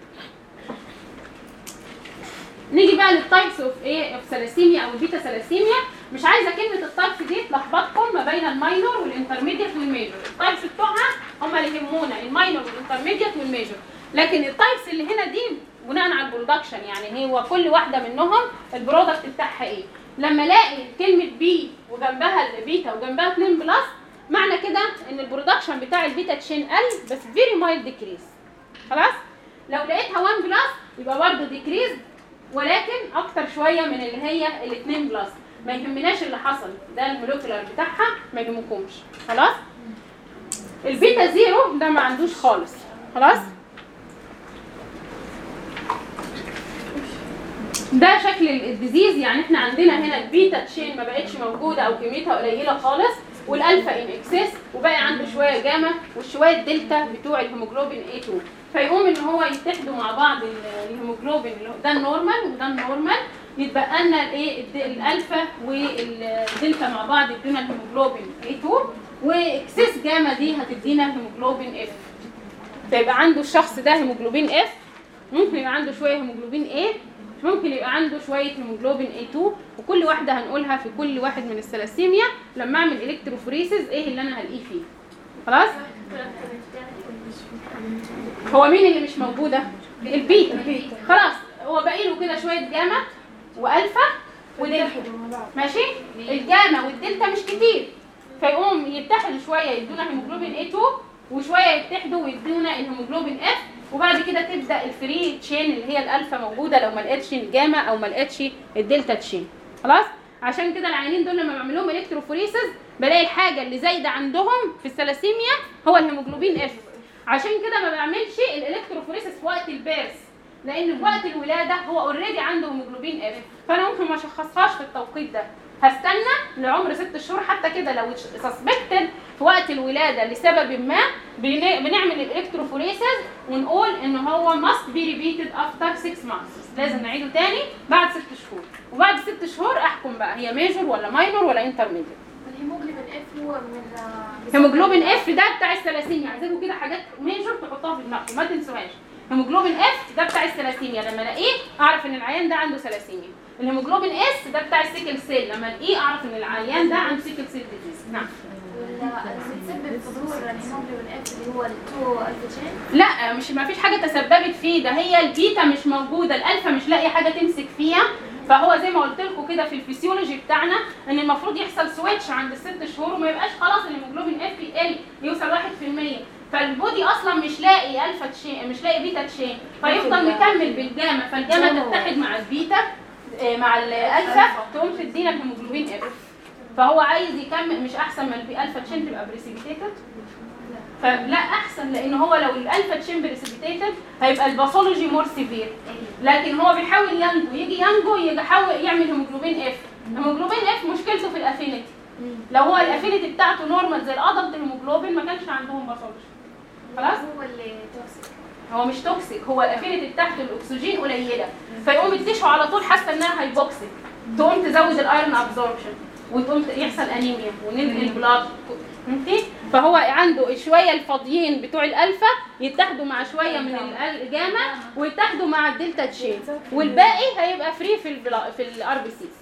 نيجي بقى للتايبس اوف ايه اوف ثلاسيميا او البيتا ثلاسيميا مش عايزه كلمه التايبس دي تلخبطكم ما بين الماينور والانترميديت والميجور التايبس بتوعها هم اللي يهمونا الماينور والانترميديت والميجور لكن التايبس اللي هنا دي بناء على البرودكشن يعني هو كل واحده منهم البرودكت بتاعها ايه لما الاقي كلمه بي وجنبها البيتا وجنبها 2 بلس معنى كده ان البرودكشن بتاع البيتا تشين قل بس فيري مايلد ديكريز خلاص لو لقيتها 1 بلس يبقى برضه ديكريز ولكن اكتر شويه من اللي هي الاثنين بلس ما يهمناش اللي حصل ده المولكيولر بتاعها ما يهمكمش خلاص البيتا زيرو ده ما عندوش خالص خلاص ده شكل الديزيز يعني احنا عندنا هنا البيتا تشين ما بقتش موجوده او كميتها قليله خالص والالفا ان اكسس وباقي عنده شويه جاما وشويه دلتا بتوع الهيموجلوبين A2 فيقوم ان هو يتحدوا مع بعض ال- الهيموجلوبين اللي هو ده النورمال وده النورمال يتبقى لنا الايه الد- الالفا والدلتا مع بعض يدونا الهيموجلوبين A2 واكسس جاما دي هتدينا الهيموجلوبين F فيبقى عنده الشخص ده هيموجلوبين F ممكن يبقى عنده شويه هيموجلوبين A ممكن يبقى عنده شويه هيموجلوبين A2 وكل واحده هنقولها في كل واحد من الثلاسيميا لما اعمل الكتروفوريسز ايه اللي انا هلاقيه فيه خلاص هو مين اللي مش موجوده البيتا خلاص هو باقي له كده شويه جاما والفا ودلتا ماشي الجاما والدلتا مش كتير فيقوم يتحدوا شويه يدونا هيموجلوبين A2 وشويه يتحدوا ويدونا الهيموجلوبين F وبعد كده تبدا الفري تشين اللي هي الالفا موجوده لو ما لقيتش الجاما او ما لقيتش الدلتا تشين خلاص عشان كده العيانين دول لما بعمل لهم الكتروفوريسز بلاقي الحاجه اللي زايده عندهم في الثلاسيميا هو الهيموجلوبين اف عشان كده ما بعملش الالكتروفوريسز في وقت البيرث لان في وقت الولاده هو اوريدي عنده هيموجلوبين اف فانا ممكن ما اشخصهاش في التوقيت ده هستنى لعمر ست شهور حتى كده لو سسبكتد في وقت الولاده لسبب ما بن- بنعمل الالكتروفوريسز ونقول ان هو must be repeated after 6 months لازم نعيده تاني بعد ست شهور وبعد ست شهور احكم بقى هي ميجور ولا ماينور ولا انترميديت الهيموجلوبين اف هو من هيموجلوبين اف ده بتاع الثلاسيميا عايزاكم كده حاجات ميجور تحطها في دماغكم ما تنسوهاش هيموجلوبين اف ده بتاع الثلاسيميا لما الاقيه اعرف ان العيان ده عنده ثلاسيميا الهيموجلوبين اس ده بتاع السيكل سيل لما الاقيه اعرف ان العيان ده عنده سيكل سيل ديزيز نعم بتسبب ظهور الهيموجلوبين اف اللي هو التو الفا تشين لا مش ما فيش حاجه تسببت فيه ده هي البيتا مش موجوده الالفا مش لاقي حاجه تمسك فيها فهو زي ما قلت لكم كده في الفسيولوجي بتاعنا ان المفروض يحصل سويتش عند الست شهور وما يبقاش خلاص الهيموجلوبين اف يقل يوصل 1% فالبودي اصلا مش لاقي الفا تشين مش لاقي بيتا تشين فيفضل مكمل بالجاما فالجاما تتحد مع البيتا آه، مع الالفا تقوم تدينا الهيموجلوبين اف فهو عايز يكمل مش احسن ما الالفا تشين تبقى بريسيبيتيتد فلا احسن لان هو لو الالفا تشين بريسيبيتيتد هيبقى الباثولوجي مور سيفير لكن هو بيحاول ينجو يجي ينجو يحاول يعمل هيموجلوبين اف هيموجلوبين اف مشكلته في الافينيتي لو هو الافينيتي بتاعته نورمال زي الادلت هيموجلوبين ما كانش عندهم باثولوجي خلاص هو اللي توكسيك هو مش توكسيك هو الافينيتي بتاعته الاكسجين قليله فيقوم التشو على طول حاسه انها هايبوكسيك تقوم تزود الايرون ابزوربشن وتقوم يحصل انيميا وننقل بلاد فهمتي فهو عنده شويه الفاضيين بتوع الالفا يتحدوا مع شويه من ال- الجاما ويتحدوا مع الدلتا تشين والباقي هيبقى فري في البلا في الار بي سيز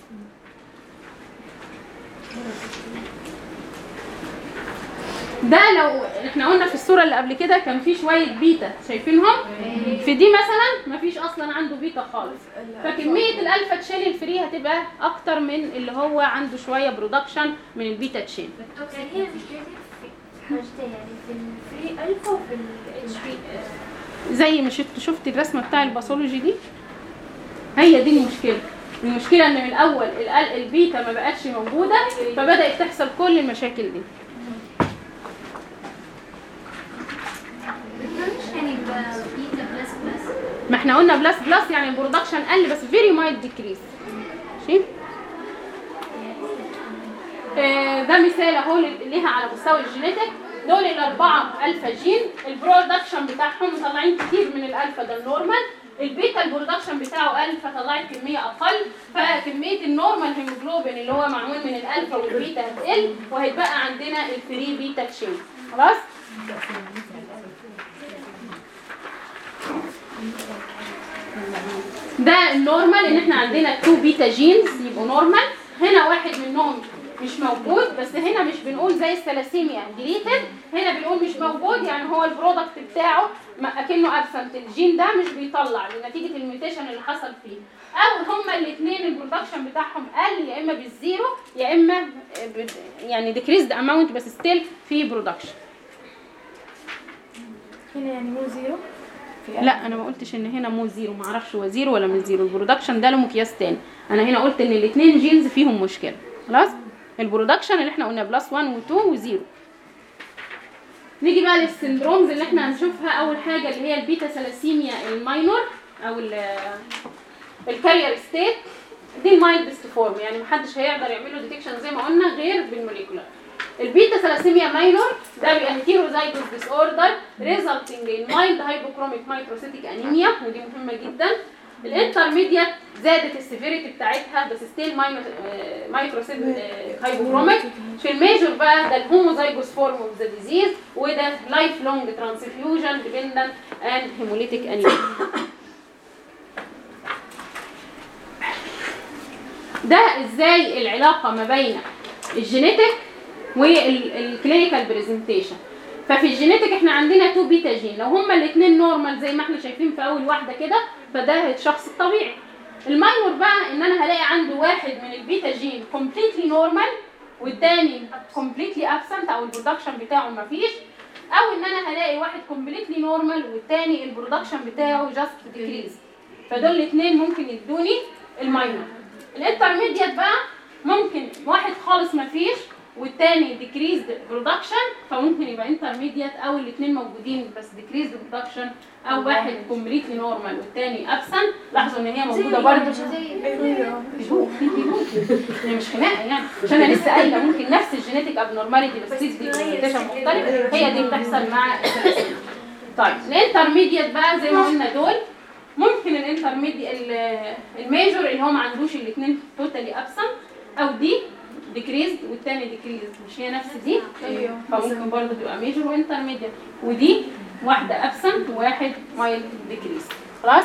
ده لو احنا قلنا في الصوره اللي قبل كده كان في شويه بيتا شايفينهم في دي مثلا مفيش اصلا عنده بيتا خالص فكميه الالفا تشين الفري هتبقى اكتر من اللي هو عنده شويه برودكشن من البيتا تشين يعني هي مشكلتي في حاجتين يعني في الفري الفا وفي الاتش بي زي ما شفت شفت الرسمه بتاع الباثولوجي دي هي دي المشكله المشكله ان من الاول ال- البيتا ما بقتش موجوده فبدات تحصل كل المشاكل دي مش يعني بيتا بلس بلس ما احنا قلنا بلس بلس يعني البرودكشن قل بس فيري مايلد ديكريس ماشي آه، ده مثال اهو ل- ليها على مستوى الجينيتك دول الاربعه الفا جين البرودكشن بتاعهم مطلعين كتير من الالفا ده النورمال البيتا البرودكشن بتاعه الفا طلعت كميه اقل فكميه النورمال هيموجلوبين اللي هو معمول من الالفا والبيتا هتقل وهيتبقى عندنا الفري بيتا تشين خلاص ده النورمال ان احنا عندنا تو بيتا جينز يبقوا نورمال هنا واحد منهم مش موجود بس هنا مش بنقول زي الثلاسيميا ديليتد هنا بنقول مش موجود يعني هو البرودكت بتاعه ما اكنه ابسنت الجين ده مش بيطلع نتيجه الميوتيشن اللي حصل فيه او هما الاثنين البرودكشن بتاعهم قل يا اما بالزيرو يا اما بد- يعني ديكريزد اماونت بس ستيل في برودكشن هنا يعني مو زيرو لا انا ما قلتش ان هنا مو زيرو ما اعرفش هو زيرو ولا مش زيرو البرودكشن ده له مقياس تاني انا هنا قلت ان الاثنين جينز فيهم مشكله خلاص البرودكشن اللي احنا قلنا بلس 1 و2 وزيرو نيجي بقى للسندرومز اللي احنا هنشوفها اول حاجه اللي هي البيتا ثلاسيميا الماينور او ال الكارير ستيت دي المايلدست فورم يعني محدش هيقدر يعمل له ديتكشن زي ما قلنا غير بالموليكولار البيتا ثلاسيميا ماينور ده بيبقى هيتيروزايجوس ديس اوردر ريزلتنج ان مايلد هايبوكروميك مايكروسيتيك انيميا ودي مهمه جدا الانترميديت زادت السيفيريتي بتاعتها بس ستيل مايكروسيتيك هايبوكروميك في الميجور بقى ده الهوموزايجوس فورم اوف ذا ديزيز وده لايف لونج ترانسفيوجن ديبندنت اند هيموليتيك انيميا ده ازاي العلاقه ما بين الجينيتك والكلينيكال برزنتيشن ففي الجينيتك احنا عندنا تو بيتا جين لو هما الاثنين نورمال زي ما احنا شايفين في اول واحده كده فده الشخص الطبيعي الماينور بقى ان انا هلاقي عنده واحد من البيتا جين كومبليتلي نورمال والتاني كومبليتلي ابسنت او البرودكشن بتاعه مفيش او ان انا هلاقي واحد كومبليتلي نورمال والتاني البرودكشن بتاعه جاست ديكريز فدول الاثنين ممكن يدوني الماينور الانترميديت بقى ممكن واحد خالص مفيش والتاني ديكريزد برودكشن فممكن يبقى انترميديت او الاثنين موجودين بس ديكريزد برودكشن او واحد كومبليتلي نورمال والتاني ابسنت لاحظوا ان هي موجوده برضه هدوء في هدوء هي مش خناقه يعني عشان انا لسه قايله ممكن نفس الجينيتك ابنورماليتي بس تدي برزنتيشن مختلف هي دي بتحصل مع الثلاثين طيب الانترميديت بقى زي ما قلنا دول ممكن الانترميديت الميجور اللي هو ما عندوش الاثنين توتالي ابسنت او دي ديكريزد والتاني ديكريزد مش هي نفس دي ايوه فممكن برضه تبقى ميجور وانترميديت ودي واحده ابسنت وواحد مايلد ديكريز خلاص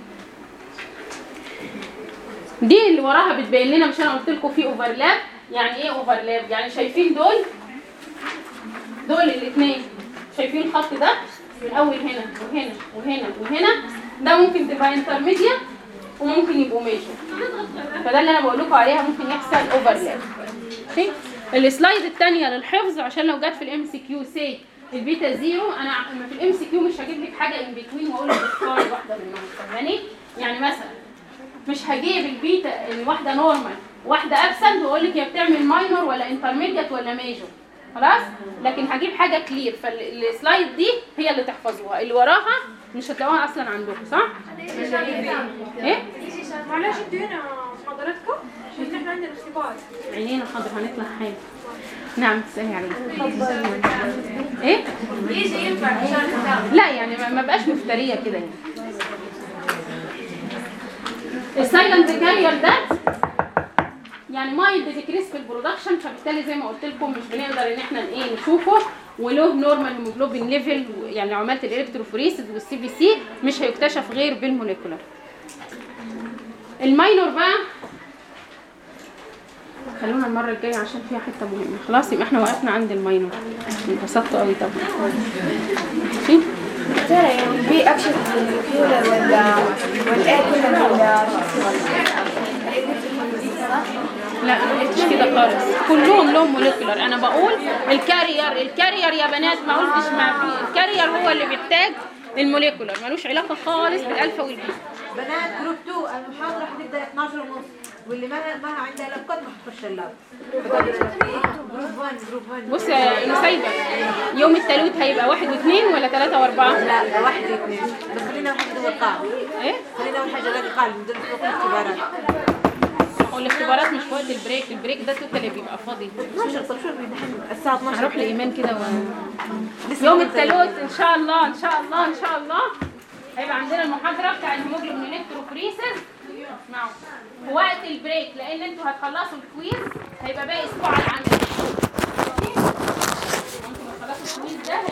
دي اللي وراها بتبين لنا مش انا قلت لكم في اوفرلاب يعني ايه اوفرلاب يعني شايفين دول دول الاثنين شايفين الخط ده من اول هنا وهنا وهنا وهنا ده ممكن تبقى انترميديت وممكن يبقوا ميجور فده اللي انا بقول لكم عليها ممكن يحصل اوفرلاب اوكي السلايد الثانيه للحفظ عشان لو جت في الام سي كيو سي البيتا زيرو انا ع- في الام سي كيو مش هجيب لك حاجه ان بتوين واقول لك اختار واحده منهم فاهماني يعني مثلا مش هجيب البيتا الواحده نورمال واحده ابسنت واقول لك هي بتعمل ماينور ولا انترميديت ولا ميجور خلاص لكن هجيب حاجه كلير فالسلايد دي هي اللي تحفظوها اللي وراها مش هتلاقوها اصلا عندكم صح ايه معلش انتوا هنا حضراتكم عشان احنا عندنا اختبار عينينا حاضر هنطلع حاجه نعم تسالي عليك ايه يجي ينفع عشان لا يعني ما- ما بقاش مفتريه كده يعني السايلنت كارير ده يعني مايلد ديكريس في البرودكشن فبالتالي زي ما قلت لكم مش بنقدر ان احنا ايه نشوفه وله نورمال هيموجلوبين ليفل يعني لو عملت الالكتروفوريسيس والسي بي سي مش هيكتشف غير بالموليكولار الماينور بقى خلونا المره الجايه عشان فيها حته مهمه خلاص يبقى احنا وقفنا عند الماينور انبسطتوا قوي طبعا ماشي ترى يعني في اكشن في الكيولر ولا والايه كلها ولا لا مش كده خالص كلهم لهم موليكولر انا بقول الكارير الكارير يا بنات ما قلتش ما في الكارير هو اللي بيحتاج الموليكولر ملوش علاقه خالص بالالفا والبيتا بنات جروب 2 المحاضرة هتبدأ 12 ونص واللي ما ما عندها لابتوب ما هتخش اللاب جروب 1 جروب 1 بص يا نسيبة يوم التلوت هيبقى واحد واثنين ولا ثلاثة وأربعة؟ لا لا واحد اثنين بس خلينا واحد هو القاعدة إيه؟ خلينا اول حاجة لاقي قاعدة مدرس وقت الاختبارات هو الاختبارات مش في وقت البريك، البريك ده توتالي بيبقى فاضي 12 طب شو الحين الساعة 12 هروح لإيمان كده و... لسه يوم ما التلوت إن شاء الله إن شاء الله إن شاء الله هيبقى عندنا المحاضرة بتاع الهيموجلوبين الكتروفريسز اسمعوا في وقت البريك لأن أنتوا هتخلصوا الكويز هيبقى باقي أسبوع على عندكم. ممكن تخلصوا الكويز ده